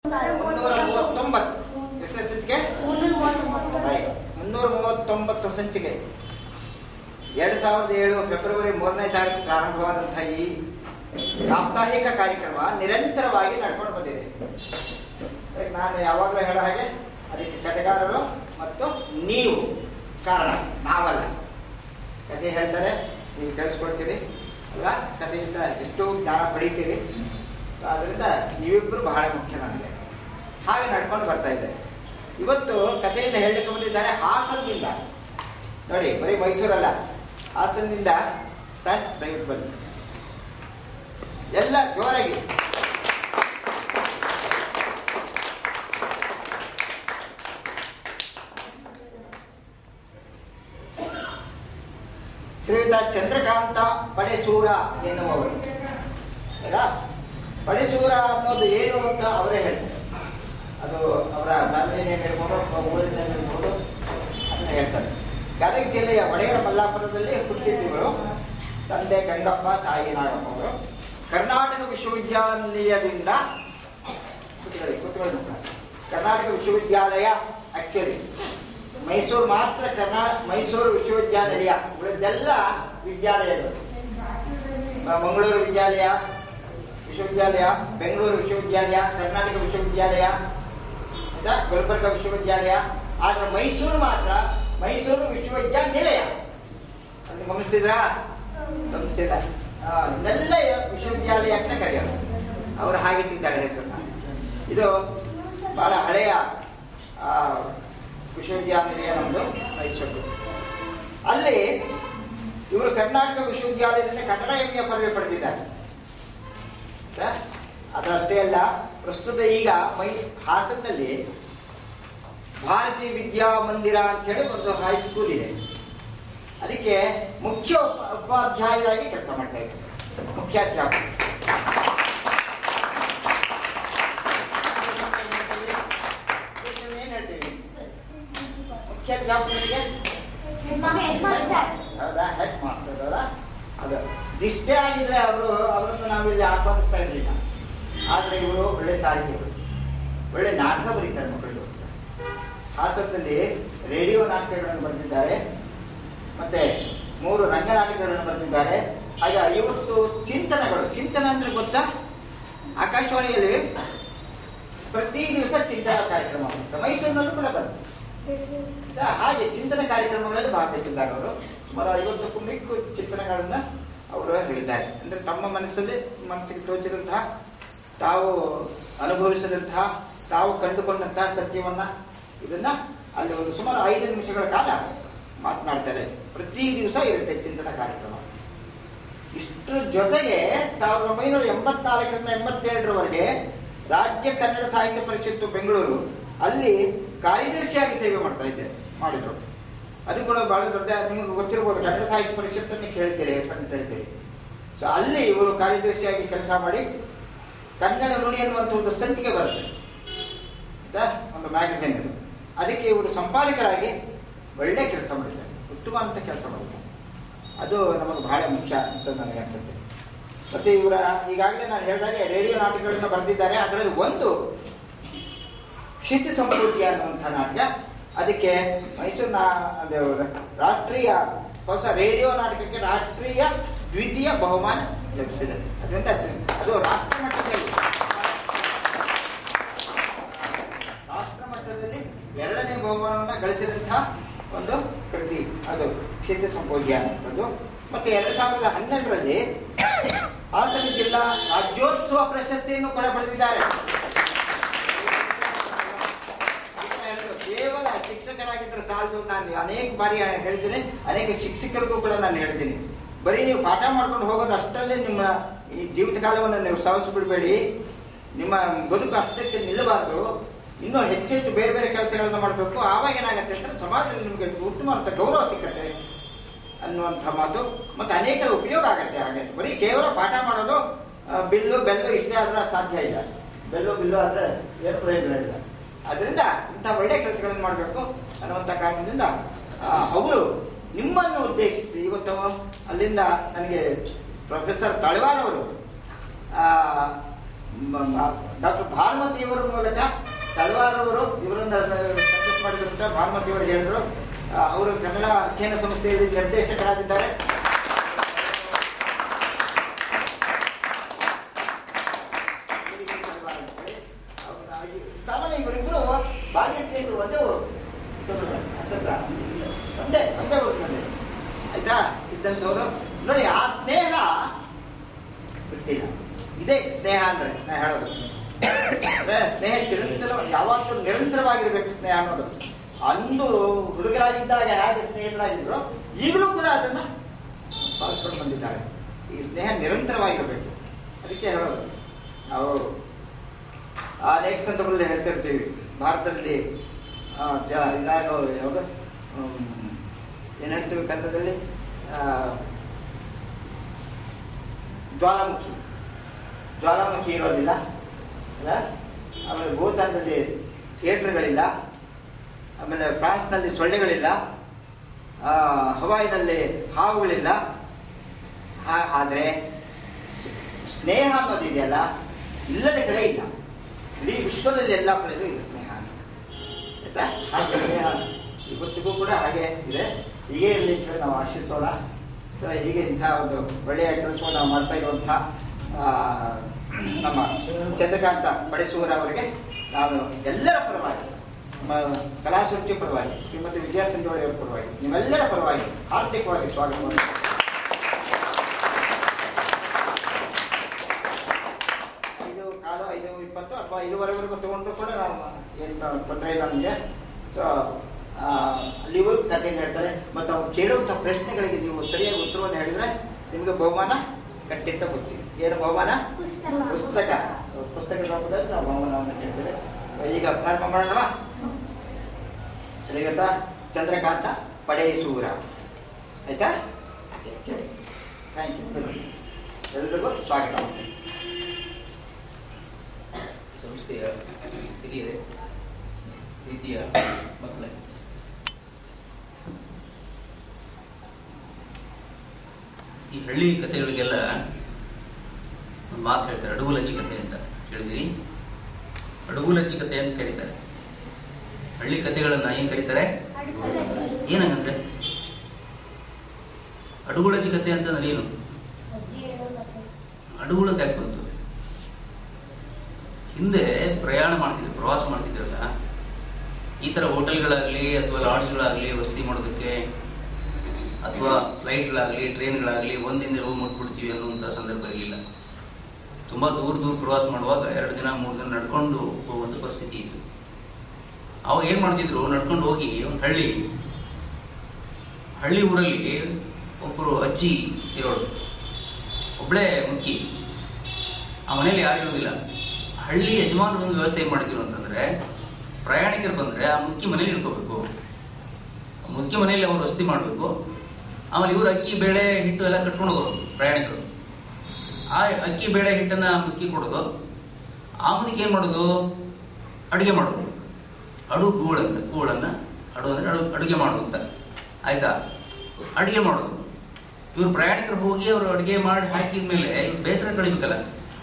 ಮುನ್ನೂರ ಮೂವತ್ತೊಂಬತ್ತು ಎಷ್ಟನೇ ಸಂಚಿಕೆ Right. ಮುನ್ನೂರ ಮೂವತ್ತೊಂಬತ್ತು ಸಂಚಿಕೆ ಎರಡು ಸಾವಿರದ ಏಳು ಫೆಬ್ರವರಿ ಮೂರನೇ ತಾರೀಕು ಪ್ರಾರಂಭವಾದಂತಹ ಈ ಸಾಪ್ತಾಹಿಕ ಕಾರ್ಯಕ್ರಮ ನಿರಂತರವಾಗಿ ನಡ್ಕೊಂಡು ಬಂದಿದೆ ಅದಕ್ಕೆ ನಾನು ಯಾವಾಗಲೂ ಹೇಳೋ ಹಾಗೆ ಅದಕ್ಕೆ ಕಥೆಗಾರರು ಮತ್ತು ನೀವು ಕಾರಣ ನಾವಲ್ಲ ಕತೆ ಹೇಳ್ತಾರೆ ನೀವು ಕೇಳಿಸ್ಕೊಳ್ತೀರಿ ಅಲ್ಲ ಕಥೆಯಿಂದ ಎಷ್ಟೋ ಜ್ಞಾನ ಪಡೀತೀರಿ ಆದ್ದರಿಂದ ನೀವಿಬ್ಬರು ಬಹಳ ಮುಖ್ಯ ನನಗೆ ಹಾಗೆ ನಡ್ಕೊಂಡು ಬರ್ತಾ ಇದೆ ಇವತ್ತು ಕಥೆಯಿಂದ ಹೇಳಲಿಕ್ಕೆ ಬಂದಿದ್ದಾರೆ ಹಾಸನದಿಂದ ನೋಡಿ ಬರೀ ಮೈಸೂರಲ್ಲ ಹಾಸನದಿಂದ ಸರ್ ದಯವಿಟ್ಟು ಬನ್ನಿ ಎಲ್ಲ ಜೋರಾಗಿ ಶ್ರೀಯುತ ಚಂದ್ರಕಾಂತ ಪಡೆಸೂರ ಎನ್ನುವವರು ಆಯ್ತಾ ಪಡೆಸೂರ ಅನ್ನೋದು ಏನು ಅಂತ ಅವರೇ ಹೇಳ್ತಾರೆ ಅದು ಅವರ ಫ್ಯಾಮಿಲಿ ನೇಮ್ ಇರ್ಬೋದು ಅಥವಾ ಊರಿನ ನೇಮ್ ಇರ್ಬೋದು ಅದನ್ನ ಹೇಳ್ತಾರೆ ಗದಗ ಜಿಲ್ಲೆಯ ಒಡೆಯರ ಮಲ್ಲಾಪುರದಲ್ಲಿ ಹುಟ್ಟಿದ್ದವರು ತಂದೆ ಗಂಗಪ್ಪ ತಾಯಿ ನಾಗಪ್ಪ ಅವರು ಕರ್ನಾಟಕ ವಿಶ್ವವಿದ್ಯಾನಿಲಯದಿಂದ ಕೂತ್ಕೊಳ್ಳಿ, ಕೂತ್ಕೊಳ್ಳಿ ಮಕ್ಕಳ. ಕರ್ನಾಟಕ ವಿಶ್ವವಿದ್ಯಾಲಯ ಆಕ್ಚುಲಿ ಮೈಸೂರು ಮಾತ್ರ ಕರ್ನಾ ಮೈಸೂರು ವಿಶ್ವವಿದ್ಯಾನಿಲಯ ಉಳಿದೆಲ್ಲ ವಿದ್ಯಾಲಯಗಳು ಮ- ಮಂಗಳೂರು ವಿದ್ಯಾಲಯ ವಿಶ್ವವಿದ್ಯಾಲಯ ಬೆಂಗಳೂರು ವಿಶ್ವವಿದ್ಯಾಲಯ ಕರ್ನಾಟಕ ವಿಶ್ವವಿದ್ಯಾಲಯ ಆಯ್ತಾ ಗುಲ್ಬರ್ಗ ವಿಶ್ವವಿದ್ಯಾಲಯ ಆದ್ರೆ ಮೈಸೂರು ಮಾತ್ರ ಮೈಸೂರು ವಿಶ್ವವಿದ್ಯಾನಿಲಯ ಅಂತ ಗಮನಿಸಿದ್ರಾ ಗಮನಿಸಿದ ಇದೆಲ್ಲ ವಿಶ್ವವಿದ್ಯಾಲಯ ಅಂತ ಕರೆಯೋದು ಅವರು ಹಾಗಿಟ್ಟಿದ್ದಾರೆ ಹೆಸರನ್ನ ಇದು ಬಹಳ ಹಳೆಯ ಆ, ವಿಶ್ವವಿದ್ಯಾನಿಲಯ ನಮ್ಮದು ಮೈಸೂರು ಅಲ್ಲಿ ಇವರು ಕರ್ನಾಟಕ ವಿಶ್ವವಿದ್ಯಾಲಯದಿಂದ ಕನ್ನಡ ಎಂ ಎ ಪದವಿ ಪಡೆದಿದ್ದಾರೆ ಆಯ್ತಾ? ಅದರಷ್ಟೇ ಅಲ್ಲ ಪ್ರಸ್ತುತ ಈಗ ಮೈ ಹಾಸನದಲ್ಲಿ ಭಾರತೀಯ ವಿದ್ಯಾಮಂದಿರ ಅಂತೇಳಿ ಒಂದು ಹೈಸ್ಕೂಲ್ ಇದೆ ಅದಕ್ಕೆ ಮುಖ್ಯ ಉಪ- ಉಪಾಧ್ಯಾಯರಾಗಿ ಕೆಲಸ ಮಾಡ್ತಾ ಇದ್ದಾರೆ ಮುಖ್ಯಾಧ್ಯಾಪಕ ಏನ್ ಹೇಳ್ತೀವಿ ಮುಖ್ಯಾಧ್ಯಾಪಕರಿಗೆ ಹೌದಾ ಹೆಡ್ ಮಾಸ್ಟರ್ ಅವರ ಅದು ಇಷ್ಟೇ ಆಗಿದ್ರೆ ಅವರು ಅವರನ್ನು ನಾವಿಲ್ಲಿ ಆಹ್ವಾನಿಸ್ತಾ ಇರಲಿಲ್ಲ ಆದರೆ ಇವರು ಒಳ್ಳೆ ಸಾಹಿತಿಗಳು ಒಳ್ಳೆ ನಾಟಕ ಬರೀತಾರೆ ಮಕ್ಕಳು ಹಾಸನದಲ್ಲಿ ರೇಡಿಯೋ ನಾಟಕಗಳನ್ನು ಬರೆದಿದ್ದಾರೆ ಮತ್ತೆ ಮೂರು ರಂಗನಾಟಕಗಳನ್ನು ಬರೆದಿದ್ದಾರೆ ಹಾಗೆ ಐವತ್ತು ಚಿಂತನಗಳು ಚಿಂತನ ಅಂದ್ರೆ ಗೊತ್ತಾ ಆಕಾಶವಾಣಿಯಲ್ಲಿ ಪ್ರತಿ ದಿವಸ ಚಿಂತನ ಕಾರ್ಯಕ್ರಮ ಬರುತ್ತೆ ಮೈಸೂರಿನಲ್ಲೂ ಕೂಡ ಬರುತ್ತೆ ಆಯ್ತಾ? ಹಾಗೆ ಚಿಂತನ ಕಾರ್ಯಕ್ರಮಗಳಲ್ಲಿ ಭಾಗವಹಿಸಿದ್ದಾರೆ ಅವರು ಸುಮಾರು ಐವತ್ತಕ್ಕೂ ಮಿಕ್ಕು ಚಿಂತನೆಗಳನ್ನ ಅವರು ಹೇಳಿದ್ದಾರೆ ಅಂದ್ರೆ ತಮ್ಮ ಮನಸ್ಸಲ್ಲಿ ಮನಸ್ಸಿಗೆ ತೋಚಿದಂತಹ ತಾವು ಅನುಭವಿಸಿದಂತಹ ತಾವು ಕಂಡುಕೊಂಡಂತಹ ಸತ್ಯವನ್ನ ಇದನ್ನ ಅಲ್ಲಿ ಒಂದು ಸುಮಾರು ಐದು ನಿಮಿಷಗಳ ಕಾಲ ಮಾತನಾಡ್ತಾರೆ ಪ್ರತಿ ದಿವಸ ಇರುತ್ತೆ ಚಿಂತನ ಕಾರ್ಯಕ್ರಮ ಇಷ್ಟರ ಜೊತೆಗೆ ಸಾವಿರದ ಒಂಬೈನೂರ ಎಂಬತ್ನಾಲ್ಕರಿಂದ ಎಂಬತ್ತೇಳರವರೆಗೆ ರಾಜ್ಯ ಕನ್ನಡ ಸಾಹಿತ್ಯ ಪರಿಷತ್ತು ಬೆಂಗಳೂರು ಅಲ್ಲಿ ಕಾರ್ಯದರ್ಶಿಯಾಗಿ ಸೇವೆ ಮಾಡ್ತಾ ಇದ್ದೆ ಮಾಡಿದ್ರು ಅದು ಕೂಡ ಬಹಳ ದೊಡ್ಡ ನಿಮಗೆ ಗೊತ್ತಿರ್ಬೋದು ಕನ್ನಡ ಸಾಹಿತ್ಯ ಪರಿಷತ್ತನ್ನೇ ಕೇಳ್ತೀರಿ ಹೆಸರನ್ನು ಕೇಳ್ತೀರಿ ಸೊ ಅಲ್ಲಿ ಇವರು ಕಾರ್ಯದರ್ಶಿಯಾಗಿ ಕೆಲಸ ಮಾಡಿ ಕನ್ನಡ ನುಡಿ ಅನ್ನುವಂಥ ಒಂದು ಸಂಚಿಕೆ ಬರುತ್ತೆ ಆಯ್ತಾ ಒಂದು ಮ್ಯಾಗಝೈನ್ ಅದು ಅದಕ್ಕೆ ಇವರು ಸಂಪಾದಕರಾಗಿ ಒಳ್ಳೆ ಕೆಲಸ ಮಾಡಿದ್ದಾರೆ ಉತ್ತಮ ಅಂತ ಕೆಲಸ ಮಾಡಿದ್ದಾರೆ ಅದು ನಮಗೆ ಬಹಳ ಮುಖ್ಯ ಅಂತ ನನಗೆ ಅನ್ಸುತ್ತೆ ಮತ್ತೆ ಇವರ ಈಗಾಗಲೇ ನಾನು ಹೇಳಿದಾಗೆ ರೇಡಿಯೋ ನಾಟಕಗಳನ್ನು ಬರೆದಿದ್ದಾರೆ ಅದರಲ್ಲಿ ಒಂದು ಕ್ಷಿತಿ ಸಂಸ್ಕೃತಿ ಅನ್ನುವಂಥ ನಾಟಕ ಅದಕ್ಕೆ ಮೈಸೂರು ನಾ ಅದು ರಾಷ್ಟ್ರೀಯ ಹೊಸ ರೇಡಿಯೋ ನಾಟಕಕ್ಕೆ ರಾಷ್ಟ್ರೀಯ ದ್ವಿತೀಯ ಬಹುಮಾನ ಲಭಿಸಿದೆ ಅದರಿಂದ ಅದು ರಾಷ್ಟ್ರ ಮಟ್ಟದಲ್ಲಿ ರಾಷ್ಟ್ರ ಮಟ್ಟದಲ್ಲಿ ಎರಡನೇ ಬಹುಮಾನವನ್ನು ಗಳಿಸಿದಂತಹ ಒಂದು ಕೃತಿ ಅದು ಕ್ಷೇತ್ರ ಸಂಪೋದ್ಯ ಅನ್ನುವಂಥದ್ದು ಮತ್ತೆ ಎರಡು ಸಾವಿರದ ಹನ್ನೆರಡರಲ್ಲಿ ಹಾಸನ ಜಿಲ್ಲಾ ರಾಜ್ಯೋತ್ಸವ ಪ್ರಶಸ್ತಿಯನ್ನು ಕೂಡ ಪಡೆದಿದ್ದಾರೆ ಕೇವಲ ಶಿಕ್ಷಕರಾಗಿದ್ದರೆ ಸಾಲದು ನಾನು ಅನೇಕ ಬಾರಿ ಹೇಳ್ತೀನಿ ಅನೇಕ ಶಿಕ್ಷಕರಿಗೂ ಕೂಡ ನಾನು ಹೇಳ್ತೀನಿ ಬರೀ ನೀವು ಪಾಠ ಮಾಡ್ಕೊಂಡು ಹೋಗೋದು ಅಷ್ಟರಲ್ಲೇ ನಿಮ್ಮ ಈ ಜೀವಿತ ಕಾಲವನ್ನು ನೀವು ಸಾಗಿಸ್ಬಿಡ್ಬೇಡಿ ನಿಮ್ಮ ಬದುಕು ಅಷ್ಟಕ್ಕೆ ನಿಲ್ಲಬಾರ್ದು ಇನ್ನೂ ಹೆಚ್ಚು ಹೆಚ್ಚು ಬೇರೆ ಬೇರೆ ಕೆಲಸಗಳನ್ನ ಮಾಡಬೇಕು ಆವಾಗ ಏನಾಗುತ್ತೆ ಅಂದ್ರೆ ಸಮಾಜದಲ್ಲಿ ನಿಮಗೆ ಉತ್ತಮ ಅಂತ ಗೌರವ ಸಿಕ್ಕತ್ತೆ ಅನ್ನುವಂಥ ಮಾತು ಮತ್ತೆ ಅನೇಕರ ಉಪಯೋಗ ಆಗತ್ತೆ ಹಾಗೆ ಬರೀ ಕೇವಲ ಪಾಠ ಮಾಡೋದು ಆ, ಬಿಲ್ಲು ಬೆಲ್ಲು ಇಷ್ಟೇ ಆದ್ರೆ ಸಾಧ್ಯ ಇಲ್ಲ ಬೆಲ್ಲು ಬಿಲ್ಲು ಆದ್ರೆ ಏನು ಪ್ರಯೋಜನ ಇಲ್ಲ ಅದರಿಂದ ಇಂಥ ಒಳ್ಳೆ ಕೆಲಸಗಳನ್ನು ಮಾಡಬೇಕು ಅನ್ನುವಂಥ ಕಾರಣದಿಂದ ಆ, ಅವರು ನಿಮ್ಮನ್ನು ಉದ್ದೇಶಿಸಿ ಇವತ್ತು ಅಲ್ಲಿಂದ ನನಗೆ ಪ್ರೊಫೆಸರ್ ತಳವಾರ್ ಅವರು ಆ, ಡಾಕ್ಟರ್ ಭಾನುಮತಿಯವರ ಮೂಲಕ ತಲ್ವಾರ್ ಅವರು ಇವರನ್ನ ಸಕ್ಸಸ್ ಮಾಡಿದಂತ ಭಾನುಮತಿ ಅವರು ಹೇಳಿದ್ರು ಆ, ಅವರು ಕನ್ನಡ ಅಧ್ಯಯನ ಸಂಸ್ಥೆಯಲ್ಲಿ ನಿರ್ದೇಶಕರಾಗಿದ್ದಾರೆ ಸಾಮಾನ್ಯ ಇವರಿಬ್ಬರು ಬಾಲ್ಯ ಸ್ನೇಹಿತರು ಒಂದೇ ಊರು ಅಂತಂದ್ರ ಒಂದೇ ಒಂದೇ ಊರು ಒಂದೇ ಆಯ್ತಾ ಇದ್ದಂಥವ್ರು ನೋಡಿ ಆ ಸ್ನೇಹ ಬಿಟ್ಟಿಲ್ಲ ಇದೇ ಸ್ನೇಹ ಅಂದ್ರೆ ನಾ ಹೇಳೋದು ಅಂದ್ರೆ ಸ್ನೇಹ ಚಿರಂತರ ಯಾವಾಗಲೂ ನಿರಂತರವಾಗಿರ್ಬೇಕು ಸ್ನೇಹ ಅನ್ನೋದು ಅಂದು ಹುಡುಗರಾಗಿದ್ದಾಗ ಹೇಗೆ ಸ್ನೇಹಿತರಾಗಿದ್ರು ಈಗಲೂ ಕೂಡ ಅದನ್ನ ಪಾಲಿಸ್ಕೊಂಡು ಬಂದಿದ್ದಾರೆ ಈ ಸ್ನೇಹ ನಿರಂತರವಾಗಿರಬೇಕು ಅದಕ್ಕೆ ಹೇಳೋದು ನಾವು ಅನೇಕ ಸಂದರ್ಭದಲ್ಲಿ ಹೇಳ್ತಿರ್ತೀವಿ ಭಾರತದಲ್ಲಿ ಆ, ಜ- ಇದಾಗೋ ಯಾವುದು ಏನು ಹೇಳ್ತೀವಿ ಕನ್ನಡದಲ್ಲಿ ಆ, ಜ್ವಾಲಾಮುಖಿ ಜ್ವಾಲಾಮುಖಿ ಇರೋದಿಲ್ಲ ಅಲ್ಲ ಆಮೇಲೆ ಭೂತಾನದಲ್ಲಿ ಥಿಯೇಟರ್ಗಳಿಲ್ಲ ಆಮೇಲೆ ಫ್ರಾನ್ಸ್ನಲ್ಲಿ ಸೊಳ್ಳೆಗಳಿಲ್ಲ ಆ, ಹವಾಯಿನಲ್ಲಿ ಹಾವುಗಳಿಲ್ಲ ಆ- ಆದರೆ ಸ್- ಸ್ನೇಹ ಅನ್ನೋದಿದೆಯಲ್ಲ ಇಲ್ಲದ ಕಡೆ ಇಲ್ಲ ಇಡೀ ವಿಶ್ವದಲ್ಲಿ ಎಲ್ಲ ಕಡೆಗೂ ಇದೆ ಸ್ನೇಹ ಆಯ್ತಾ ಹಾಗೆ ಸ್ನೇಹ ಇವತ್ತಿಗೂ ಕೂಡ ಹಾಗೆ ಇದೆ ಹೀಗೆ ಇರಲಿ ಅಂತ ಹೇಳಿ ನಾವು ಆಶಿಸೋಣ ಸೊ ಹೀಗೆ ಇಂಥ ಒಂದು ಒಳ್ಳೆಯ ಕೆಲಸವನ್ನು ನಾವು ಮಾಡ್ತಾ ಇರುವಂಥ ಆ, ನಮ್ಮ ಚಂದ್ರಕಾಂತ ಬಡಿಸೂರ ಅವರಿಗೆ ನಾನು ಎಲ್ಲರ ಪರವಾಗಿ ನಮ್ಮ ಕಲಾಸೃಷ್ಟಿ ಪರವಾಗಿ ಶ್ರೀಮತಿ ವಿದ್ಯಾಸಿಂಧೋಳಿ ಅವರ ಪರವಾಗಿ ನಿಮ್ಮೆಲ್ಲರ ಪರವಾಗಿ ಹಾರ್ದಿಕವಾಗಿ ಸ್ವಾಗತವನ್ನು ಐದು ಕಾಲು ಐದು ಇಪ್ಪತ್ತು ಅಥವಾ ಐದುವರೆವರೆಗೂ ತಗೊಂಡ್ರು ಕೂಡ ನಾವು ಏನು ತೊಂದರೆ ಇಲ್ಲ ನಮಗೆ ಸೊ ಅಲ್ಲಿವರೆಗೂ ಕಥೆ ಹೇಳ್ತಾರೆ ಮತ್ತು ಅವ್ರು ಕೇಳುವಂಥ ಪ್ರಶ್ನೆಗಳಿಗೆ ನೀವು ಸರಿಯಾಗಿ ಉತ್ತರವನ್ನು ಹೇಳಿದ್ರೆ ನಿಮಗೆ ಬಹುಮಾನ ಖಂಡಿತ ಗೊತ್ತಿದೆ ಏನು ಬಹುಮಾನ ಪುಸ್ತಕ. ಪುಸ್ತಕ ಪುಸ್ತಕ ರೂಪದಲ್ಲಿ ನಾವು ಬಹುಮಾನವನ್ನು ಹೇಳ್ತೇವೆ ಈಗ ಪ್ರಾರಂಭ ಮಾಡೋಣ ಶ್ರೀಯುತ ಚಂದ್ರಕಾಂತ ಪಡೆಯಸೂರ ಆಯ್ತಾ ಥ್ಯಾಂಕ್ ಯು ಎಲ್ರಿಗೂ ಸ್ವಾಗತ ಸಂಸ್ಥೆಯ ಹಿರಿಯರೇ ಪ್ರೀತಿಯ ಮಕ್ಕಳೇ ಈ ಹಳ್ಳಿ ಕಥೆಗಳಿಗೆಲ್ಲ ಒಂದು ಮಾತು ಹೇಳ್ತಾರೆ ಅಡುಗುಲಜ್ಜಿ ಕಥೆ ಅಂತ ಕೇಳಿದ್ರಿ ಅಡುಗುಲಜ್ಜಿ ಕಥೆ ಅಂತ ಕರೀತಾರೆ ಹಳ್ಳಿ ಕಥೆಗಳನ್ನ ಏನ್ ಕರೀತಾರೆ ಅಡುಗುಲಜ್ಜಿ. ಏನಂಗಂದ್ರೆ ಅಡುಗುಳಜ್ಜಿ ಕಥೆ ಅಂತಂದ್ರೆ ಏನು ಅಜ್ಜಿ ಹೇಳೋ ಕಥೆ. ಅಡುಗುಳಕ್ಕೆ ಯಾಕೆ ಬಂತು ಹಿಂದೆ ಪ್ರಯಾಣ ಮಾಡ್ತಿದ್ರು ಪ್ರವಾಸ ಮಾಡ್ತಿದ್ರಲ್ಲ ಈ ತರ ಹೋಟೆಲ್ಗಳಾಗ್ಲಿ ಅಥವಾ ಲಾಡ್ಜ್ಗಳಾಗ್ಲಿ ವಸತಿ ಮಾಡೋದಕ್ಕೆ ಅಥವಾ ಫ್ಲೈಟ್ಗಳಾಗ್ಲಿ ಟ್ರೈನ್ಗಳಾಗ್ಲಿ ಒಂದಿನ ರೂಮ್ ಮುಟ್ಬಿಡ್ತೀವಿ ಅನ್ನುವಂಥ ಸಂದರ್ಭ ಇರಲಿಲ್ಲ ತುಂಬಾ ದೂರ ದೂರ ಪ್ರವಾಸ ಮಾಡುವಾಗ ಎರಡು ದಿನ ಮೂರು ದಿನ ನಡ್ಕೊಂಡು ಹೋಗುವಂಥ ಪರಿಸ್ಥಿತಿ ಇತ್ತು ಅವಾಗ ಏನ್ ಮಾಡ್ತಿದ್ರು ನಡ್ಕೊಂಡು ಹೋಗಿ ಒಂದು ಹಳ್ಳಿ ಹಳ್ಳಿ ಊರಲ್ಲಿ ಒಬ್ಬರು ಅಜ್ಜಿ ಇರೋಳು ಒಬ್ಳೆ ಮುಕ್ಕಿ ಆ ಮನೇಲಿ ಯಾರು ಇರೋದಿಲ್ಲ ಹಳ್ಳಿ ಯಜಮಾನರು ಒಂದು ವ್ಯವಸ್ಥೆ ಏನ್ ಮಾಡಿದ್ರು ಅಂತಂದ್ರೆ ಪ್ರಯಾಣಿಕರು ಬಂದ್ರೆ ಆ ಮುಕ್ಕಿ ಮನೇಲಿ ಇಟ್ಕೋಬೇಕು ಆ ಮುಕ್ಕಿ ಮನೆಯಲ್ಲಿ ಅವರು ವಸತಿ ಮಾಡಬೇಕು ಆಮೇಲೆ ಇವರು ಅಕ್ಕಿ ಬೇಳೆ ಹಿಟ್ಟು ಎಲ್ಲ ಕಟ್ಕೊಂಡು ಹೋಗೋರು ಪ್ರಯಾಣಿಕರು ಆ ಅಕ್ಕಿ ಬೇಳೆ ಹಿಟ್ಟನ್ನ ಮುಕ್ಕಿ ಕೊಡೋದು ಆ ಮುದಕ್ಕೆ ಏನ್ ಮಾಡೋದು ಅಡುಗೆ ಮಾಡೋದು ಅಡು ಗೂಳ್ ಅಂತ ಗೂಳನ್ನ ಅಡು ಅಂದ್ರೆ ಅಡು ಅಡುಗೆ ಮಾಡು ಅಂತ ಆಯ್ತಾ ಅಡುಗೆ ಮಾಡೋದು ಇವ್ರು ಪ್ರಯಾಣಿಕರು ಹೋಗಿ ಅವರು ಅಡುಗೆ ಮಾಡಿ ಹಾಕಿದ ಮೇಲೆ ಇವ್ರು ಬೇಸರ ಕಳಿಬೇಕಲ್ಲ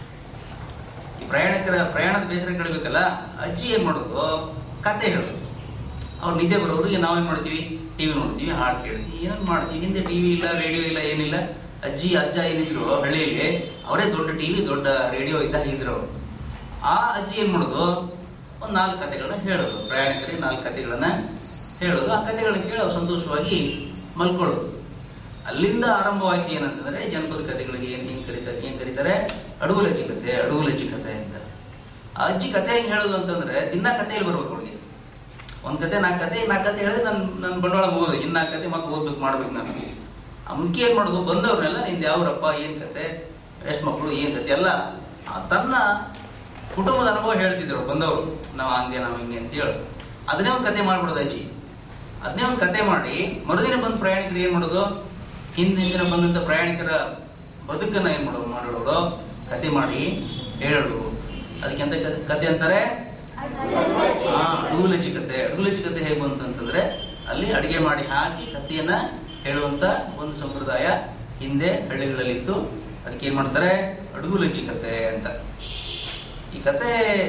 ಈ ಪ್ರಯಾಣಿಕರ ಪ್ರಯಾಣದ ಬೇಸರ ಕಳಿಬೇಕಲ್ಲ ಅಜ್ಜಿ ಏನ್ ಮಾಡೋದು ಕತೆ ಹೇಳೋದು ಅವ್ರು ನಿದ್ದೆ ಬರೋರಿಗೆ ನಾವೇನ್ ಮಾಡ್ತೀವಿ ಟಿವಿ ನೋಡ್ತೀವಿ ಹಾಡು ಕೇಳ್ತೀವಿ ಏನೇನು ಮಾಡ್ತೀವಿ ಹಿಂದೆ ಟಿವಿ ಇಲ್ಲ ರೇಡಿಯೋ ಇಲ್ಲ ಏನಿಲ್ಲ ಅಜ್ಜಿ ಅಜ್ಜ ಏನಿದ್ರು ಹಳ್ಳಿಯಲ್ಲಿ ಅವರೇ ದೊಡ್ಡ ಟಿವಿ ದೊಡ್ಡ ರೇಡಿಯೋ ಇದ್ದಾಗ ಇದ್ರು ಅವ್ರು ಆ ಅಜ್ಜಿ ಏನ್ ಮಾಡೋದು ಒಂದ್ ನಾಲ್ಕು ಕತೆಗಳನ್ನ ಹೇಳೋದು ಪ್ರಯಾಣಿಕರಿಗೆ ನಾಲ್ಕು ಕತೆಗಳನ್ನ ಹೇಳೋದು ಆ ಕತೆಗಳನ್ನ ಕೇಳಿ ಅವ್ರು ಸಂತೋಷವಾಗಿ ಮಲ್ಕೊಳ್ಳೋದು ಅಲ್ಲಿಂದ ಆರಂಭವಾಯ್ತು ಏನಂತಂದ್ರೆ ಜನಪದ ಕಥೆಗಳಿಗೆ ಏನ್ ಏನ್ ಕರೀತಾರೆ ಏನ್ ಕರೀತಾರೆ ಅಡುಗುಲಜ್ಜಿ ಕತೆ ಅಡುಗುಲಜ್ಜಿ ಕತೆ ಅಂತ ಆ ಅಜ್ಜಿ ಕತೆ ಹೆಂಗ್ ಹೇಳೋದು ಅಂತಂದ್ರೆ ದಿನ ಕಥೆಯಲ್ಲಿ ಬರ್ಬೇಕು ಅವ್ಳಿಗೆ ಒಂದ್ ಕತೆ ನಾಲ್ಕು ಕತೆ ನಾಲ್ಕು ಕತೆ ಹೇಳಿದ್ರೆ ನನ್ ನನ್ ಬಂಡವಾಳ ಮುಗೋದು ಇನ್ ನಾಲ್ಕು ಕತೆ ಮತ್ತೆ ಓದ್ಬೇಕು ಮಾಡ್ಬೇಕು ನಾನು ಆ ಮುಖ್ಯ ಏನ್ ಮಾಡೋದು ಬಂದವ್ರನ್ನೆಲ್ಲ ನಿಂದ ಯಾವ್ರಪ್ಪ ಏನ್ ಕತೆ ಎಷ್ಟ್ ಮಕ್ಕಳು ಏನ್ ಕತೆ ಎಲ್ಲ ಆ ತನ್ನ ಕುಟುಂಬದ ಅನುಭವ ಹೇಳ್ತಿದ್ರು ಬಂದವರು ನಾವ್ ಹಂಗೆ ನಾವ್ ಹಿಂಗೆ ಅಂತ ಹೇಳಿ ಅದನ್ನೇ ಒಂದ್ ಕತೆ ಮಾಡ್ಬಿಡೋದು ಅಜ್ಜಿ ಅದನ್ನೇ ಒಂದು ಕತೆ ಮಾಡಿ ಮರುದಿನ ಬಂದ ಪ್ರಯಾಣಿಕರು ಏನ್ ಮಾಡೋದು ಹಿಂದಿನ ದಿನ ಬಂದಂತ ಪ್ರಯಾಣಿಕರ ಬದುಕನ್ನ ಏನ್ ಮಾಡೋದು ಮಾಡೋದು ಕತೆ ಮಾಡಿ ಹೇಳೋದು ಅದಕ್ಕೆ ಅಂತ ಕ- ಕತೆ ಅಂತಾರೆ ಅಡುಗುಲಜ್ಜಿ. ಹಾ ಅಡುಗುಲಜ್ಜಿ ಕತೆ ಅಡುಗುಲಜ್ಜಿ ಕತೆ ಹೇಗೆ ಬಂತು ಅಂತಂದ್ರೆ ಅಲ್ಲಿ ಅಡಿಗೆ ಮಾಡಿ ಹಾಕಿ ಕಥೆಯನ್ನ ಹೇಳುವಂತ ಒಂದು ಸಂಪ್ರದಾಯ ಹಿಂದೆ ಹಳ್ಳಿಗಳಲ್ಲಿತ್ತು ಅದಕ್ಕೆ ಏನ್ ಮಾಡ್ತಾರೆ ಅಡುಗುಲಜ್ಜಿ ಕತೆ ಅಂತ ಈ ಕತೆ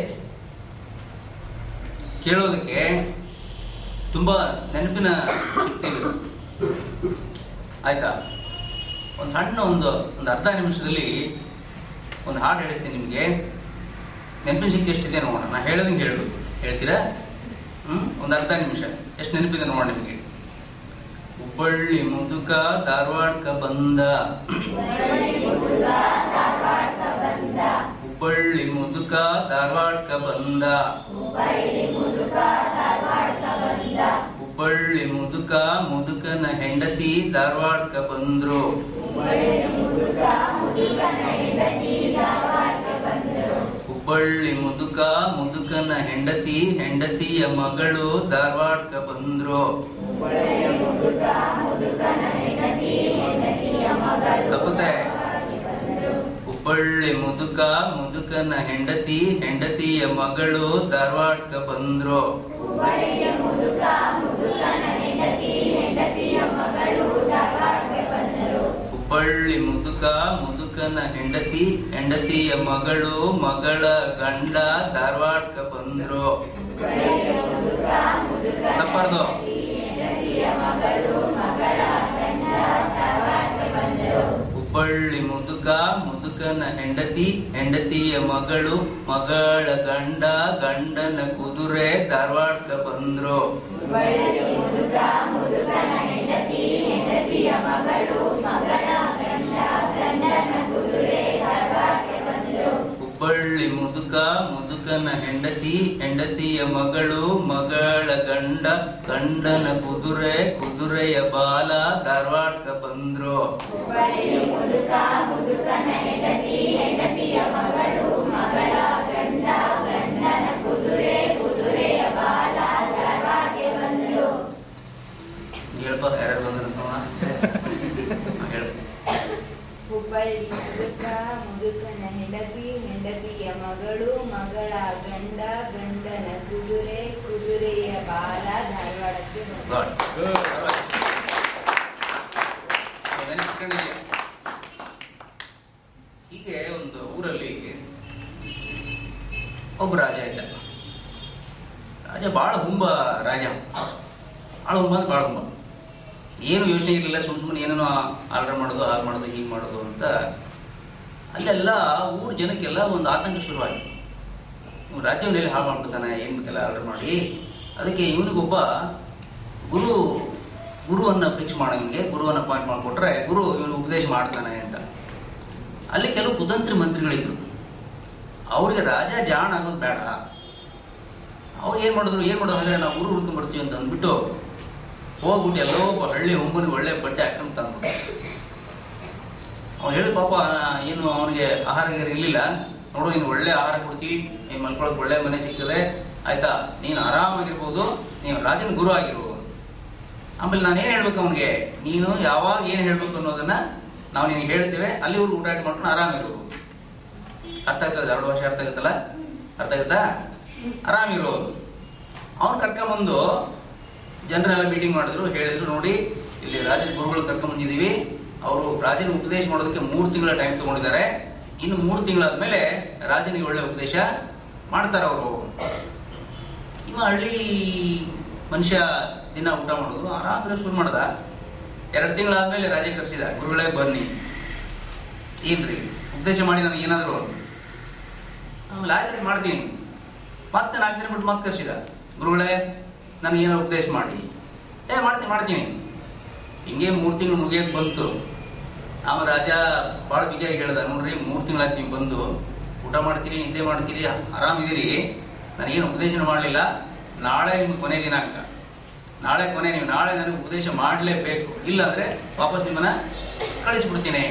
ಕೇಳೋದಕ್ಕೆ ತುಂಬಾ ನೆನಪಿನ ಶಕ್ತಿ ಇದೆ ಆಯ್ತಾ ಒಂದು ಸಣ್ಣ ಒಂದು ಒಂದು ಅರ್ಧ ನಿಮಿಷದಲ್ಲಿ ಒಂದು ಹಾಡು ಹೇಳ್ತೀನಿ ನಿಮಗೆ ನೆನಪಿನ ಶಕ್ತಿ ಎಷ್ಟಿದೆ ನೋಡೋಣ ನಾ ಹೇಳೋದಂಗೆ ಹೇಳು ಹೇಳ್ತೀರಾ ಹ್ಮ್ ಒಂದು ಅರ್ಧ ನಿಮಿಷ ಎಷ್ಟು ನೆನಪಿದೆ ನೋಡೋಣ ನಿಮಗೆ ಹುಬ್ಬಳ್ಳಿ ಮುದುಕ ಧಾರವಾಡಕ ಬಂದ ಹುಬ್ಬಳ್ಳಿ ಮುದುಕ ಧಾರವಾಡಕ ಬಂದ ಹುಬ್ಬಳ್ಳಿ ಮುದುಕ ಮುದುಕನ ಹೆಂಡತಿ ಧಾರವಾಡಕ ಬಂದ್ರು ಹುಬ್ಬಳ್ಳಿ ಮುದುಕ ಮುದುಕನ ಹೆಂಡತಿ ಹೆಂಡತಿಯ ಮಗಳು ಧಾರವಾಡಕ ಬಂದ್ರು ತಪ್ಪುತ್ತೆ ಹುಬ್ಬಳ್ಳಿ ಮುದುಕ ಮುದುಕನ ಹೆಂಡತಿ ಹೆಂಡತಿಯ ಮಗಳು ಧಾರವಾಡಕ ಬಂದ್ರು ಹುಬ್ಬಳ್ಳಿ ಮುದುಕ ಮುದುಕನ ಹೆಂಡತಿ ಹೆಂಡತಿಯ ಮಗಳು ಮಗಳ ಗಂಡ ಧಾರವಾಡಕ ಬಂದ್ರು ತಪ್ಪಾರ್ದು ಹುಬ್ಬಳ್ಳಿ ಮುದುಕ ಮುದುಕನ ಹೆಂಡತಿ ಹೆಂಡತಿಯ ಮಗಳು ಮಗಳ ಗಂಡ ಗಂಡನ ಕುದುರೆ ಧಾರವಾಡಕ ಬಂದ್ರು ಹುಬ್ಬಳ್ಳಿ ಮುದುಕ ಮುದುಕನ ಹೆಂಡತಿ ಹೆಂಡತಿಯ ಮಗಳು ಮಗಳ ಗಂಡ ಗಂಡನ ಕುದುರೆ ಕುದುರೆಯ ಬಾಲ ಧಾರವಾಡಕ ಬಂದ್ರು ಹೇಳ್ಬ ಯಾರು ಬಂದ್ರು ನೋಡೋಣ ಹೇಳು ಹುಬ್ಬಳ್ಳಿ ಮುದುಕ ಮುದುಕನ ಹೆಂಡತಿ ಹೆಂಡತಿಯ ಮಗಳು ಮಗಳ ಗಂಡ ಗಂಡನ ಕುದುರೆ ಕುದುರೆಯ ಬಾಲ ಧಾರವಾಡಕ್ಕೆ ಬಂದ God. ನೆನಪಿಸ್ಕೊಂಡಿದ್ಯಾ? ಹೀಗೆ ಒಂದು ಊರಲ್ಲಿ ಒಬ್ಬ ರಾಜ ಇದ್ದ ರಾಜ ಬಹಳ ಹುಂಬ ರಾಜ ಬಹಳ ಹುಂಬ ಅಂದ್ರೆ ಬಹಳ ಹುಂಬ ಏನು ಯೋಚನೆ ಇರಲಿಲ್ಲ ಸುಮ್ ಸುಮ್ಮನೆ ಏನೇನೋ ಆರ್ಡರ್ ಮಾಡೋದು ಹಾಗೆ ಮಾಡೋದು ಹೀಗೆ ಮಾಡೋದು ಅಂತ ಅಲ್ಲೆಲ್ಲ ಊರ ಜನಕ್ಕೆಲ್ಲ ಒಂದು ಆತಂಕ ಶುರುವಾಯಿತು ಇವ್ನು ರಾಜ್ಯವನ್ನೆಲ್ಲ ಹಾಳು ಮಾಡ್ಬಿಡ್ತಾನೆ ಏನು ಬೇಕೆಲ್ಲ ಆರ್ಡರ್ ಮಾಡಿ ಅದಕ್ಕೆ ಇವನಿಗೊಬ್ಬ ಗುರು ಗುರುವನ್ನ ಫಿಕ್ಸ್ ಮಾಡೋಂಗೆ ಗುರುವನ್ನ ಅಪಾಯಿಂಟ್ ಮಾಡಿಕೊಟ್ರೆ ಗುರು ಇವನು ಉಪದೇಶ ಮಾಡ್ತಾನೆ ಅಂತ ಅಲ್ಲಿ ಕೆಲವು ಕುತಂತ್ರಿ ಮಂತ್ರಿಗಳಿದ್ರು ಅವ್ರಿಗೆ ರಾಜ ಜಾಣ ಆಗೋದು ಬೇಡ ಅವಾಗ ಏನ್ ಮಾಡಿದ್ರು ಏನ್ ಮಾಡೋದು ಹಾಗಾದ್ರೆ ನಾವು ಗುರು ಹುಡ್ಕೊಂಡ್ ಬರ್ತೀವಿ ಅಂತ ಅಂದ್ಬಿಟ್ಟು ಹೋಗ್ಬಿಟ್ಟು ಎಲ್ಲೋ ಒಬ್ಬ ಹಳ್ಳಿ ಹುಂಬನಿಗೆ ಒಳ್ಳೆ ಬಟ್ಟೆ ಹಾಕೊಂಡು ತಂದ್ಬಿಟ್ಟು ಅವ್ನು ಹೇಳಿ ಪಾಪ ಏನು ಅವನಿಗೆ ಆಹಾರ ಗೀರ ಇರ್ಲಿಲ್ಲ ನೋಡು ನೀನು ಒಳ್ಳೆ ಆಹಾರ ಕೊಡ್ತೀವಿ ನೀನು ಮಲ್ಕೊಳಕ್ ಒಳ್ಳೆ ಮನೆ ಸಿಗ್ತದೆ ಆಯ್ತಾ ನೀನು ಆರಾಮಾಗಿರ್ಬೋದು ನೀನು ರಾಜನ ಗುರು ಆಗಿರ್ಬೋದು ಆಮೇಲೆ ನಾನೇನ್ ಹೇಳ್ಬೇಕು ಅವನಿಗೆ ನೀನು ಯಾವಾಗ ಏನ್ ಹೇಳ್ಬೇಕು ಅನ್ನೋದನ್ನ ನಾವು ನಿನಗೆ ಹೇಳ್ತೇವೆ ಅಲ್ಲಿವರೆಗೂ ಊಟ ಮಾಡ್ಕೊಂಡು ಆರಾಮಿರು ಅರ್ಥ ಆಗ್ತದೆ ಎರಡು ವರ್ಷ ಅರ್ಥ ಆಗುತ್ತಲ್ಲ ಅರ್ಥ ಆಗುತ್ತಾ ಆರಾಮಿರು ಅವ್ನು ಕರ್ಕೊಂಬಂದು ಜನರೆಲ್ಲ ಮೀಟಿಂಗ್ ಮಾಡಿದ್ರು ಹೇಳಿದ್ರು ನೋಡಿ ಇಲ್ಲಿ ರಾಜನ ಗುರುಗಳು ಕರ್ಕೊಂಬಂದಿದೀವಿ ಅವರು ರಾಜನ ಉಪದೇಶ ಮಾಡೋದಕ್ಕೆ ಮೂರು ತಿಂಗಳ ಟೈಮ್ ತಗೊಂಡಿದ್ದಾರೆ ಇನ್ನು ಮೂರು ತಿಂಗಳಾದ್ಮೇಲೆ ರಾಜನಿಗೆ ಒಳ್ಳೆ ಉಪದೇಶ ಮಾಡ್ತಾರೆ ಅವರು ಇವ ಹಳ್ಳಿ ಮನುಷ್ಯ ದಿನ ಊಟ ಮಾಡೋದು ಆರಾಮ್ರೆ ಶುರು ಮಾಡ್ದ ಎರಡು ತಿಂಗಳಾದ್ಮೇಲೆ ರಾಜ ಕರೆಸಿದ ಗುರುಗಳೇ ಬನ್ನಿ ಏನ್ರಿ ಉಪದೇಶ ಮಾಡಿ ನನಗೆ ಏನಾದ್ರು ಆಮೇಲೆ ಆಯ್ತು ಮಾಡ್ತೀನಿ ಮತ್ತೆ ನಾಲ್ಕು ದಿನ ಬಿಟ್ಟು ಮತ್ತೆ ಕರೆಸಿದ ಗುರುಗಳೇ ನನಗೆ ಏನೋ ಉಪದೇಶ ಮಾಡಿ ಏ ಮಾಡ್ತೀನಿ ಮಾಡ್ತೀನಿ ಹಿಂಗೆ ಮೂರು ತಿಂಗಳು ಮುಗಿಯಕ್ಕೆ ಬಂತು ಅವ ರಾಜ ಭಾಳ ಬಿಗಿಯಾಗಿ ಹೇಳ್ದ ನೋಡ್ರಿ ಮೂರು ತಿಂಗಳಾಯ್ತು ನೀವು ಬಂದು ಊಟ ಮಾಡ್ತೀರಿ ನಿದ್ದೆ ಮಾಡ್ತೀರಿ ಆರಾಮಿದ್ದೀರಿ ನನಗೇನು ಉಪದೇಶ ಮಾಡಲಿಲ್ಲ ನಾಳೆ ನಿಮ್ಗೆ ಕೊನೆ ದಿನಾಂಕ ನಾಳೆ ಕೊನೆ ನೀವು ನಾಳೆ ನನಗೆ ಉಪದೇಶ ಮಾಡಲೇಬೇಕು ಇಲ್ಲಾಂದ್ರೆ ವಾಪಸ್ ನಿಮ್ಮನ್ನ ಕಳಿಸ್ಬಿಡ್ತೀನಿ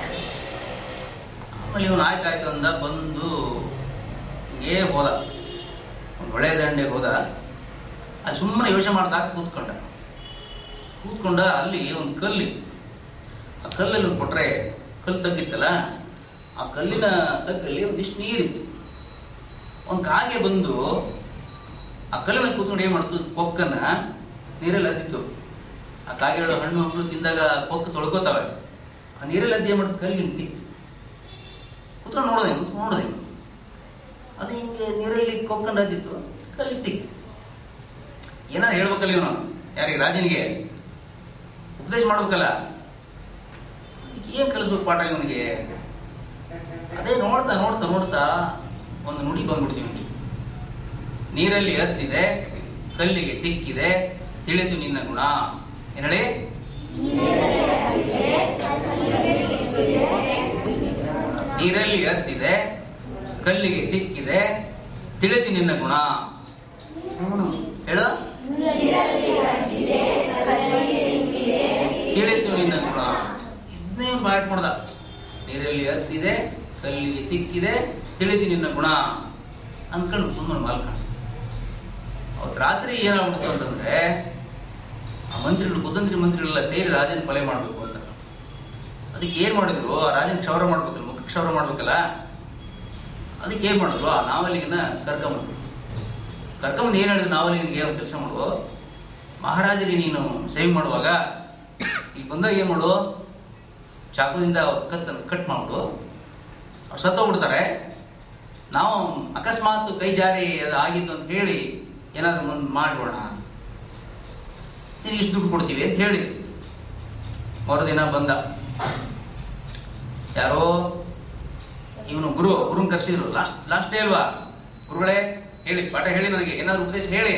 ಆಮೇಲೆ ಇವನು ಆಯ್ತಾಯ್ತು ಅಂದ ಬಂದು ಹಿಂಗೇ ಹೋದ ಒಂದು ಒಳ್ಳೆ ದಂಡೆಗೆ ಹೋದ ಅದು ಸುಮ್ಮನೆ ಯೋಚನೆ ಮಾಡ್ದಾಗ ಕೂತ್ಕೊಂಡ ಕೂತ್ಕೊಂಡ ಅಲ್ಲಿ ಒಂದು ಕಲ್ಲಿತ್ತು ಆ ಕಲ್ಲಲ್ಲಿ ಒಂದು ಕೊಟ್ರೆ ಕಲ್ಲು ತಗ್ಗಿತ್ತಲ್ಲ ಆ ಕಲ್ಲಿನ ತಗ್ಗಲ್ಲಿ ಒಂದಿಷ್ಟು ನೀರಿತ್ತು ಒಂದು ಕಾಗೆ ಬಂದು ಆ ಕಲ್ಲಿನ ಕೂತ್ಕೊಂಡು ಏನ್ ಮಾಡ್ತು ಕೊಕ್ಕನ್ನ ನೀರಲ್ಲಿ ಅದ್ದಿತ್ತು ಆ ಕಾಗೆಗಳು ಹಣ್ಣು ಹಣ್ಣು ತಿಂದಾಗ ಕೊಕ್ಕು ತೊಳ್ಕೊತಾವೆ ಆ ನೀರಲ್ಲಿ ಅದ್ದಿ ಏನ್ ಮಾಡ್ತು ಕಲ್ಲಿ ನಿಂತಿತ್ತು ಕೂತ್ಕೊಂಡು ನೋಡೋದೆ ನೋಡೋದೆ ಅದು ಹಿಂಗೆ ನೀರಲ್ಲಿ ಕೊಕ್ಕಂಡು ಅದ್ದಿತ್ತು ಕಲಿತಿ ಏನಾರು ಹೇಳ್ಬೇಕಲ್ಲ ಇವನು ಯಾರಿಗೆ ರಾಜನಿಗೆ ಉಪದೇಶ ಮಾಡ್ಬೇಕಲ್ಲ ಏನ್ ಕಲಿಸ್ಬೇಕು ಪಾಠ ಇವನಿಗೆ ಅದೇ ನೋಡ್ತಾ ನೋಡ್ತಾ ನೋಡ್ತಾ ಒಂದು ನುಡಿ ಬಂದ್ಬಿಡ್ತೀವಿ ಇವನಿಗೆ ನೀರಲ್ಲಿ ಹತ್ತಿದೆ ಕಲ್ಲಿಗೆ ತಿಕ್ಕಿದೆ ತಿಳಿದು ನಿನ್ನ ಗುಣ ಏನ್ ಹೇಳಿ ನೀರಲ್ಲಿ ಹತ್ತಿದೆ ಕಲ್ಲಿಗೆ ತಿಕ್ಕಿದೆ ತಿಳಿದು ನಿನ್ನ ಗುಣ ಹೇಳ ತಿಳಿದು ನಿನ್ನ ಗುಣ ಇದನ್ನೇ ಬಾಟ್ ಮಾಡ್ದ ನೀರಲ್ಲಿ ಹತ್ತಿದೆ ಕಲ್ಲಿಗೆ ತಿಕ್ಕಿದೆ ತಿಳಿದು ನಿನ್ನ ಗುಣ ಅನ್ಕೊಂಡು ಸುಮ್ಮನೆ ಮಾಲ್ಕೊಂಡು ಅವತ್ತು ರಾತ್ರಿ ಏನಾಗ್ಬಿಡ್ತು ಅಂತಂದ್ರೆ ಆ ಮಂತ್ರಿಗಳು ಕುತಂತ್ರಿ ಮಂತ್ರಿಗಳೆಲ್ಲ ಸೇರಿ ರಾಜನ ಕೊಲೆ ಮಾಡ್ಬೇಕು ಅಂತ ಅದಕ್ಕೆ ಏನ್ ಮಾಡಿದ್ರು ಆ ರಾಜನ ಕ್ಷೌರ ಮಾಡ್ಬೇಕಲ್ಲ ಮುಖ ಕ್ಷೌರ ಮಾಡ್ಬೇಕಲ್ಲ ಅದಕ್ಕೆ ಏನ್ ಮಾಡಿದ್ರು ಆ ನಾವಲಿಗನ್ನ ಕರ್ಕೊಂಬಂದ್ರು ಕರ್ಕೊಂಬಂದು ಏನ್ ಹೇಳಿದ್ರು ನಾವಲಿಗನಿಗೆ ಒಂದು ಕೆಲಸ ಮಾಡು ಮಹಾರಾಜರಿಗೆ ನೀನು ಸೇವ್ ಮಾಡುವಾಗ ಇಲ್ಲಿ ಬಂದಾಗ ಏನ್ ಮಾಡು ಚಾಕುದಿಂದ ಕತ್ ಕಟ್ ಮಾಡ್ಬಿಡು ಅವ್ರು ಸತ್ತೋಗ್ಬಿಡ್ತಾರೆ ನಾವು ಅಕಸ್ಮಾತ್ ಕೈ ಜಾರಿ ಅದು ಆಗಿದ್ದು ಅಂತ ಹೇಳಿ ಏನಾದ್ರು ಮುಂದೆ ಮಾಡ್ಬೋಣ ನಿನಗೆ ಇಷ್ಟು ದುಡ್ಡು ಕೊಡ್ತೀವಿ ಅಂತ ಹೇಳಿ ಮರುದಿನ ಬಂದ ಯಾರೋ ಇವನು ಗುರು ಗುರುನ್ ಕರ್ಸಿದ್ರು ಲಾಸ್ಟ್ ಲಾಸ್ಟ್ ಡೇ ಅಲ್ವಾ ಗುರುಗಳೇ ಹೇಳಿ ಪಾಠ ಹೇಳಿ ನನಗೆ ಏನಾದ್ರು ಉಪದೇಶ ಹೇಳಿ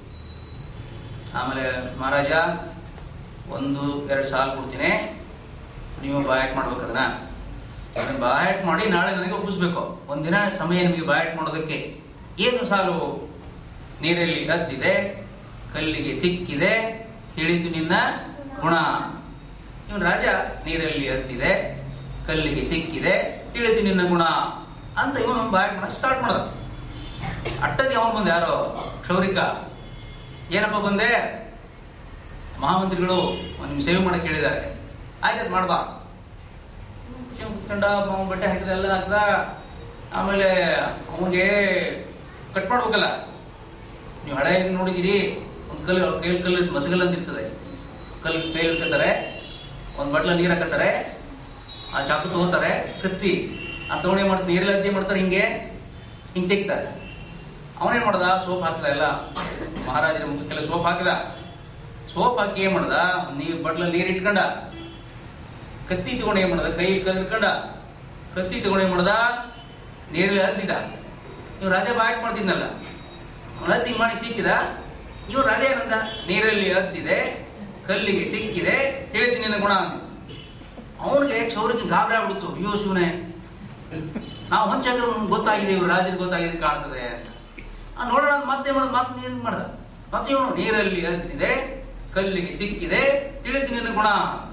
ಆಮೇಲೆ ಮಹಾರಾಜ ಒಂದು ಎರಡು ಸಾಲ ಕೊಡ್ತೀನಿ ನೀವು ಬಾಯಾಟ್ ಮಾಡ್ಬೇಕು ಅದನ್ನ ಅದನ್ನ ಬಾಯಾಟ್ ಮಾಡಿ ನಾಳೆ ನನಗೆ ಒಪ್ಪಿಸ್ಬೇಕು ಒಂದಿನ ಸಮಯ ನಿಮಗೆ ಬಾಯಾಟ್ ಮಾಡೋದಕ್ಕೆ ಏನು ಸಾಲು ನೀರಲ್ಲಿ ಹತ್ತಿದೆ ಕಲ್ಲಿಗೆ ತಿಕ್ಕಿದೆ ತಿಳಿದು ನಿನ್ನ ಗುಣ ಇವನು ರಾಜ ನೀರಲ್ಲಿ ಹತ್ತಿದೆ ಕಲ್ಲಿಗೆ ತಿಕ್ಕಿದೆ ತಿಳಿದು ನಿನ್ನ ಗುಣ ಅಂತ ಇವನು ಬಾಯಾಟ್ ಮಾಡಕ್ ಸ್ಟಾರ್ಟ್ ಮಾಡ್ದ ಅಟ್ಟದಿ ಅವನು ಬಂದ ಯಾರೋ ಕ್ಷೌರಿಕ ಏನಪ್ಪ ಬಂದೆ ಮಹಾಮಂತ್ರಿಗಳು ನಿಮ್ ಸೇವೆ ಮಾಡಕ್ ಹೇಳಿದ್ದಾರೆ ಆಯ್ತು ಮಾಡ್ಬಾ ಕುತ್ಕೊಂಡ ಅವ್ನ್ ಬಟ್ಟೆ ಹಾಕಿದ ಎಲ್ಲ ಹಾಕ್ದ ಆಮೇಲೆ ಅವನಿಗೆ ಕಟ್ ಮಾಡ್ಬೇಕಲ್ಲ ನೀವು ಹಳೆ ಇದ್ ನೋಡಿದಿರಿ ಒಂದು ಕಲ್ಲು ಅವ್ರ ಕೈಯಲ್ಲಿ ಕಲ್ಲು ಮಸಗಲ್ ಅಂತ ಇರ್ತದೆ ಕಲ್ಲು ಕೈಯಲ್ಲಿ ಇಟ್ಕೊತಾರೆ ಒಂದು ಬಟ್ಲ ನೀರು ಹಾಕತ್ತಾರೆ ಆ ಚಾಕು ತಗೋತಾರೆ ಕತ್ತಿ ಆ ತಗೊಂಡು ಏನ್ ಮಾಡ್ತಾರೆ ನೀರಲ್ಲಿ ಅದ್ದಿ ಮಾಡ್ತಾರೆ ಹಿಂಗೆ ಹಿಂಗೆ ತೆಗ್ತಾರೆ ಅವನೇನ್ ಮಾಡ್ದ ಸೋಪ್ ಹಾಕ್ದ ಎಲ್ಲ ಮಹಾರಾಜರ ಮುಖಕ್ಕೆಲ್ಲ ಸೋಪ್ ಹಾಕಿದ ಸೋಪ್ ಹಾಕಿ ಏನ್ ಮಾಡ್ದ ನೀರ್ ಬಟ್ಲ ನೀರ್ ಇಟ್ಕೊಂಡ ಕತ್ತಿ ತಗೊಂಡು ಏನ್ ಮಾಡ್ದ ಕೈ ಕಲ್ಲು ಇಟ್ಕೊಂಡ ಕತ್ತಿ ತಗೊಂಡು ಏನ್ ಮಾಡ್ದ ನೀರಲ್ಲಿ ಹದ್ದಿದ ಇವ್ ರಾಜ ಬಾಯ್ ಮಾಡ್ತಿದ್ನಲ್ಲ ಅವ್ನು ಹದ್ದಿ ಮಾಡಿ ತಿಕ್ಕಿದ ಇವ್ ರಾಜ ಏನಂದ ನೀರಲ್ಲಿ ಹದ್ದಿದೆ ಕಲ್ಲಿಗೆ ತಿಕ್ಕಿದೆ ತಿಳಿದು ನಿನ್ನ ಗುಣ ಅಂತ ಅವನಿಗೆ ಕ್ಷೌರಕ್ಕೆ ಗಾಬರಿ ಆಗ್ಬಿಡ್ತು ಅಯ್ಯೋ ಶಿವನೇ ನಾವು ಹೊಂಚಾಕ್ರೆ ಗೊತ್ತಾಗಿದೆ ಇವ್ರು ರಾಜರಿಗೆ ಗೊತ್ತಾಗಿದೆ ಕಾಣ್ತದೆ ಆ ನೋಡೋಣ ಅಂತ ಮತ್ತೆ ಮಾಡೋದು ಮತ್ತೆ ನೀರು ಮಾಡ್ದ ಮತ್ತೆ ಇವನು ನೀರಲ್ಲಿ ಹತ್ತಿದೆ ಕಲ್ಲಿಗೆ ತಿಕ್ಕಿದೆ ತಿಳಿದು ನಿನ್ನ ಗುಣ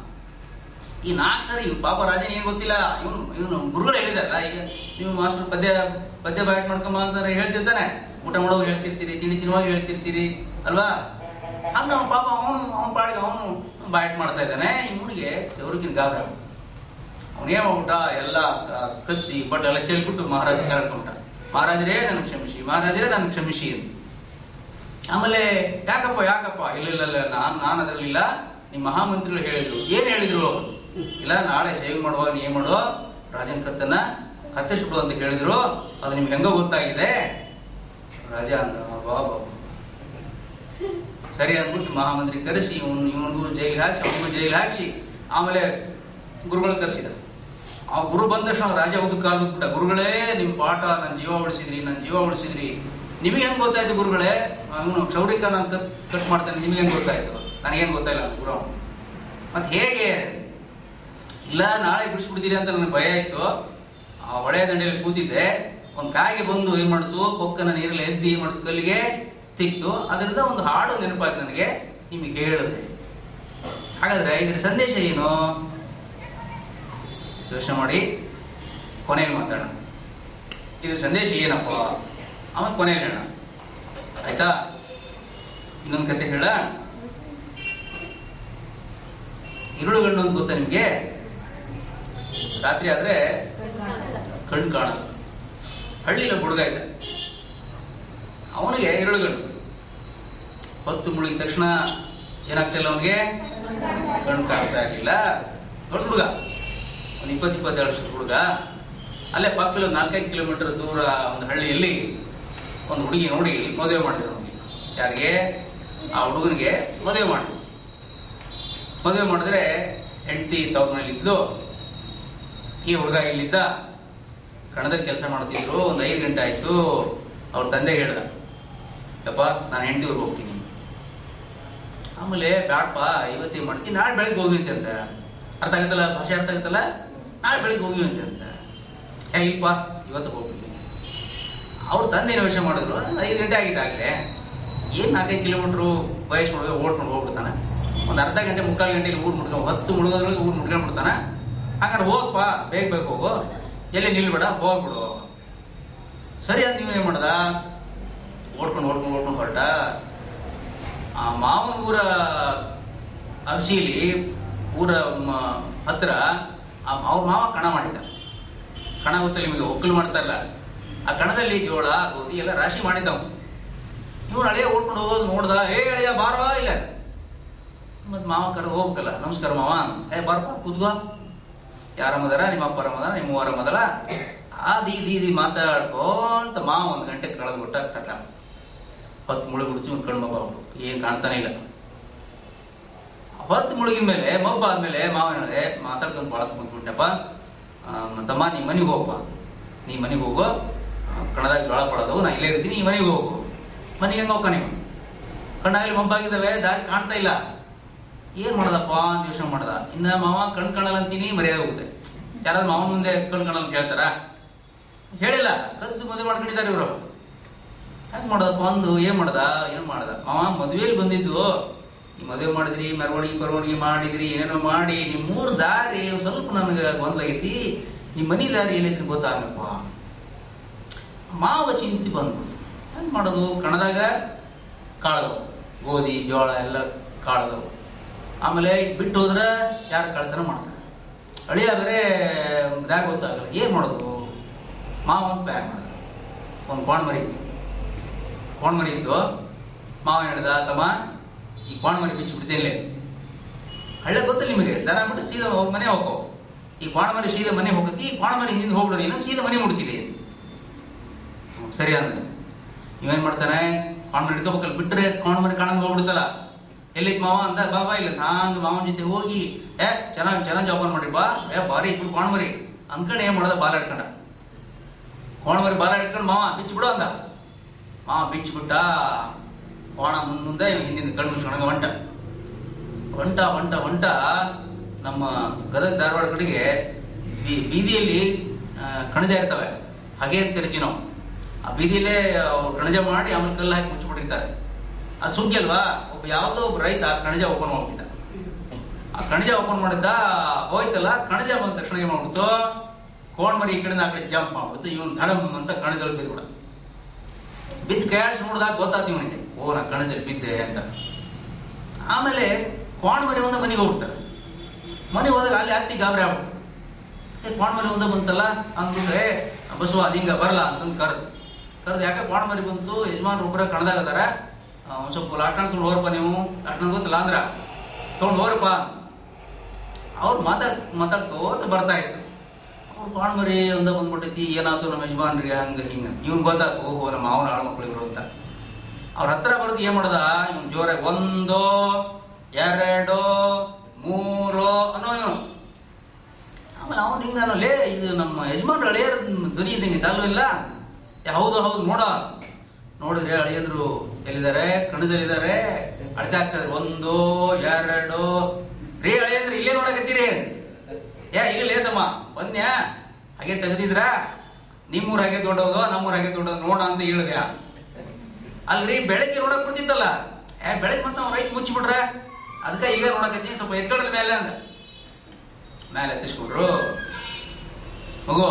ಈ ನಾಲ್ಕು ಸರಿ ಇವ್ ಪಾಪ ರಾಜನ ಏನ್ ಗೊತ್ತಿಲ್ಲ ಇವನು ಇವನು ಗುರುಗಳು ಹೇಳಿದಾರಲ್ಲ ಈಗ ನೀವು ಮಾಸ್ಟರ್ ಪದ್ಯ ಪದ್ಯ ಬಾಯಟ್ ಮಾಡ್ಕೊಂಬ ಅಂತ ಹೇಳ್ತಿರ್ತಾನೆ ಊಟ ಮಾಡೋವಾಗ ಹೇಳ್ತಿರ್ತೀರಿ ತಿಂಡಿ ತಿನ್ನುವಾಗ ಹೇಳ್ತಿರ್ತೀರಿ ಅಲ್ವಾ ಹಂಗ ಅವ್ನ ಪಾಪ ಅವನು ಅವನ ಪಾಡಿಗೆ ಅವನು ಬಾಯಟ್ ಮಾಡ್ತಾ ಇದ್ದಾನೆ ಇವನಿಗೆ ಅವ್ರಿಗಿನ ಗಾಬರಿ ಆಗ್ಬಿಟ್ಟು ಅವನೇನ್ ಮಾಡ್ಬಿಟ್ಟ ಎಲ್ಲ ಕ- ಕತ್ತಿ ಬಟ್ ಎಲ್ಲ ಚೆಲ್ಬಿಟ್ಟು ಮಹಾರಾಜ ಕೇಳ್ಕೊಂಬಿಟ್ಟ ಮಹಾರಾಜರೇ ನನಗೆ ಕ್ಷಮಿಸಿ ಮಹಾರಾಜರೇ ನನಗೆ ಕ್ಷಮಿಸಿ ಅಂತ ಆಮೇಲೆ ಯಾಕಪ್ಪ ಯಾಕಪ್ಪ ಇಲ್ಲ ಇಲ್ಲ ಇಲ್ಲ ನಾನು ನಾನು ಅದರಲ್ಲಿಲ್ಲ ನಿಮ್ಮ ಮಹಾಮಂತ್ರಿಗಳು ಹೇಳಿದ್ರು ಏನ್ ಹೇಳಿದ್ರು ಇಲ್ಲ ನಾಳೆ ಸೇವೆ ಮಾಡುವಾಗ ನೀ ಏನ್ ಮಾಡು ರಾಜನ ಕತ್ತನ್ನ ಕತ್ತರಿಸ್ಬಿಡು ಅಂತ ಹೇಳಿದ್ರು ಅದು ನಿಮ್ಗೆ ಹೆಂಗೋ ಗೊತ್ತಾಗಿದೆ ರಾಜ ಅಂದ ಬಾ ಬಾ ಸರಿ ಅಂದ್ಬಿಟ್ಟು ಮಹಾಮಂತ್ರಿ ಕರೆಸಿ ಇವನು ಇವನಿಗೂ ಜೈಲಿಗೆ ಹಾಕಿ ಅವನಿಗೂ ಜೈಲಿಗೆ ಹಾಕಿ ಆಮೇಲೆ ಗುರುಗಳು ಕರೆಸಿದ ಆ ಗುರು ಬಂದ ತಕ್ಷಣ ರಾಜ ಹೋದ ಕಾಲು ಬಿಟ್ಟ ಗುರುಗಳೇ ನಿಮ್ ಪಾಠ ನನ್ನ ಜೀವ ಉಳಿಸಿದ್ರಿ ನನ್ನ ಜೀವ ಉಳಿಸಿದ್ರಿ ನಿಮಗೆ ಹೆಂಗ್ ಗೊತ್ತಾಯ್ತು ಗುರುಗಳೇ ಅವನು ಕ್ಷೌರಿಕ ನಾನು ಕಟ್ ಕಟ್ ಮಾಡ್ತಾನೆ ನಿಮಗೆ ಹೆಂಗ್ ಗೊತ್ತಾಯ್ತು ನನಗೇನು ಗೊತ್ತಾಯಿಲ್ಲ ಗುರು ಮತ್ತೆ ಹೇಗೆ ಇಲ್ಲ ನಾಳೆ ಬಿಡಿಸ್ಬಿಡ್ತೀರಿ ಅಂತ ನನಗೆ ಭಯ ಆಯ್ತು ಆ ಹೊಳೆ ದಂಡೆಯಲ್ಲಿ ಕೂತಿದ್ದೆ ಒಂದ್ ಕಾಯಿಗೆ ಬಂದು ಏನ್ ಮಾಡ್ತು ಕೊಕ್ಕನ ನೀರಲ್ಲಿ ಎದ್ದಿ ಏನ್ ಮಾಡ್ತು ಕಲ್ಲಿಗೆ ತಿಕ್ತು ಅದರಿಂದ ಒಂದು ಹಾಡು ನೆನಪಾಯ್ತು ನನಗೆ ನಿಮಗೆ ಹೇಳಿದೆ ಹಾಗಾದ್ರೆ ಇದ್ರ ಸಂದೇಶ ಏನು ಯೋಚನೆ ಮಾಡಿ ಕೊನೆಯಲ್ಲಿ ಮಾತಾಡೋಣ ಇದ್ರ ಸಂದೇಶ ಏನಪ್ಪ ಆಮೇಲೆ ಕೊನೆಯಲ್ಲಿ ಹೇಳೋಣ ಆಯ್ತಾ ಇನ್ನೊಂದು ಕತೆ ಹೇಳ ಇರುಳುಗಣ್ಣು ಅಂತ ಗೊತ್ತಾ ನಿಮ್ಗೆ ರಾತ್ರಿ ಆದ್ರೆ ಕಣ್ಣು ಕಾಣಲ್ಲ ಹಳ್ಳಿಲ ಹುಡುಗ ಇದ್ದ ಅವನಿಗೆ ಇರುಳುಗಣ್ಣು ಹೊತ್ತು ಮುಳುಗಿದ ತಕ್ಷಣ ಏನಾಗ್ತಿಲ್ಲ ಅವನಿಗೆ ಕಣ್ಣು ಕಾಣ್ತಾ ಇರಲಿಲ್ಲ ದೊಡ್ಡ ಹುಡುಗ ಒಂದು ಇಪ್ಪತ್ತು ಇಪ್ಪತ್ತೆರಡು ವರ್ಷದ ಹುಡುಗ ಅಲ್ಲೇ ಪಕ್ಕದಲ್ಲಿ ಒಂದು ನಾಲ್ಕೈದು ಕಿಲೋಮೀಟರ್ ದೂರ ಒಂದು ಹಳ್ಳಿಯಲ್ಲಿ ಒಂದು ಹುಡುಗಿ ನೋಡಿ ಮದುವೆ ಮಾಡಿದ್ರು ಅವ್ನಿಗೆ. ಯಾರಿಗೆ ಆ ಹುಡುಗನಿಗೆ ಮದುವೆ ಮಾಡಿದ್ರು ಮದುವೆ ಮಾಡಿದ್ರೆ ಹೆಂಡತಿ ತವ್ರಲ್ಲಿ ಇದ್ಲು ಈ ಹುಡುಗ ಇಲ್ಲಿದ್ದ ಕಣದಲ್ಲಿ ಕೆಲಸ ಮಾಡ್ತಿದ್ರು ಒಂದು ಐದು ಗಂಟೆ ಆಯ್ತು ಅವ್ರ ತಂದೆ ಹೇಳ್ದ ಯಪ್ಪ ನಾನು ಹೆಂಡತಿ ಊರಿಗೆ ಹೋಗ್ತೀನಿ ಆಮೇಲೆ ಬ್ಯಾಡಪ್ಪ ಇವತ್ತೇ ಮಾಡ್ತೀನಿ ನಾಳೆ ಬೆಳಗ್ಗೆ ಹೋಗಿ ಅಂತ ಅರ್ಥ ಆಗುತ್ತಲ್ಲ ಭಾಷೆ ಅರ್ಥ ಆಗುತ್ತಲ್ಲ ನಾಳೆ ಬೆಳಗ್ಗೆ ಹೋಗಿ ಅಂತ ಏ ಇಲ್ಪ ಇವತ್ತು ಹೋಗ್ಬಿಡ್ತೀನಿ ಅವ್ರ ತಂದೆ ಏನು ಯೋಚನೆ ಮಾಡಿದ್ರು ಐದು ಗಂಟೆ ಆಗಿದ್ದಾಗಲೇ ಏನು ನಾಲ್ಕೈದು ಕಿಲೋಮೀಟ್ರು ವಯಸ್ಸು ಮಾಡಿದ್ರೆ ಓಡ್ಕೊಂಡು ಹೋಗ್ಬಿಡ್ತಾನೆ ಒಂದು ಅರ್ಧ ಗಂಟೆ ಮುಕ್ಕಾಲು ಗಂಟೆಲಿ ಊರು ಮುಟ್ಕೊಂಡು ಹತ್ತು ಮುಳುಗೋದ್ರೊಳಗೆ ಊರು ಮುಟ್ಕೊಂಡು ಬಿಡ್ತಾನೆ ಹಾಗಾದ್ರೆ ಹೋಗಪ್ಪ ಬೇಗ ಬೇಗ ಹೋಗು ಎಲ್ಲಿ ನಿಲ್ಬೇಡ ಹೋಗ್ಬಿಡು ಸರಿ ಅಂತ ನೀವು ಏನು ಮಾಡ್ದ ಓಡ್ಕೊಂಡು ಓಡ್ಕೊಂಡು ಓಡ್ಕೊಂಡು ಹೊರಟ ಆ ಮಾವನ ಊರ ಅರ್ಸಿಲಿ ಊರ ಮ- ಹತ್ರ ಆ ಅವ್ರ ಮಾವ ಕಣ ಮಾಡಿದ್ದ ಕಣ ಗೊತ್ತಲ್ಲ ನಿಮಗೆ ಒಕ್ಕಲು ಮಾಡ್ತಾರಲ್ಲ ಆ ಕಣದಲ್ಲಿ ಜೋಳ ಗೋಧಿ ಎಲ್ಲ ರಾಶಿ ಮಾಡಿದ್ದವ ಇವ್ರು ಹಳೆಯ ಓಡ್ಕೊಂಡು ಹೋಗೋದು ನೋಡ್ದ ಏ ಹಳೆಯ ಬಾರೋ ಇಲ್ಲ ಮತ್ ಮಾವ ಕರೆದು ಹೋಗ್ಬೇಕಲ್ಲ ನಮಸ್ಕಾರ ಮಾವ ಏ ಬಾರಪ್ಪ ಕೂತ್ಕೋ ಯಾರಮ್ಮದಾರ ನಿಮ್ಮ ಅಪ್ಪ ರಮದಾರ ನಿಮ್ಮ ಊರ ಮೊದಲ ಆ ದೀದಿ ದೀದಿ ಮಾತಾಡ್ಕೊಂತ ಮಾವ ಒಂದು ಗಂಟೆ ಕಳೆದು ಬಿಟ್ಟ ಕಥ ಹೊತ್ತು ಮುಳುಗಿ ಬಿಡ್ತು ಒಂದು ಕಣ್ಣು ಮಬ್ಬ ಅವ್ರು ಏನ್ ಕಾಣ್ತಾನೆ ಇಲ್ಲ ಹೊತ್ತು ಮುಳುಗಿದ ಮೇಲೆ ಮಬ್ಬ ಆದ್ಮೇಲೆ ಮಾವ ಹೇಳಿದೆ ಮಾತಾಡ್ಕೊಂಡು ಭಾಳ ಕುಂತ್ಬಿಟ್ಟಪ್ಪ ತಮ್ಮ ನೀ ಮನೆಗೆ ಹೋಗಪ್ಪ ನೀ ಮನೆಗೆ ಹೋಗು ಆ, ಕಣದಾಗ ಜೋಳ ಕೊಡೋದು ನಾ ಇಲ್ಲೇ ಇರ್ತೀನಿ ನೀ ಮನೆಗೆ ಹೋಗು ಮನೆಗೆ ಹೆಂಗ ಹೋಗ್ಕ ನೀವು ಕಣ್ಣಾಗಲಿ ಮಬ್ಬಾಗಿದ್ದಾವೆ ದಾರಿ ಕಾಣ್ತಾ ಇಲ್ಲ ಏನ್ ಮಾಡದಪ್ಪ ಅಂತ ಯೋಚನೆ ಮಾಡ್ದ ಇನ್ನ ಮಾವ ಕಣ್ ಕಾಣಲ್ಲ ಅಂತೀನಿ ಮರ್ಯಾದೆ ಹೋಗುತ್ತೆ ಯಾರಾದ್ರೂ ಮಾವನ ಮುಂದೆ ಕಣ್ ಕಾಣಲ್ಲ ಅಂತ ಹೇಳ್ತಾರ ಹೇಳಿಲ್ಲ ಕದ್ದು ಮದುವೆ ಮಾಡ್ಕೊಂಡಿದ್ದಾರೆ ಇವರು ಹೆಂಗ್ ಮಾಡದಪ್ಪ ಅಂದು ಏನ್ ಮಾಡ್ದ ಏನ್ ಮಾಡ್ದ ಮಾವ ಮದುವೆಯಲ್ಲಿ ಬಂದಿದ್ದು ಈ ಮದುವೆ ಮಾಡಿದ್ರಿ ಮೆರವಣಿಗೆ ಪರವಣಿಗೆ ಮಾಡಿದ್ರಿ ಏನೇನೋ ಮಾಡಿ ನಿಮ್ ಮೂರ್ ದಾರಿ ಒಂದ್ ಸ್ವಲ್ಪ ನನಗೆ ಗೊಂದಲಾಗೈತಿ ನಿಮ್ ಮನಿ ದಾರಿ ಏನೈತಿ ಗೊತ್ತಾಗಪ್ಪ ಮಾವ ಚಿಂತೆ ಬಂದು ಹೆಂಗ್ ಮಾಡೋದು ಕಣದಾಗ ಕಾಳದವು ಗೋಧಿ ಜೋಳ ಎಲ್ಲ ಕಾಳದವು ಆಮೇಲೆ ಈಗ ಬಿಟ್ಟು ಹೋದ್ರೆ ಯಾರು ಕಳ್ತನ ಮಾಡ್ತಾರೆ ಅಳಿಯ ಬೇರೆ ದಾರಿ ಗೊತ್ತಾಗಲ್ಲ ಏನ್ ಮಾಡೋದು ಮಾವ ಒಂದು ಪ್ಲಾನ್ ಮಾಡಿದ ಒಂದು ಕೋಣ ಮರಿ ಇತ್ತು ಕೋಣ ಮರಿ ಇತ್ತು ಮಾವ ಹೇಳ್ದ ತಮ್ಮ ಈ ಕೋಣ ಮರಿ ಬಿಚ್ಚಿ ಬಿಡ್ತೇನೆ ಹಳ್ಳೆ ಗೊತ್ತಿಲ್ಲ ನಿಮಗೆ ದನ ಬಿಟ್ಟು ಸೀದಾ ಹೋಗ್ ಮನೆ ಹೋಗೋ ಈ ಕೋಣ ಮರಿ ಸೀದಾ ಮನೆ ಹೋಗತಿ ಈ ಕೋಣ ಮರಿ ಹಿಂದಿಂದ ಹೋಗ್ಬಿಡೋದು ನೀನು ಸೀದಾ ಮನೆ ಮುಡ್ತಿದೆ ಹ್ಮ್, ಸರಿ ಅಂದ್ರೆ ನೀವೇನ್ ಮಾಡ್ತಾನೆ ಕೋಣ ಮರಿ ಹಿಡ್ಕೋಬೇಕಲ್ಲ ಬಿಟ್ರೆ ಕೋಣ ಮರಿ ಕಾಣಂಗ್ ಹೋಗ್ಬಿಡುತ್ತಲ್ಲ ಎಲ್ಲಿತ್ ಮಾವ ಅಂತ ಬಾಬಾ ಇಲ್ಲ ನಾನು ಮಾವನ ಜೊತೆ ಹೋಗಿ ಏ ಚೆನ್ನಾಗಿ ಚೆನ್ನಾಗಿ ಜೋಪಾನ ಮಾಡಿ ಬಾ ಏ ಬಾರಿ ಇತ್ತು ಕೋಣ ಮರಿ ಅನ್ಕೊಂಡು ಏನ್ ಮಾಡೋದ ಬಾಲ ಹಿಡ್ಕೊಂಡ ಕೋಣ ಮರಿ ಬಾಲ ಹಿಡ್ಕೊಂಡು ಮಾವ ಬಿಚ್ಚಿ ಬಿಡು ಅಂದ ಮಾವ ಬಿಚ್ಚಿ ಬಿಟ್ಟ ಕೋಣ ಮುಂದ್ ಮುಂದೆ ಇವ್ನ್ ಹಿಂದಿನ ಕಣ್ಣು ಮುಚ್ಕೊಂಡಂಗ ಹೊಂಟ ಹೊಂಟ ಹೊಂಟ ಹೊಂಟ ನಮ್ಮ ಗದಗ ಧಾರವಾಡ ಕಡೆಗೆ ಬೀ- ಬೀದಿಯಲ್ಲಿ ಆ, ಕಣಜ ಇರ್ತವೆ ಹಾಗೆ ಅಂತ ಕರಿತೀವಿ ನಾವು ಆ ಬೀದಿಯಲ್ಲೇ ಅವ್ರು ಕಣಜ ಮಾಡಿ ಆಮೇಲೆ ಕಲ್ಲು ಹಾಕಿ ಮುಚ್ಚಿಬಿಟ್ಟಿರ್ತಾರೆ ಅದು ಸುಗ್ಗಿ ಅಲ್ವಾ ಒಬ್ಬ ಯಾವುದೋ ಒಬ್ಬ ರೈತ ಆ ಕಣಜ ಓಪನ್ ಮಾಡ್ಬಿಟ್ಟಿದ್ದ ಆ ಕಣಜ ಓಪನ್ ಮಾಡಿದ್ದ ಹೋಯ್ತಲ್ಲ ಕಣಜ ಬಂದ ತಕ್ಷಣ ಏನ್ ಮಾಡ್ಬಿಡ್ತು ಕೋಣ್ ಮರಿ ಈ ಕಡೆಯಿಂದ ಆ ಕಡೆ ಜಂಪ್ ಮಾಡ್ಬಿಡ್ತು ಇವನ್ ಧಡಮ್ ಅಂತ ಕಣಜದಲ್ಲಿ ಬಿದ್ಬಿಡ ಬಿದ್ದು ಕೈಯಾಡ್ಸಿ ನೋಡಿದಾಗ ಗೊತ್ತಾಯ್ತು ಇವನಿಗೆ ಓ ನಾ ಕಣಜದಲ್ಲಿ ಬಿದ್ದೆ ಅಂತ ಆಮೇಲೆ ಕೋಣ್ ಮರಿ ಒಂದ ಮನೆಗೆ ಹೋಗ್ಬಿಡ್ತಾರೆ ಮನೆಗೆ ಹೋದಾಗ ಅಲ್ಲಿ ಹತ್ತಿ ಗಾಬರಿ ಆಗ್ಬಿಟ್ಟು ಏ ಕೋಣ್ ಮರಿ ಒಂದ ಬಂತಲ್ಲ ಅಂದ್ಬಿಟ್ಟು ಏ ಬಸವ ನಿಂಗ ಬರಲ್ಲ ಅಂತಂದು ಕರೆದು ಕರೆದು ಯಾಕೆ ಕೋಣ್ ಮರಿ ಬಂತು ಯಜಮಾನ್ರು ಒಬ್ಬರ ಕಣದಾಗ ಅದಾರ ಆ, ಒಂದ್ ಸ್ವಲ್ಪ ಲಾಟ್ನ ತೊಗೊಂಡು ಹೋರಪ್ಪ ನೀವು ಲಾಟ್ನ ಗೊತ್ತಿಲ್ಲ ಅಂದ್ರ ತೊಗೊಂಡು ಹೋರಪ್ಪ ಅವ್ರು ಮಾತಾಡ್ ಮಾತಾಡ್ಕೋತ ಬರ್ತಾ ಇದ್ರು ಅವ್ರು ಕೋಣ್ ಮರಿ ಒಂದ ಬಂದ್ಬಿಟ್ಟೈತಿ ಏನಾಯ್ತು ನಮ್ಮ ಯಜಮಾನ್ರಿಗೆ ಹಂಗ ಹಿಂಗ ಇವ್ನ್ ಗೊತ್ತಾಗ ಓಹೋ ನಮ್ಮ ಮಾವನ ಆಳು ಮಕ್ಳು ಇವ್ರು ಅಂತ ಅವ್ರ ಹತ್ರ ಬರೋದು ಏನ್ ಮಾಡದ ಇವ್ನು ಜೋರಾಗಿ ಒಂದು ಎರಡು ಮೂರು ಅನ್ನೋ ಇವನು ಆಮೇಲೆ ಅವನು ಹಿಂಗ ಲೇ ಇದು ನಮ್ಮ ಯಜಮಾನ್ರು ಹಳೆಯರ ಧ್ವನಿ ಇದ್ದಂಗೆ ಅಲ್ಲೂ ಇಲ್ಲ ಏ, ಹೌದು ಹೌದು ನೋಡ ನೋಡಿದ್ರೆ ಹಳೆಯದ್ರು ಎಲ್ಲಿದ್ದಾರೆ ಕಣದಲ್ಲಿದ್ದಾರೆ ಅಳತೆ ಆಗ್ತದೆ ಒಂದು ಎರಡು ರೇ ಹಳೆಯಂದ್ರೆ ಇಲ್ಲೇ ನೋಡಕತ್ತೀರಿ ಏ ಇಲ್ಲ ಲೇತಮ್ಮ ಬಂದ್ಯಾ ಹಾಗೆ ತೆಗ್ದಿದ್ರ ನಿಮ್ಮೂರ್ ಹಾಗೆ ದೊಡ್ಡದು ನಮ್ಮೂರ್ ಹಾಗೆ ದೊಡ್ಡದು ನೋಡ ಅಂತ ಹೇಳಿದ್ಯ ಅಲ್ರಿ ಬೆಳಗ್ಗೆ ನೋಡಕ್ ಬರ್ತಿತ್ತಲ್ಲ ಏ ಬೆಳಗ್ಗೆ ಮತ್ತೆ ಅವ್ನ ರೈತ ಮುಚ್ಚಿಬಿಟ್ರ ಅದಕ್ಕೆ ಈಗ ನೋಡಕತ್ತೀನಿ ಸ್ವಲ್ಪ ಎತ್ಕೊಳ್ಳ ಮೇಲೆ ಅಂದ ಮೇಲೆ ಎತ್ತಿಸ್ಬಿಟ್ರು ಮಗು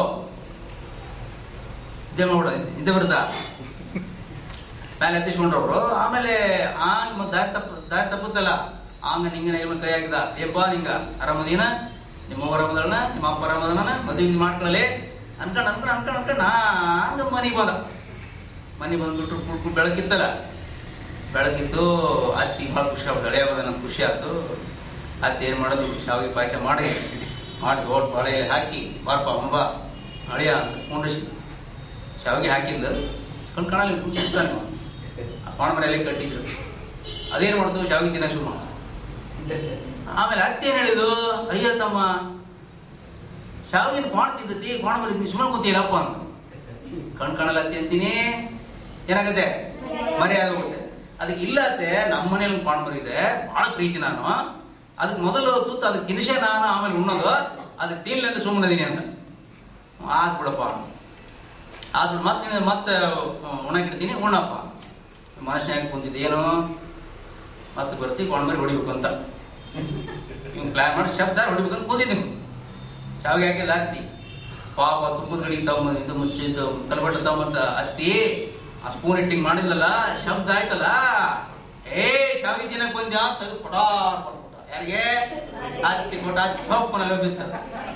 ಇದೇ ಮಾಡ್ಬಿಡ ಇದೇ ಬರ್ತಾ ಮೇಲೆ ಎತ್ತಿಸ್ಕೊಂಡ್ರು ಅವರು ಆಮೇಲೆ ಆಂಗ್ ಮತ್ತೆ ದಾರಿ ತಪ್ಪ ದಾರಿ ತಪ್ಪುತ್ತಲ್ಲ ಆಂಗ ನಿಂಗ ನಿಮ್ಮ ಕೈ ಆಗಿದ ಏಪ್ಪ ನಿಂಗ ಆರಾಮದೀನ ನಿಮ್ಮ ಅವ್ವ ಆರಾಮದಳನ ನಿಮ್ಮ ಅಪ್ಪ ಆರಾಮದನ ಮದುವೆ ಮಾಡ್ಕೊಳ್ಳಲಿ ಅನ್ಕೊಂಡ್ ಅನ್ಕೊಂಡ್ ಅನ್ಕೊಂಡ್ ಅನ್ಕೊಂಡ್ ಹಂಗ ಮನೆಗೆ ಬಂದ ಮನೆಗೆ ಬಂದ್ಬಿಟ್ರು ಕುಡ್ ಕುಡ್ ಬೆಳಕಿತ್ತಲ್ಲ ಬೆಳಕಿದ್ದು ಅತ್ತಿ ಭಾಳ ಖುಷಿ ಆಗ್ಬಿಟ್ಟು ಹಳೆಯ ಬಂದ ನಮ್ಗೆ ಖುಷಿ ಆಯ್ತು ಅತ್ತಿ ಏನ್ ಮಾಡೋದು ಶಾವಿಗೆ ಪಾಯಸ ಮಾಡಿ ಮಾಡಿ ದೊಡ್ಡ ಬಾಳೆ ಹಾಕಿ ಬಾರಪ್ಪ ಅಂಬ ಅಳಿಯ ಕುಂಡ್ರಿಸಿ ಶಾವಿಗೆ ಹಾಕಿದ್ದು ಕಣ್ ಕಾಣಲ್ಲಿ ಕೂತಿರ್ತಾನೆ ಪಾಣ ಮನೆಯಲ್ಲಿ ಕಟ್ಟಿದ್ರು ಅದೇನು ಮಾಡ್ತು ಶಾವಿಗೆ ತಿನ್ನ ಶುರು ಮಾಡ್ತು ಆಮೇಲೆ ಅತ್ತೆ ಏನ್ ಹೇಳಿದು ಅಯ್ಯ ತಮ್ಮ ಶಾವಿಗೆ ಮಾಡ್ತಿದ್ದತಿ ಕೋಣ ಬರೀತೀನಿ ಸುಮ್ಮನೆ ಕೂತಿಲ್ಲಪ್ಪ ಅಂತ ಕಣ್ ಕಾಣಲ್ಲ ಅತ್ತೆ ಅಂತೀನಿ ಏನಾಗತ್ತೆ ಮರ್ಯಾದೆ ಹೋಗುತ್ತೆ ಅದಕ್ಕೆ ಇಲ್ಲ ಅತ್ತೆ ನಮ್ಮ ಮನೇಲಿ ಪಾಣ ಬರಿದೆ ಬಹಳ ಪ್ರೀತಿ ನಾನು ಅದಕ್ಕೆ ಮೊದಲು ತುತ್ತು ಅದಕ್ಕೆ ತಿನಿಸೆ ನಾನು ಆಮೇಲೆ ಉಣ್ಣೋದು ಅದಕ್ಕೆ ತಿನ್ಲಿ ಅಂತ ಸುಮ್ಮನೆ ಅದೀನಿ ಅಂತ ಆದ್ ಬಿಡಪ್ಪ ಆದ್ರೆ ಮತ್ತೆ ಮತ್ತೆ ಒಣಗಿಡ್ತೀನಿ ಉಣ್ಣಪ್ಪ ಮನುಷ್ಯನಾಗಿ ಕುಂತಿದ್ದೆ ಏನು ಮತ್ತೆ ಬರ್ತಿ ಕೊಂಡ್ಬರಿ ಹೊಡಿಬೇಕು ಅಂತ ನೀವು ಪ್ಲಾನ್ ಮಾಡಿ ಶಬ್ದ ಹೊಡಿಬೇಕು ಅಂತ ಕೂತಿದ್ದೀನಿ ಶಾವಿಗೆ ಹಾಕಿಲ್ಲ ಹತ್ತಿ ಪಾಪ ತುಪ್ಪದ ಗಡಿ ತಮ್ಮ ಇದು ಮುಚ್ಚಿ ಇದು ಕಲ್ಬಟ್ಟ ತಮ್ಮಂತ ಅತ್ತಿ ಆ ಸ್ಪೂನ್ ಇಟ್ಟಿಂಗ್ ಮಾಡಿದ್ಲಲ್ಲ ಶಬ್ದ ಆಯ್ತಲ್ಲ ಏ ಶಾವಿಗೆ ತಿನ್ನಕ್ ಬಂದ್ಯ ಅಂತ ತೆಗೆದು ಕೊಡ ಕೊಟ್ಬಿಟ್ಟ. ಯಾರಿಗೆ ಅತ್ತಿ ಕೊಟ್ಟ ಕಪ್ಪನಲ್ಲಿ ಬಿತ್ತಲ್ಲ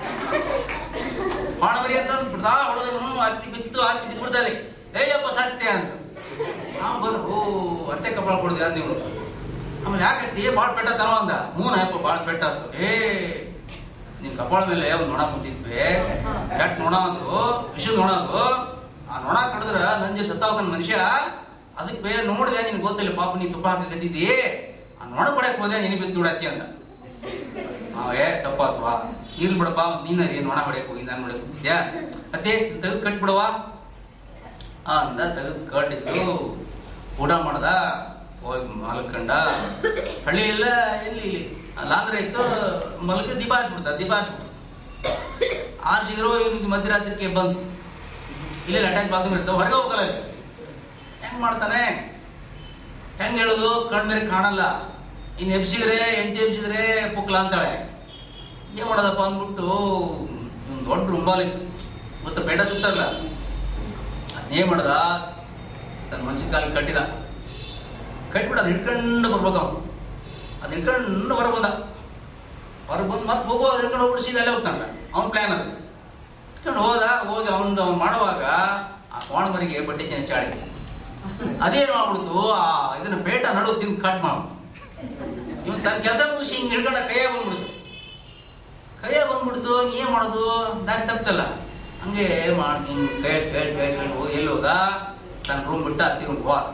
ಮಾಡಬರಿ ಅಂತ ಬಿಡ್ತಾ ಹೊಡೆದ್ರು ಅತ್ತಿ ಬಿತ್ತು ಅತ್ತಿ ಬಿದ್ಬಿಡ್ತಾರೆ ಏಯಪ್ಪ ಸತ್ಯ ಅಂತ ನಾವು ಬಂದು ಓ ಅತ್ತೆ ಕಪಾಳ ಕೊಡಿದೆ ಅಂದ ನೀವು ಆಮೇಲೆ ಯಾಕತ್ತಿ ಭಾಳ ಪೆಟ್ಟ ತನೋ ಅಂದ ಮೂನ ಯಪ್ಪ ಭಾಳ ಪೆಟ್ಟ ಆತು ಏ ನಿನ್ ಕಪಾಳ ಮೇಲೆ ಒಂದು ನೊಣ ಕುಂತಿದ್ವಿ ಕೆಟ್ಟ ನೊಣ ಅಂತು ವಿಷದ ನೊಣ ಅದು ಆ ನೊಣ ಕಡಿದ್ರ ನಂಜಿ ಸತ್ತಾವತನ ಮನುಷ್ಯ ಅದಕ್ಕೆ ಬೇ ನೋಡಿದೆ ನಿನ್ ಗೊತ್ತಿಲ್ಲ ಪಾಪ ನೀ ತುಪ್ಪ ಹಾಕಿ ಕದ್ದಿದ್ದಿ ಆ ನೊಣ ಕೊಡಕ್ ಹೋದೆ ನಿನಗೆ ಬಿದ್ದು ಬಿಡತ್ತಿ ಅಂತ ಅವ ಏ ತಪ್ಪಾತ್ವಾ ಇರ್ಲಿ ಬಿಡಪ್ಪ ನೀನ ರೀ ನೊಣ ಹೊಡೆಯಕ್ ಹೋಗಿ ನಾನು ಹೊಡೆಯಕ್ ಹೋಗಿದ್ಯಾ ಮತ್ತೆ ತೆಗೆದು ಕಟ್ಬಿಡವ ಅಂದ ತೆಗೆದು ಕಟ್ಟಿದ್ದು ಊಟ ಮಾಡ್ದ ಹೋಗಿ ಮಲ್ಕಂಡ ಹಳ್ಳಿ ಎಲ್ಲ ಎಲ್ಲಿ ಇಲ್ಲಿ ಲಾಂದ್ರೆ ಇತ್ತು ಮಲ್ಕ ದೀಪ ಹಚ್ಬಿಡ್ತ ದೀಪ ಹಚ್ಬಿಡ್ತ ಆರ್ಸಿದ್ರು ಇವ್ನಿಗೆ ಮಧ್ಯರಾತ್ರಿಗೆ ಬಂತು ಇಲ್ಲಿ ಅಟ್ಯಾಚ್ ಬಾತ್ರೂಮ್ ಇರ್ತಾವ ಹೊರಗೆ ಹೋಗಲ್ಲ ಇಲ್ಲಿ. ಹೆಂಗ್ ಮಾಡ್ತಾನೆ ಹೆಂಗ್ ಹೇಳುದು ಕಣ್ಮೇಲೆ ಕಾಣಲ್ಲ ಇನ್ ಎಬ್ಸಿದ್ರೆ ಎಂಟಿ ಎಬ್ಸಿದ್ರೆ ಪುಕ್ಲ ಅಂತಾಳೆ ಏನ್ ಮಾಡೋದಪ್ಪ ಅಂದ್ಬಿಟ್ಟು ಒಂದ್ ದೊಡ್ಡ ರುಂಬಾಲಿ ಮತ್ತೆ ಬೇಡ ಸುತ್ತಾರಲ್ಲ ಅದನ್ನೇ ಮಾಡ್ದ ತನ್ನ ಮನ್ಸಿನ ಕಾಲಿಗೆ ಕಟ್ಟಿದ ಕಟ್ಬಿಟ್ಟು ಅದು ಹಿಡ್ಕೊಂಡು ಬರ್ಬೇಕು ಅವ್ನು ಅದು ಹಿಡ್ಕೊಂಡು ಹೊರ ಬಂದ ಹೊರ ಬಂದು ಮತ್ತೆ ಹೋಗೋ ಅದು ಹಿಡ್ಕೊಂಡು ಹೋಗ್ಬಿಟ್ಟು ಸೀದಾ ಅಲ್ಲೇ ಹೋಗ್ತಾನಲ್ಲ ಅವ್ನ ಪ್ಲಾನ್ ಅದು ಹಿಡ್ಕೊಂಡು ಹೋದ ಹೋಗಿ ಅವ್ನು ಅವ್ನು ಮಾಡುವಾಗ ಆ ಕೋಣ ಮರಿಗೆ ಬಟ್ಟೆ ಜನ ಚಾಡಿ ಅದೇನು ಮಾಡ್ಬಿಡ್ತು ಆ ಇದನ್ನ ಪೇಟ ನಡು ತಿಂದು ಕಟ್ ಮಾಡು ಇವನ್ ತನ್ನ ಕೆಲಸ ಮುಗಿಸಿ ಹಿಂಗ್ ಹಿಡ್ಕೊಂಡ ಕೈಯಾಗ ಬಂದ್ಬಿಡ್ತು ಕೈಯಾಗ ಬಂದ್ಬಿಡ್ತು ಏನ್ ಮಾಡೋದು ದಾರಿ ತಪ್ತಲ್ಲ ಹಂಗೆ ಮಾಡಿ ಹಿಂಗ್ ಕೈ ಕೈ ಕೈ ಕೈ ಹೋಗಿ ಎಲ್ಲಿ ಹೋದ ತನ್ನ ರೂಮ್ ಬಿಟ್ಟ ಹತ್ತಿ ರೂಮ್ ಹೋದ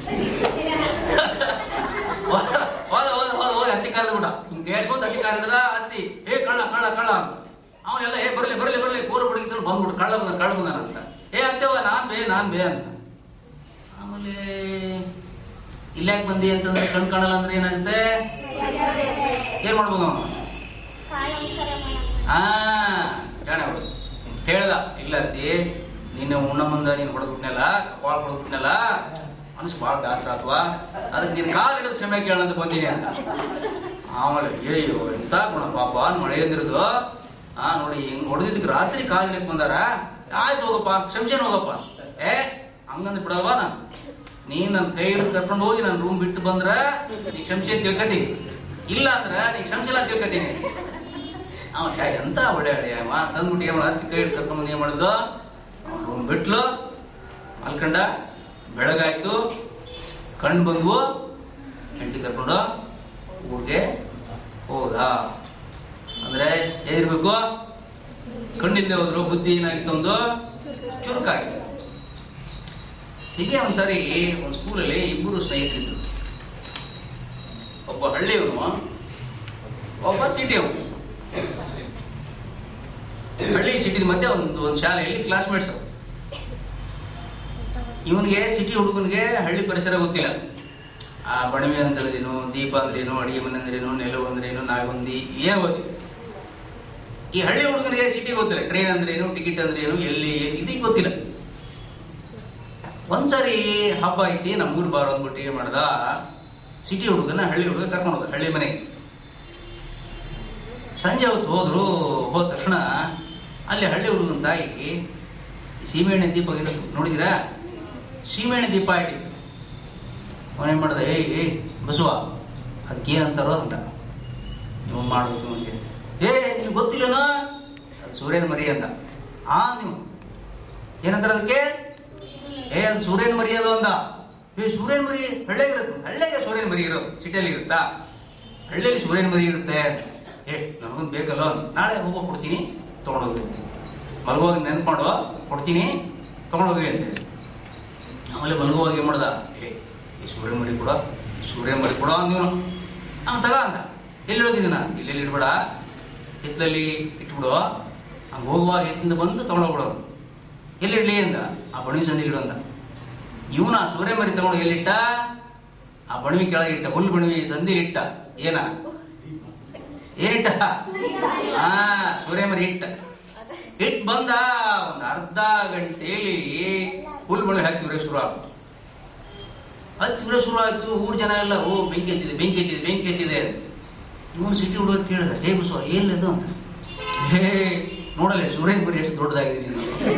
ಹೋದ ಹೋದ ಹೋದ ಹೋದ ಹೋಗಿ ಹತ್ತಿ ಕಾಲ ಬಿಟ್ಟ ಹಿಂಗ್ ದೇಶಬಂದು ಹತ್ತಿ ಕಾಲ ಹಿಡ್ದ ಹತ್ತಿ ಏ ಕಳ್ಳ ಕಳ್ಳ ಕಳ್ಳ ಅಂತ ಅವನೆಲ್ಲ ಏ ಬರ್ಲಿ ಬರ್ಲಿ ಬರ್ಲಿ ಕೂರ ಬಿಡಿದ್ರು ಬಂದ್ಬಿಟ್ಟು ಕಳ್ಳ ಬಂದ ಕಳ್ಳ ಬಂದಾನ ಅಂತ ಏ ಅಂತೇವ ನಾನ್ ಬೇ ನಾನ್ ಬೇ ಅಂತ ಆಮೇಲೆ ಇಲ್ಲಾಕ್ ಬಂದಿ ಅಂತಂದ್ರೆ ಕಣ್ ಕಾಣಲ್ಲ ಅಂದ್ರೆ ಏನಾಗುತ್ತೆ ಏನ್ ಮಾಡ್ಬೋದು ಅವನು ಕಾಲು ನಮಸ್ಕಾರ ಮಾಡಮ್ಮ. ಆ ಜಾಣ ಅವ್ರು ಹೇಳ್ದ ಇಲ್ಲತ್ತಿ ನಿನ್ನೆ ಉಣ್ಣ ಮುಂದ ನೀನ್ ಹೊಡೆದ್ಬಿಟ್ನಲ್ಲ ಕಪಾಳ ಹೊಡೆದ್ಬಿಟ್ನಲ್ಲ ಮನಸ್ಸು ಭಾಳ ದಾಸರ ಅಥವಾ ಅದಕ್ಕೆ ನೀನ್ ಕಾಲ್ ಹಿಡಿದು ಕ್ಷಮೆ ಕೇಳಂತ ಬಂದೀನಿ ಅಂತ ಆಮೇಲೆ ಅಯ್ಯೋ ಎಂತ ಗುಣ ಪಾಪ ಮಳೆ ಅಂದಿರೋದು ಆ ನೋಡಿ ಹಿಂಗ್ ಹೊಡೆದಿದ್ದಕ್ಕೆ ರಾತ್ರಿ ಕಾಲ್ ಹಿಡಿಯಕ್ ಬಂದಾರ ಆಯ್ತು ಹೋಗಪ್ಪ ಕ್ಷಮಿಸೇನು ಹೋಗಪ್ಪ ಏ ಹಂಗಂದ್ ಬಿಡಲ್ವಾ ನಾನು ನೀನ್ ನನ್ನ ಕೈ ಹಿಡಿದು ಕರ್ಕೊಂಡು ಹೋಗಿ ನನ್ನ ರೂಮ್ ಬಿಟ್ಟು ಬಂದ್ರ ನೀ ಕ್ಷಮಿಸಿ ಅಂತ ತಿಳ್ಕತೀನಿ ಇಲ್ಲ ಅಂದ್ರ ನೀ ಕ್ಷಮಿಸಿಲ್ಲ ಅಂತ ತಿಳ್ಕತೀನಿ ಅವ ಛೆ, ಎಂತ ಒಳ್ಳೆ ಅಳಿಯ ಅವ ತಂದ್ಬಿಟ್ಟು ಏನ್ ಮಾಡ ಕೈ ಹಿಡ್ದು ಕರ್ಕೊಂಡ್ ಏನ್ ಮಾಡುದು ಅವ್ನು ಬಿಟ್ಲು ಮಲ್ಕಂಡ ಬೆಳಗಾಯ್ತು ಕಣ್ಣು ಬಂದ್ವು ಹೆಂಡತಿ ಕರ್ಕೊಂಡು ಊರಿಗೆ ಹೋದ ಅಂದ್ರೆ ಏನಿರ್ಬೇಕು ಕಣ್ಣಿಂದ ಹೋದ್ರು ಬುದ್ಧಿ ಏನಾಗಿತ್ತು ಒಂದು ಚುರುಕಾಗಿತ್ತು ಹೀಗೆ ಒಂದ್ಸರಿ ಒಂದು ಸ್ಕೂಲಲ್ಲಿ ಇಬ್ಬರು ಸ್ನೇಹಿತರಿದ್ರು ಒಬ್ಬ ಹಳ್ಳಿಯವನು ಒಬ್ಬ ಸಿಟಿಯವನು ಹಳ್ಳಿ ಸಿಟಿದ ಮಧ್ಯೆ ಒಂದು ಒಂದು ಶಾಲೆಯಲ್ಲಿ ಕ್ಲಾಸ್ಮೇಟ್ಸ್ ಇವನಿಗೆ ಸಿಟಿ ಹುಡುಗನಿಗೆ ಹಳ್ಳಿ ಪರಿಸರ ಗೊತ್ತಿಲ್ಲ ಆ ಬಣವೆ ಅಂತಂದ್ರೇನು ದೀಪ ಅಂದ್ರೇನು ಅಡಿಗೆ ಮನೆ ಅಂದ್ರೇನು ನೆಲವು ಅಂದ್ರೇನು ನಾಗೊಂದಿ ಏನು ಗೊತ್ತಿಲ್ಲ ಈ ಹಳ್ಳಿ ಹುಡುಗನಿಗೆ ಸಿಟಿ ಗೊತ್ತಿಲ್ಲ ಟ್ರೈನ್ ಅಂದ್ರೇನು ಟಿಕೆಟ್ ಅಂದ್ರೇನು ಎಲ್ಲಿ ಇದಕ್ಕೆ ಗೊತ್ತಿಲ್ಲ ಒಂದ್ಸರಿ ಹಬ್ಬ ಐತಿ ನಮ್ಮೂರ್ ಬಾರ ಅಂದ್ಬಿಟ್ಟು ಏನ್ ಮಾಡ್ದ ಸಿಟಿ ಹುಡುಗನ ಹಳ್ಳಿ ಹುಡುಗ ಕರ್ಕೊಂಡು ಹೋದ ಹಳ್ಳಿ ಮನೆಗೆ ಸಂಜೆ ಹೊತ್ತು ಹೋದ್ರು ಹೋದ ತಕ್ಷಣ ಅಲ್ಲಿ ಹಳ್ಳಿ ಹುಡುಗನ ತಾಯಿ ಸೀಮೆಎಣ್ಣೆ ದೀಪ ಇರುತ್ತೆ ನೋಡಿದಿರಾ ಸೀಮೆಎಣ್ಣೆ ದೀಪ ಇಟ್ಟಿತ್ತು ಅವನೇನ್ ಮಾಡ್ದ ಏಯ್ ಏಯ್ ಬಸವ ಅದಕ್ಕೆ ಅಂತಾರೋ ಅಂತ ನೀವು ಮಾಡ್ಬೇಕು ಅಂತ ಏ ನಿಮ್ಗೆ ಗೊತ್ತಿಲ್ಲನ ಅದು ಸೂರ್ಯನ ಮರಿ ಅಂತ ಆ ನೀವು ಏನಂತಾರ ಅದಕ್ಕೆ ಏ ಅದು ಸೂರ್ಯನ ಮರಿ ಅದು ಅಂದ ಏ ಸೂರ್ಯನ ಮರಿ ಹಳ್ಳಿಯಾಗಿರುತ್ತೆ ಹಳ್ಳಿಗೆ ಸೂರ್ಯನ ಮರಿ ಇರೋದು ಸಿಟಿಯಲ್ಲಿ ಇರುತ್ತಾ ಹಳ್ಳಿಯಲ್ಲಿ ಸೂರ್ಯನ ಮರಿ ಇರುತ್ತೆ ಏ ನನಗೊಂದು ಬೇಕಲ್ಲ ನಾಳೆ ಹೋಗೋ ಕೊಡ್ತೀನಿ ತಗೊಂಡೋಗಿರ್ತೀನಿ ಮಲಗುವಾಗ ನೆನ್ಪು ಮಾಡು ಕೊಡ್ತೀನಿ ತಗೊಂಡೋಗಿ ಅಂತ ಆಮೇಲೆ ಮಲಗುವಾಗ ಏನು ಮಾಡ್ದ ಏ ಈ ಸೂರ್ಯ ಮರಿ ಕೊಡ ಸೂರ್ಯ ಮರಿ ಕೊಡ ನೀನು ಅವ್ನು ತಗ ಅಂದ ಎಲ್ಲಿ ಇಡೋದಿದ್ದೀನ ಇಲ್ಲೆಲ್ಲಿ ಇಡ್ಬೇಡ ಹಿತ್ತಲಲ್ಲಿ ಇಟ್ಬಿಡು ಹಂಗೆ ಹೋಗುವಾಗ ಎತ್ತಿಂದ ಬಂದು ತಗೊಂಡೋಗ್ಬಿಡು ಎಲ್ಲಿ ಇಡ್ಲಿ ಅಂದ ಆ ಬಣವಿ ಸಂದಿ ಇಡು ಅಂದ ಇವನ ಸೂರ್ಯ ಮರಿ ತಗೊಂಡು ಎಲ್ಲಿಟ್ಟ ಆ ಬಣವಿ ಕೆಳಗೆ ಇಟ್ಟ ಹುಲ್ ಬಣವಿ ಸಂದಿ ಇಟ್ಟ ಏನ ಏನಿಟ್ಟ ಹಾ ಸೂರ್ಯ ಮರಿ ಇಟ್ಟ ಇಟ್ ಬಂದ ಒಂದ್ ಅರ್ಧ ಗಂಟೆಯಲ್ಲಿ ಹುಲ್ ಬಣವಿ ಹತ್ತಿ ಉರೇ ಶುರು ಆಗ್ತು ಹತ್ತಿ ಉರೇ ಶುರು ಆಯ್ತು ಊರ್ ಜನ ಎಲ್ಲ ಓ ಬೆಂಕಿ ಎತ್ತಿದೆ ಬೆಂಕಿ ಎತ್ತಿದೆ ಬೆಂಕಿ ಎತ್ತಿದೆ ಇವನು ಸಿಟಿ ಹುಡುಗ ಕೇಳಿದ ಹೇ ಬಸವ ಏನಿದು ಅಂತ ಹೇ ನೋಡಲೆ ಸೂರ್ಯನ ಮರಿ ಎಷ್ಟು ದೊಡ್ಡದಾಗಿದೆ ನೀನು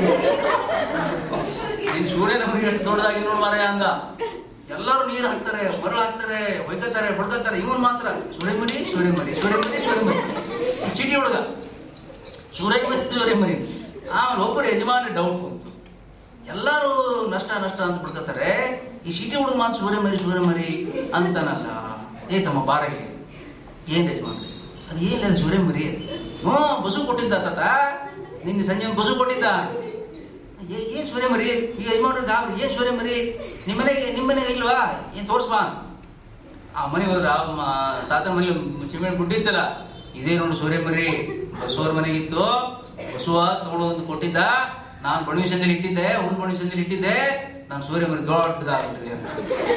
ನೀನ್ ಸೂರ್ಯನ ಮರಿ ಎಷ್ಟು ದೊಡ್ಡದಾಗಿದೆ ನೋಡ್ ಮಾರಾಯ ಅಂದ ಎಲ್ಲರೂ ನೀರು ಹಾಕ್ತಾರೆ ಮರಳು ಹಾಕ್ತಾರೆ ಹೊಯ್ಕೋತಾರೆ ಹೊಡ್ಕೋತಾರೆ ಇವನ್ ಮಾತ್ರ ಸೂರ್ಯ ಮರಿ ಸೂರ್ಯ ಮರಿ ಸೂರ್ಯ ಮರಿ ಸೂರ್ಯ ಮರಿ ಸಿಟಿ ಹುಡುಗ ಸೂರ್ಯ ಮರಿ ಸೂರ್ಯ ಮರಿ ಆಮೇಲೆ ಒಬ್ಬರು ಯಜಮಾನ ಡೌಟ್ ಬಂತು ಎಲ್ಲರೂ ನಷ್ಟ ನಷ್ಟ ಅಂತ ಬಿಡ್ಕೋತಾರೆ ಈ ಸಿಟಿ ಹುಡುಗ ಮಾತ್ರ ಸೂರ್ಯ ಮರಿ ಸೂರ್ಯ ಮರಿ ಅಂತಾನಲ್ಲ ಏ ತಮ್ಮ ಬಾರಗೆ ಏನ್ ಯಜಮಾನ ಅದು ಏನಿಲ್ಲ ಸೂರ್ಯ ಮರಿ ಹ್ಞೂ ಬಸು ಕೊಟ್ಟಿದ್ದ ತಾತ ನಿನ್ನೆ ಸಂಜೆ ಒಂದು ಬಸು ಕೊಟ್ಟಿದ್ದ ಏ- ಏನ್ ಸೂರ್ಯ ಮರಿ ಈ ಯಜಮಾನ್ರು ಗಾಬ್ರಿ ಏನ್ ಸೂರ್ಯ ಮರಿ ನಿಮ್ಮ ಮನೆಗೆ ನಿಮ್ಮ ಮನೆಗೆ ಇಲ್ವಾ ಏನ್ ತೋರ್ಸ್ಬಾ ಆ ಮನೆ ಹೋದ್ರ ಆ ಮ- ತಾತನ ಮನೇಲಿ ಚಿಮ್ಮಣ್ಣಿ ಗುಡ್ಡ ಇತ್ತಲ್ಲ ಇದೇ ನೋಡಿ ಸೂರ್ಯ ಮರಿ ಬಸವರ ಮನೆಗಿತ್ತು ಬಸವ ತಗೊಂಡು ಒಂದು ಕೊಟ್ಟಿದ್ದ ನಾನು ಬಣವಿ ಸಂದಿಲಿ ಇಟ್ಟಿದ್ದೆ ಹುಲ್ ಬಣವಿ ಸಂದಿಲಿ ಇಟ್ಟಿದ್ದೆ ನಾನು ಸೂರ್ಯ ಮರಿ ದೊಡ್ಡದಾಗ್ಬಿಟ್ಟಿದೆ ಅಂತ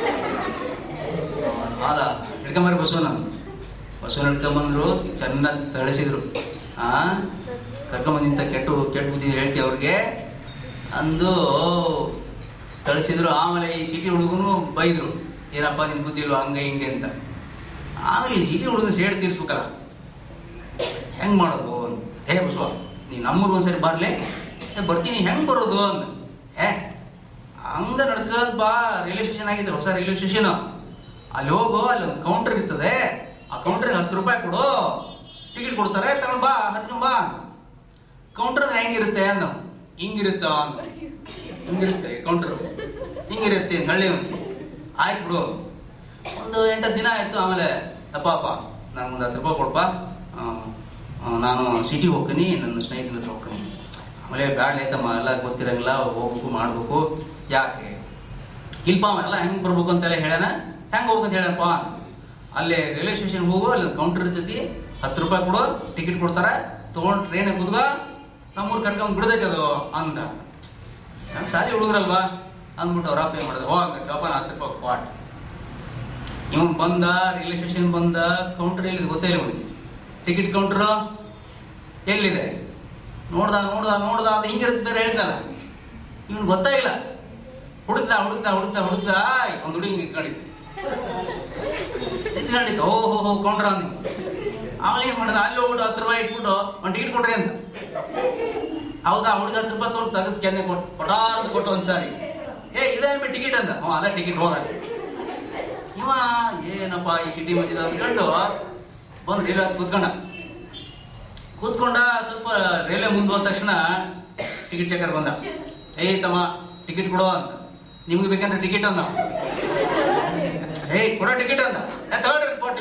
ಆಲ ಹಿಡ್ಕೊಂಬರಿ ಬಸವನ ಬಸವನ ಹಿಡ್ಕೊಂಬಂದ್ರು ಚೆನ್ನಾಗಿ ತಳಿಸಿದ್ರು ಆ ಕರ್ಕೊಂಬಂದಿಂತ ಕೆಟ್ಟು ಕೆಟ್ಟ ಬುದ್ಧಿ ಹೇಳ್ತಿ ಅವ್ರಿಗೆ ಅಂದು ತಳಿಸಿದ್ರು ಆಮೇಲೆ ಈ ಸಿಟಿ ಹುಡುಗನು ಬೈದ್ರು ಏನಪ್ಪ ನಿನ್ ಬುದ್ಧಿ ಇಲ್ವಾ ಹಂಗೆ ಹಿಂಗೆ ಅಂತ ಆಮೇಲೆ ಈ ಸಿಟಿ ಹುಡುಗನ ಸೇಡ್ ತೀರ್ಸ್ಬೇಕಲ್ಲ ಹೆಂಗ್ ಮಾಡೋದು ಅಂತ. ಹೇ ಬಸವ ನೀ ನಮ್ಮೂರು ಒಂದ್ಸರಿ ಬರ್ಲೆ ಏ ಬರ್ತೀನಿ ಹೆಂಗ್ ಬರೋದು ಅಂದ ಏ ಹಂಗ ನಡ್ಕೊಂಡ್ ಬಾ ರೈಲ್ವೆ ಸ್ಟೇಷನ್ ಆಗಿದೆ ಹೊಸ ರೈಲ್ವೆ ಸ್ಟೇಷನ್ ಅಲ್ಲಿ ಹೋಗು ಅಲ್ಲಿ ಒಂದು ಕೌಂಟರ್ ಇರ್ತದೆ ಆ ಕೌಂಟರ್ಗೆ ಹತ್ತು ರೂಪಾಯಿ ಕೊಡು ಟಿಕೆಟ್ ಕೊಡ್ತಾರೆ ತಗೊಂಡ್ ಬಾ ಹತ್ಕೊಂಡ್ ಬಾ ಕೌಂಟರ್ ಹೆಂಗಿರುತ್ತೆ ಅಂದ ಹಿಂಗಿರುತ್ತ ಅಂದ ಹಿಂಗಿರುತ್ತೆ ಕೌಂಟರ್ ಹಿಂಗಿರುತ್ತೆ ಹಳ್ಳಿ ಆಯ್ತು ಬಿಡು ಒಂದು ಎಂಟತ್ತು ದಿನ ಆಯ್ತು ಆಮೇಲೆ ಅಪ್ಪ ಅಪ್ಪ ನಾನು ಒಂದು ಹತ್ತು ರೂಪಾಯಿ ಕೊಡಪ್ಪ ಆ, ಆ, ನಾನು ಸಿಟಿಗೆ ಹೋಗ್ತೀನಿ ನನ್ನ ಸ್ನೇಹಿತರ ಹತ್ರ ಹೋಗ್ತೀನಿ ಆಮೇಲೆ ಬ್ಯಾಡ್ಲೆ ತಮ್ಮ ಎಲ್ಲ ಗೊತ್ತಿರಂಗಿಲ್ಲ ಹೋಗ್ಬೇಕು ಮಾಡ್ಬೇಕು ಯಾಕೆ ಇಲ್ಪ ಅವ ಎಲ್ಲ ಹೆಂಗ್ ಬರ್ಬೇಕು ಅಂತೆಲ್ಲ ಹೇಳ್ಯಾನ ಹೆಂಗ್ ಹೋಗ್ಬೇಕಂತ ಹೇಳ್ಯಾನಪ್ಪ ಅಲ್ಲಿ ರೈಲ್ವೆ ಸ್ಟೇಷನ್ ಹೋಗು ಅಲ್ಲಿ ಕೌಂಟರ್ ಇರ್ತೈತಿ ಹತ್ತು ರೂಪಾಯಿ ಕೊಡು ಟಿಕೆಟ್ ಕೊಡ್ತಾರ ತಗೊಂಡ್ ಟ್ರೈನ್ ಕುದ್ಗ ನಮ್ಮೂರ್ ಕರ್ಕೊಂಡ್ ಬಿಡದೈತೆ ಅದು ಅಂದ ನಂಗೆ ಸಾಲಿ ಹುಡುಗರಲ್ವಾ ಅಂದ್ಬಿಟ್ಟು ಅವ್ರ ಅಪ್ಪ ಏನ್ ಮಾಡಿದ ಹೋಗ ಅಪ್ಪ ನಾ ಹತ್ತು ರೂಪಾಯಿ ಪಾಟ್ ಇವನ್ ಬಂದ ರೈಲ್ವೆ ಸ್ಟೇಷನ್ ಬಂದ ಕೌಂಟರ್ ಎಲ್ಲಿದೆ ಗೊತ್ತೇ ಇಲ್ಲ ಅವನಿಗೆ ಟಿಕೆಟ್ ಕೌಂಟರ್ ಎಲ್ಲಿದೆ ನೋಡ್ದ ನೋಡ್ದ ನೋಡ್ದ ಅದು ಹಿಂಗಿರುತ್ತೆ ಬೇರೆ ಹೇಳಿದ್ನಲ್ಲ ಇವನ್ ಗೊತ್ತಾ ಇಲ್ಲ ಹುಡುಕ್ತಾ ಹುಡುಕ್ತಾ ಹುಡುಕ್ತಾ ಹುಡುಕ್ತಾ ಒಂದು ಹುಡುಗಿ ನಿಂತ್ಕೊಂಡಿತ್ತು ನಿಂತ್ಕೊಂಡಿತ್ತು ಓ ಹೋ ಹೋ ಕೌಂಟ್ರ ಅಂದ ಆಮೇಲೆ ಏನ್ ಮಾಡಿದ ಅಲ್ಲಿ ಹೋಗ್ಬಿಟ್ಟು ಹತ್ತು ರೂಪಾಯಿ ಇಟ್ಬಿಟ್ಟು ಒಂದು ಟಿಕೆಟ್ ಕೊಡ್ರಿ ಅಂತ ಹೌದಾ ಹುಡುಗ ಹತ್ತು ರೂಪಾಯಿ ತೊಗೊಂಡು ತೆಗೆದು ಕೆನ್ನೆ ಕೊಟ್ಟು ಪಡಾ ಅಂತ ಕೊಟ್ಟು ಒಂದ್ಸಾರಿ ಏ ಇದೇ ಟಿಕೆಟ್ ಅಂತ ಹ್ಞೂ ಅದ ಟಿಕೆಟ್ ಹೋದ ಇವ ಏನಪ್ಪ ಈ ಕಿಟಿ ಮಜ್ಜಿದ ಅಂದ್ಕೊಂಡು ಬಂದು ರೈಲ್ವೆ ಕೂತ್ಕೊಂಡ ಕೂತ್ಕೊಂಡ ಸ್ವಲ್ಪ ರೈಲ್ವೆ ಮುಂದೆ ಹೋದ ತಕ್ಷಣ ಟಿಕೆಟ್ ಚೆಕರ್ ಬಂದ ಏಯ್ ತಮ್ಮ ಟಿಕೆಟ್ ಕೊಡು ಅಂತ ನಿಮ್ಗೆ ಬೇಕಂದ್ರೆ ಟಿಕೆಟ್ ಅಂದ ಏಯ್ ಕೊಡೋ ಟಿಕೆಟ್ ಅಂದ ಏ ತಗೊಳ್ರಿ ಕೊಟ್ಟು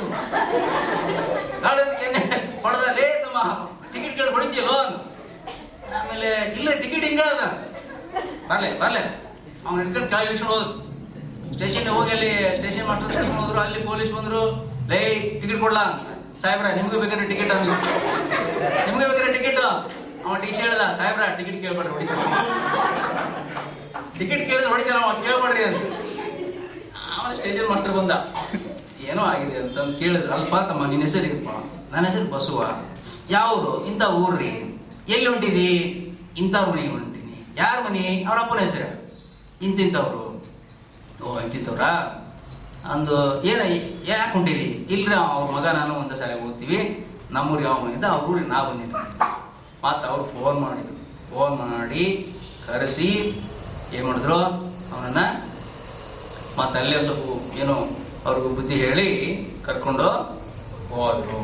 ಹೊಡೆದ ಲೇ ತಮ್ಮ ಟಿಕೆಟ್ ಕೇಳಿ ಹೊಡಿತೀಯಲ್ಲೋ ಅಂದ ಆಮೇಲೆ ಇಲ್ಲ ಟಿಕೆಟ್ ಹಿಂಗ ಅದ ಬರ್ಲೆ ಬರ್ಲೆ ಅವ್ನು ಹಿಡ್ಕೊಂಡು ಕೆಳಗೆ ಇಳಿಸ್ಕೊಂಡು ಹೋದ್ ಸ್ಟೇಷನ್ ಹೋಗಿ ಅಲ್ಲಿ ಸ್ಟೇಷನ್ ಮಾಸ್ಟರ್ ಕರ್ಕೊಂಡು ಹೋದ್ರು ಅಲ್ಲಿ ಪೊಲೀಸ್ ಬಂದ್ರು ಲೇ ಟಿಕೆಟ್ ಕೊಡ್ಲಾ ಸಾಹೇಬ್ರ ನಿಮ್ಗೆ ಬೇಕಾದ್ರೆ ಟಿಕೆಟ್ ಅಂದ್ರು ನಿಮ್ಗೆ ಬೇಕಾದ್ರೆ ಟಿಕೆಟ್ ಅವ ಟಿ ಸಿ ಹೇಳ್ದ ಸಾಹೇಬ್ರ ಟಿಕೆಟ್ ಕೇಳ್ಬೇಡ್ರಿ ಹೊಡಿತಾರೆ ಟಿಕೆಟ್ ಕೇಳಿದ್ರೆ ಹೊಡಿತಾರ ಅವ ಕೇಳ್ಬೇಡ್ರಿ ಅಂತ ಆಮೇಲೆ ಸ್ಟೇಜನ್ ಮಾಸ್ಟರ್ ಬಂದ ಏನೋ ಆಗಿದೆ ಅಂತ ಕೇಳಿದ್ರು ಅಲ್ಪ ತಮ್ಮ ನಿನ್ನ ಹೆಸರಿಗಪ್ಪ ನನ್ನ ಹೆಸರು ಬಸವ ಯಾವರು ಇಂಥ ಊರ್ರಿ ಎಲ್ಲಿ ಹೊಂಟಿದಿ ಇಂಥವ್ರ ಮನೆಗೆ ಹೊಂಟೀನಿ ಯಾರ ಮನೆ ಅವ್ರ ಅಪ್ಪನ ಹೆಸರು ಇಂತಿಂಥವ್ರು ಓ ಇಂತಿಂಥವ್ರ ಅಂದು ಏನ ಯಾಕೆ ಹೊಂಟಿದಿ ಇಲ್ರಿ ಅವ್ರ ಮಗ ನಾನು ಒಂದ ಶಾಲೆಗೆ ಓದ್ತೀವಿ ನಮ್ಮೂರಿಗೆ ಯಾವ ಮನೆಯಿಂದ ಅವ್ರ ಊರಿಗೆ ನಾ ಬಂದಿನಿ ಮತ್ತು ಅವ್ರು ಫೋನ್ ಮಾಡಿದ್ರು ಫೋನ್ ಮಾಡಿ ಕರೆಸಿ ಏನು ಮಾಡಿದ್ರು ಅವನನ್ನ ಮತ್ತೆ ಅಲ್ಲೇ ಒಂದ್ ಸ್ವಲ್ಪ ಏನೋ ಅವ್ರಿಗೂ ಬುದ್ಧಿ ಹೇಳಿ ಕರ್ಕೊಂಡು ಹೋದ್ರು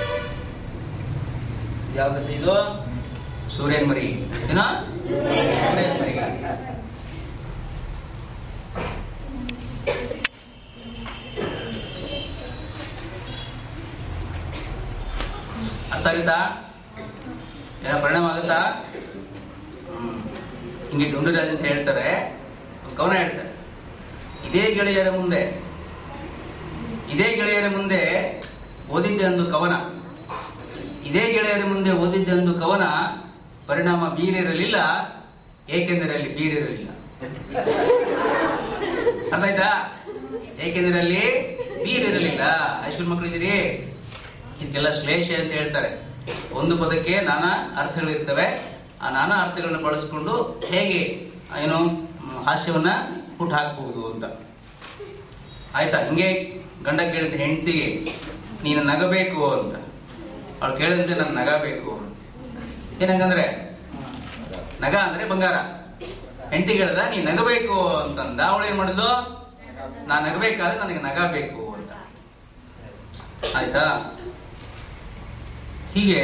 ಯಾವ್ದು ಇದು ಸೂರ್ಯನ್ ಮರಿ ಏನ ಸೂರ್ಯನ್ ಮರಿ ಅರ್ಥ ಆಗುತ್ತಾ ಏನೋ ಪರಿಣಾಮ ಆಗುತ್ತಾ ಹಿಂಗೆ ಗುಂಡುರಾಜ್ ಅಂತ ಹೇಳ್ತಾರೆ ಒಂದು ಕವನ ಹೇಳ್ತಾರೆ ಇದೇ ಗೆಳೆಯರ ಮುಂದೆ ಇದೇ ಗೆಳೆಯರ ಮುಂದೆ ಓದಿದ್ದೊಂದು ಕವನ ಇದೇ ಗೆಳೆಯರ ಮುಂದೆ ಓದಿದ್ದೊಂದು ಕವನ ಪರಿಣಾಮ ಬೀರಿರಲಿಲ್ಲ ಏಕೆಂದರೆ ಅಲ್ಲಿ ಬೀರಿರಲಿಲ್ಲ ಅರ್ಥ ಆಯ್ತಾ ಏಕೆಂದರೆ ಅಲ್ಲಿ ಬೀರಿರಲಿಲ್ಲ ಹೈಸ್ಕೂಲ್ ಮಕ್ಕಳಿದ್ದೀರಿ ಇದಕ್ಕೆಲ್ಲ ಶ್ಲೇಷ ಅಂತ ಹೇಳ್ತಾರೆ ಒಂದು ಪದಕ್ಕೆ ನಾನಾ ಅರ್ಥಗಳಿರ್ತವೆ ಆ ನಾನಾ ಅರ್ಥಗಳನ್ನು ಬಳಸಿಕೊಂಡು ಹೇಗೆ ಏನು ಮ್, ಹಾಸ್ಯವನ್ನ ಹುಟ್ಟು ಹಾಕಬಹುದು ಅಂತ ಆಯ್ತಾ ಹಿಂಗೆ ಗಂಡ ಕೇಳಿದ ಹೆಂಡತಿಗೆ ನೀನು ನಗಬೇಕು ಅಂತ ಅವಳು ಕೇಳಿದಂತೆ ನಾನು ನಗಬೇಕು ಏನಂಗಂದ್ರೆ ನಗ ಅಂದ್ರೆ ಬಂಗಾರ ಹೆಂಡತಿ ಕೇಳ್ದ ನೀ ನಗಬೇಕು ಅಂತಂದ ಅವಳು ಏನ್ ಮಾಡಿದ್ಲು ನಾ ನಗಬೇಕಾದ್ರೆ ನನಗೆ ನಗಬೇಕು ಅಂತ ಆಯ್ತಾ ಹೀಗೆ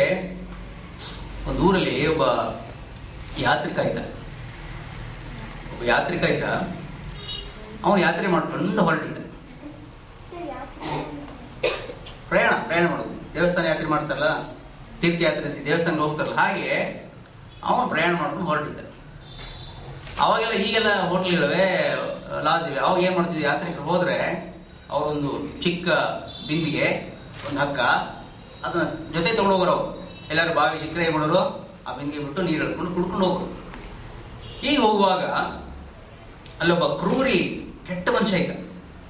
ಒಂದು ಊರಲ್ಲಿ ಒಬ್ಬ ಯಾತ್ರಿಕ ಇದ್ದ ಒಬ್ಬ ಯಾತ್ರಿಕ ಇದ್ದ ಅವನು ಯಾತ್ರೆ ಮಾಡ್ಕೊಂಡು ಹೊರಟಿದ್ದ ಸರ್ ಯಾವ ಪ್ರಯಾಣ ಪ್ರಯಾಣ ಮಾಡೋದು ದೇವಸ್ಥಾನ ಯಾತ್ರೆ ಮಾಡ್ತಾರಲ್ಲ ತೀರ್ಥಯಾತ್ರೆ ಅಂತ ದೇವಸ್ಥಾನಕ್ಕೆ ಹೋಗ್ತಾರಲ್ಲ ಹಾಗೆ ಅವನು ಪ್ರಯಾಣ ಮಾಡ್ಕೊಂಡು ಹೊರಟಿದ್ದ ಅವಾಗೆಲ್ಲ ಈಗೆಲ್ಲ ಹೋಟ್ಲ್ಗಳಿವೆ ಲಾಸ್ ಇವೆ ಅವಾಗ ಏನ್ ಮಾಡ್ತಿದ್ವಿ ಯಾತ್ರಿಕರು ಹೋದ್ರೆ ಅವರೊಂದು ಚಿಕ್ಕ ಬಿಂದಿಗೆ ಒಂದು ಹಕ್ಕ ಅದನ್ನ ಜೊತೆ ತಗೊಂಡು ಹೋಗೋರು ಅವ್ರು ಎಲ್ಲರೂ ಬಾವಿ ಸಿಕ್ಕರೆ ಏನ್ ಮಾಡೋರು ಆ ಬಿಂದಿಗೆ ಬಿಟ್ಟು ನೀರು ಹಿಡ್ಕೊಂಡು ಕುಡ್ಕೊಂಡು ಹೋಗೋರು ಈಗ ಹೋಗುವಾಗ ಅಲ್ಲೊಬ್ಬ ಕ್ರೂರಿ ಕೆಟ್ಟ ಮನುಷ್ಯ ಇದ್ದ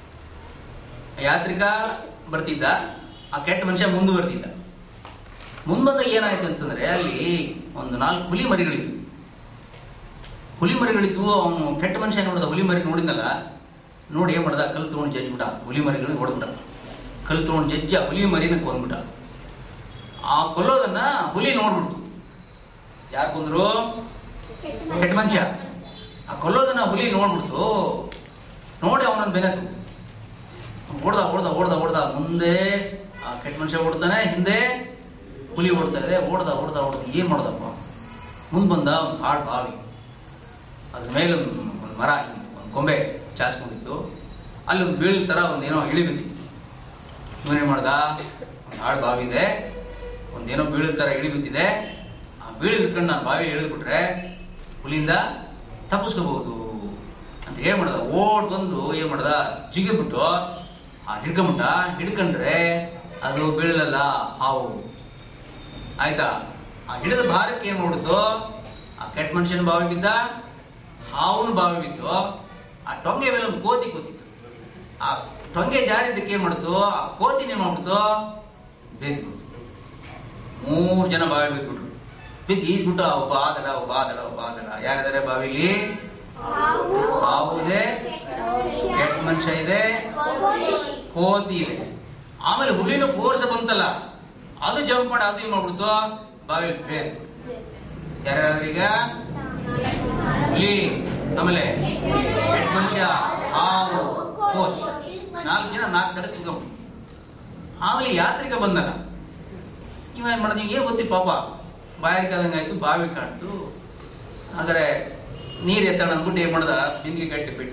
ಯಾತ್ರಿಕ ಬರ್ತಿದ್ದ ಆ ಕೆಟ್ಟ ಮನುಷ್ಯ ಮುಂದೆ ಬರ್ತಿದ್ದ ಮುಂದೆ ಬಂದಾಗ ಏನಾಯ್ತು ಅಂತಂದ್ರೆ ಅಲ್ಲಿ ಒಂದು ನಾಲ್ಕು ಹುಲಿ ಮರಿಗಳಿದ್ವು ಹುಲಿ ಮರಿಗಳಿದ್ವು ಅವನು ಕೆಟ್ಟ ಮನುಷ್ಯ ನೋಡಿದ ಹುಲಿ ಮರಿ ನೋಡಿದ್ನಲ್ಲ ನೋಡಿ ಏನ್ ಮಾಡ್ದ ಕಲ್ ತಗೊಂಡು ಜಜ್ಬಿಟ್ಟ ಹುಲಿ ಮರಿಗಳನ್ನ ಹೊಡೆದ್ಬಿಟ್ಟ ಕಲ್ ತಗೊಂಡು ಜಜ್ಜಿ ಆ ಹುಲಿ ಮರಿನ ಕೊಂದ್ಬಿಟ್ಟ ಆ ಕೊಲ್ಲೋದನ್ನ ಹುಲಿ ನೋಡ್ಬಿಡ್ತು ಯಾರು ಕೊಂದ್ರು ಕೆಟ್ಟ ಮನುಷ್ಯ ಆ ಕೊಲ್ಲೋದನ್ನ ಹುಲಿ ನೋಡ್ಬಿಡ್ತು ನೋಡಿ ಅವನನ್ನ ಬೆನ್ನತ್ತು ಓಡ್ದ ಓಡ್ದ ಓಡ್ದ ಓಡ್ದ ಮುಂದೆ ಆ ಕೆಟ್ಟ ಮನುಷ್ಯ ಓಡ್ತಾನೆ ಹಿಂದೆ ಹುಲಿ ಓಡ್ತಾ ಇದೆ ಓಡ್ದ ಓಡ್ದ ಓಡ್ದ ಏನ್ ಮಾಡೋದಪ್ಪ ಮುಂದ್ ಬಂದ ಒಂದು ಹಾಳು ಬಾವಿ ಅದ್ರ ಮೇಲೆ ಒಂದು ಒಂದು ಮರ ಒಂದು ಕೊಂಬೆ ಚಾಚ್ಕೊಂಡಿತ್ತು ಅಲ್ಲಿ ಒಂದು ಬೀಳಿನ ತರ ಒಂದೇನೋ ಇಳಿ ಬಿದ್ದಿತ್ತು ಇವನೇನ್ ಮಾಡ್ದ ಒಂದು ಹಾಳು ಬಾವಿ ಇದೆ ಒಂದೇನೋ ಬೀಳಿನ ತರ ಇಳಿ ಬಿದ್ದಿದೆ ಆ ಬೀಳಿ ಹಿಡ್ಕೊಂಡು ನಾನು ಬಾವಿ ಇಳಿದ್ಬಿಟ್ರೆ ಹುಲಿಯಿಂದ ತಪ್ಪಿಸ್ಕೋಬಹುದು ಅಂತ ಏನ್ ಮಾಡ್ದ ಓಡ್ ಬಂದು ಏನ್ ಮಾಡ್ದ ಜಿಗಿದ್ಬಿಟ್ಟು ಆ ಹಿಡ್ಕೊಂಬಿಟ್ಟ ಹಿಡ್ಕೊಂಡ್ರೆ ಅದು ಬೀಳಲ್ಲ ಹಾವು ಆಯ್ತಾ ಆ ಹಿಡಿದ ಭಾರಕ್ಕೆ ಏನ್ ಮಾಡ್ಬಿಡ್ತು ಆ ಕೆಟ್ಟ ಮನುಷ್ಯನ ಬಾವಿ ಬಿದ್ದ ಹಾವನು ಬಾವಿ ಬಿತ್ತು ಆ ಟೊಂಗೆ ಮೇಲೆ ಒಂದು ಕೋತಿ ಕೂತಿತ್ತು ಆ ಟೊಂಗೆ ಜಾರಿದ್ದಕ್ಕೆ ಏನ್ ಮಾಡ್ತು ಆ ಕೋತಿನ ಏನ್ ಮಾಡ್ಬಿಡ್ತು ಬೇದ್ಬಿಡ್ತು ಮೂರು ಜನ ಬಾವಿ ಬಿದ್ಬಿಟ್ರು ಬಿದ್ದು ಈಸ್ಬಿಟ್ಟು ಒಬ್ಬ ಆದಡ ಒಬ್ಬ ಆದಡ ಒಬ್ಬ ಆದಡ ಯಾರಿದ್ದಾರೆ ಬಾವಿಲಿ ಹಾವು ಇದೆ ಕೆಟ್ಟ ಮನುಷ್ಯ ಇದೆ ಕೋತಿ ಇದೆ ಆಮೇಲೆ ಹುಲಿನ ಫೋರ್ಸ್ ಬಂತಲ್ಲ ಅದು ಜಂಪ್ ಮಾಡಿ ಅದು ಏನ್ ಮಾಡ್ಬಿಡ್ತು ಬಾವಿ ಬೇರೆ ಯಾರ್ಯಾರು ಈಗ ಹುಲಿ ಆಮೇಲೆ ಕೆಟ್ಟ ಮನುಷ್ಯ ಹಾವು ಕೋತಿ ನಾಲ್ಕು ಜನ ನಾಲ್ಕು ಕಡೆ ಕುತ್ಕೊಂಡ್ಬಿಟ್ಟು ಆಮೇಲೆ ಯಾತ್ರಿಕ ಬಂದಲ್ಲ ಇವ ಏನ್ ಮಾಡೋದು ಏನ್ ಗೊತ್ತಿ ಪಾಪ ಬಾಯಾರಿಕೆ ಆದಂಗೆ ಆಯ್ತು ಬಾವಿ ಕಾಣ್ತು ಆದರೆ ನೀರ್ ಎತ್ತಣ ಅಂದ್ಬಿಟ್ಟು ಏನ್ ಮಾಡ್ದ ಬಿಂದಿಗೆ ಕಟ್ಟಿ ಬಿಟ್ಟ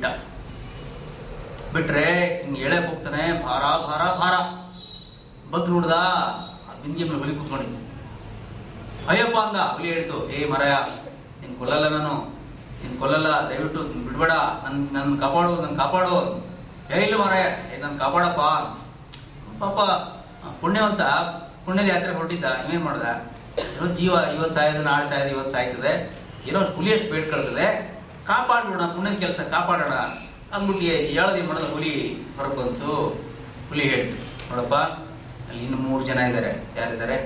ಬಿಟ್ರೆ ಹಿಂಗ್ ಎಳೆ ಹೋಗ್ತಾನೆ ಭಾರ ಭಾರ ಭಾರ ಬಗ್ ನೋಡ್ದ ಆ ಬಿಂದಿಗೆ ಮೇಲೆ ಹುಲಿ ಕೂತ್ಕೊಂಡಿದ್ದು ಅಯ್ಯಪ್ಪ ಅಂದ ಹುಲಿ ಹೇಳ್ತು ಏ ಮರಯ ನಿನ್ ಕೊಲ್ಲಲ್ಲ ನಾನು ನಿನ್ ಕೊಲ್ಲಲ್ಲ ದಯವಿಟ್ಟು ಬಿಡ್ಬೇಡ ನನ್ ನನ್ ಕಾಪಾಡು ನನ್ ಕಾಪಾಡು ಏ ಇಲ್ಲ ಮರಯ ಏ ನನ್ ಕಾಪಾಡಪ್ಪ ಪಾಪ ಪುಣ್ಯವಂತ ಪುಣ್ಯದ ಯಾತ್ರೆ ಹೊರಟಿದ್ದ ಇವೇನ್ ಮಾಡ್ದ ಏನೋ ಜೀವ ಇವತ್ತು ಸಾಯೋದು ನಾಳೆ ಸಾಯೋದು ಇವತ್ತು ಸಾಯ್ತದೆ ಏನೋ ಹುಲಿ ಎಷ್ಟು ಬೇಡ್ಕೊಳ್ತದೆ ಕಾಪಾಡೋಣ ಪುಣ್ಯದ ಕೆಲಸ ಕಾಪಾಡೋಣ ಅಂದ್ಬಿಟ್ಟು ಹೇಳೋದು ಏನ್ ಮಾಡೋದು ಹುಲಿ ಹೊರಗೆ ಬಂತು ಹುಲಿ ಹೇಳ್ತು ನೋಡಪ್ಪ ಅಲ್ಲಿ ಇನ್ನು ಮೂರು ಜನ ಇದ್ದಾರೆ ಯಾರಿದ್ದಾರೆ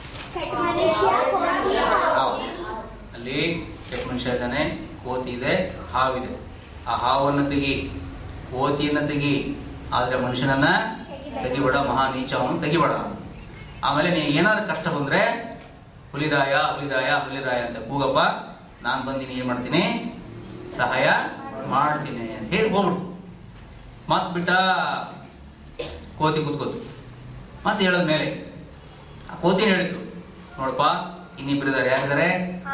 ಹಾವು ಅಲ್ಲಿ ಕೆಟ್ಟ ಮನುಷ್ಯ ಇದ್ದಾನೆ ಕೋತಿ ಇದೆ ಹಾವಿದೆ ಆ ಹಾವನ್ನು ತೆಗಿ ಕೋತಿಯನ್ನ ತೆಗಿ ಆದ್ರೆ ಮನುಷ್ಯನನ್ನ ತೆಗಿಬೇಡ ಮಹಾ ನೀಚ ಅವನು ತೆಗಿಬೇಡ ಆಮೇಲೆ ನೀ ಏನಾದ್ರು ಕಷ್ಟ ಬಂದ್ರೆ ಹುಲಿರಾಯ ಹುಲಿರಾಯ ಹುಲಿರಾಯ ಅಂತ ಕೂಗಪ್ಪ ನಾನ್ ಬಂದಿನಿ ಏನ್ ಮಾಡ್ತೀನಿ ಸಹಾಯ ಮಾಡ್ತೀನಿ ಅಂತ ಹೇಳಿ ಹೋಗ್ಬಿಡ್ತು ಮತ್ ಬಿಟ್ಟ ಕೋತಿ ಕೂತ್ಕೋತು ಮತ್ತೆ ಹೇಳದ ಮೇಲೆ ಆ ಕೋತಿನ ಹೇಳಿತು ನೋಡಪ್ಪ ಇನ್ನಿಬ್ಬರಿದ್ದಾರೆ ಯಾರಿದ್ದಾರೆ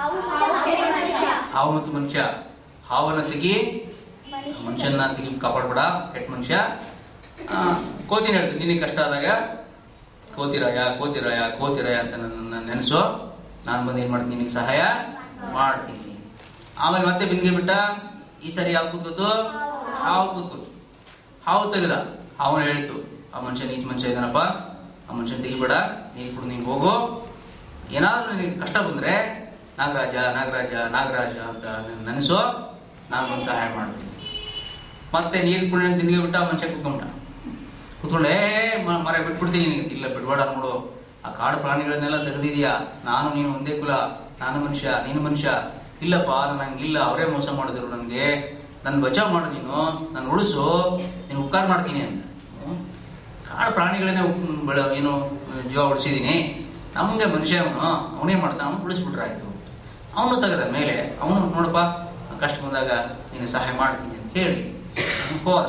ಹಾವು ಮತ್ತು ಮನುಷ್ಯ ಹಾವನ್ನ ತೆಗಿ ಮನುಷ್ಯನ ತೆಗಿ ಕಾಪಾಡ್ಬೇಡ ಕೆಟ್ಟ ಮನುಷ್ಯ ಆ, ಕೋತಿನ ಹೇಳ್ತು ನಿನಗೆ ಕಷ್ಟ ಆದಾಗ ಕೋತಿರಾಯ ಕೋತಿರಾಯ ಕೋತಿರಾಯ ಅಂತ ನನ್ನ ನೆನೆಸು ನಾನು ಬಂದು ಏನ್ ಮಾಡ್ತೀನಿ ನಿನಗೆ ಸಹಾಯ ಮಾಡ್ತೀನಿ ಆಮೇಲೆ ಮತ್ತೆ ಬಿಂದಿಗೆ ಬಿಟ್ಟ ಈ ಸರಿ ಯಾವ ಕೂತ್ಕೋತು ಹಾವು ಕೂತ್ಕೋತು ಹಾವು ತೆಗೆದ ಅವನು ಹೇಳ್ತು ಆ ಮನುಷ್ಯ ನೀಚ ಮನುಷ್ಯ ಇದ್ದಾನಪ್ಪ ಆ ಮನುಷ್ಯನ ತೆಗಿಬೇಡ ನೀರು ಕುಡಿದು ನೀನು ಹೋಗು ಏನಾದ್ರೂ ನಿನಗೆ ಕಷ್ಟ ಬಂದ್ರೆ ನಾಗರಾಜ ನಾಗರಾಜ ನಾಗರಾಜ ಅಂತ ನೆನೆಸೋ ನಾನು ಒಂದು ಸಹಾಯ ಮಾಡ್ತೀನಿ ಮತ್ತೆ ನೀರು ಕುಡಿದ ಬಿಂದಿಗೆ ಬಿಟ್ಟ ಆ ಮನುಷ್ಯ ಕುತ್ಕೊಂಡ ಕುತ್ಕೊಂಡು ಏ ಮ- ಮರ ಬಿಟ್ಬಿಡ್ತೀನಿ ನಿನಗೆ ಇಲ್ಲ ಬಿಡ್ಬೇಡ ನೋಡು ಆ ಕಾಡು ಪ್ರಾಣಿಗಳನ್ನೆಲ್ಲ ತೆಗೆದಿದ್ಯಾ ನಾನು ನೀನು ಒಂದೇ ಕುಲ ನಾನು ಮನುಷ್ಯ ನೀನು ಮನುಷ್ಯ ಇಲ್ಲಪ್ಪ ನಾನು ಹಂಗಿಲ್ಲ ಅವರೇ ಮೋಸ ಮಾಡಿದ್ರು ನನಗೆ ನನ್ನ ಬಚಾವ್ ಮಾಡು ನೀನು ನಾನು ಉಳಿಸು ನೀನು ಉಪಕಾರ ಮಾಡ್ತೀನಿ ಅಂತ ಹ್ಮ್. ಕಾಡು ಪ್ರಾಣಿಗಳನ್ನೇ ಉಪ್- ಬೆಳ ಏನು ಜೀವ ಉಳಿಸಿದೀನಿ ನಮಗೆ ಮನುಷ್ಯ ಅವನು ಅವನೇ ಮಾಡ್ತಾನ ಅವನು ಉಳಿಸ್ಬಿಟ್ರೆ ಆಯ್ತು ಅವನು ತೆಗೆದ ಮೇಲೆ ಅವನು ನೋಡಪ್ಪ ಕಷ್ಟ ಬಂದಾಗ ನೀನು ಸಹಾಯ ಮಾಡ್ತೀನಿ ಅಂತ ಹೇಳಿ ಹೋದ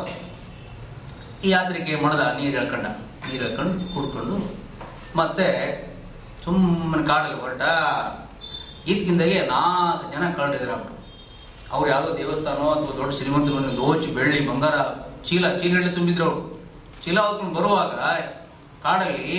ಈ ಯಾತ್ರೆಗೆ ಮಾಡ್ದ ನೀರು ಎಳ್ಕೊಂಡ ನೀರು ಎಳ್ಕೊಂಡು ಕುಡ್ಕೊಂಡು ಮತ್ತೆ ಸುಮ್ಮನೆ ಕಾಡಲ್ಲಿ ಹೊರಟ ಇದಕ್ಕಿಂದಾಗೆ ನಾಲ್ಕು ಜನ ಕಳ್ದಿದ್ರು ಅವರು ಅವ್ರು ಯಾವುದೋ ದೇವಸ್ಥಾನ ಅಥವಾ ದೊಡ್ಡ ಶ್ರೀಮಂತರನ್ನು ದೋಚಿ ಬೆಳ್ಳಿ ಬಂಗಾರ ಚೀಲ ಚೀಲಗಳಲ್ಲಿ ತುಂಬಿದ್ರು ಅವರು ಚೀಲ ಹೊತ್ಕೊಂಡು ಬರುವಾಗ ಕಾಡಲ್ಲಿ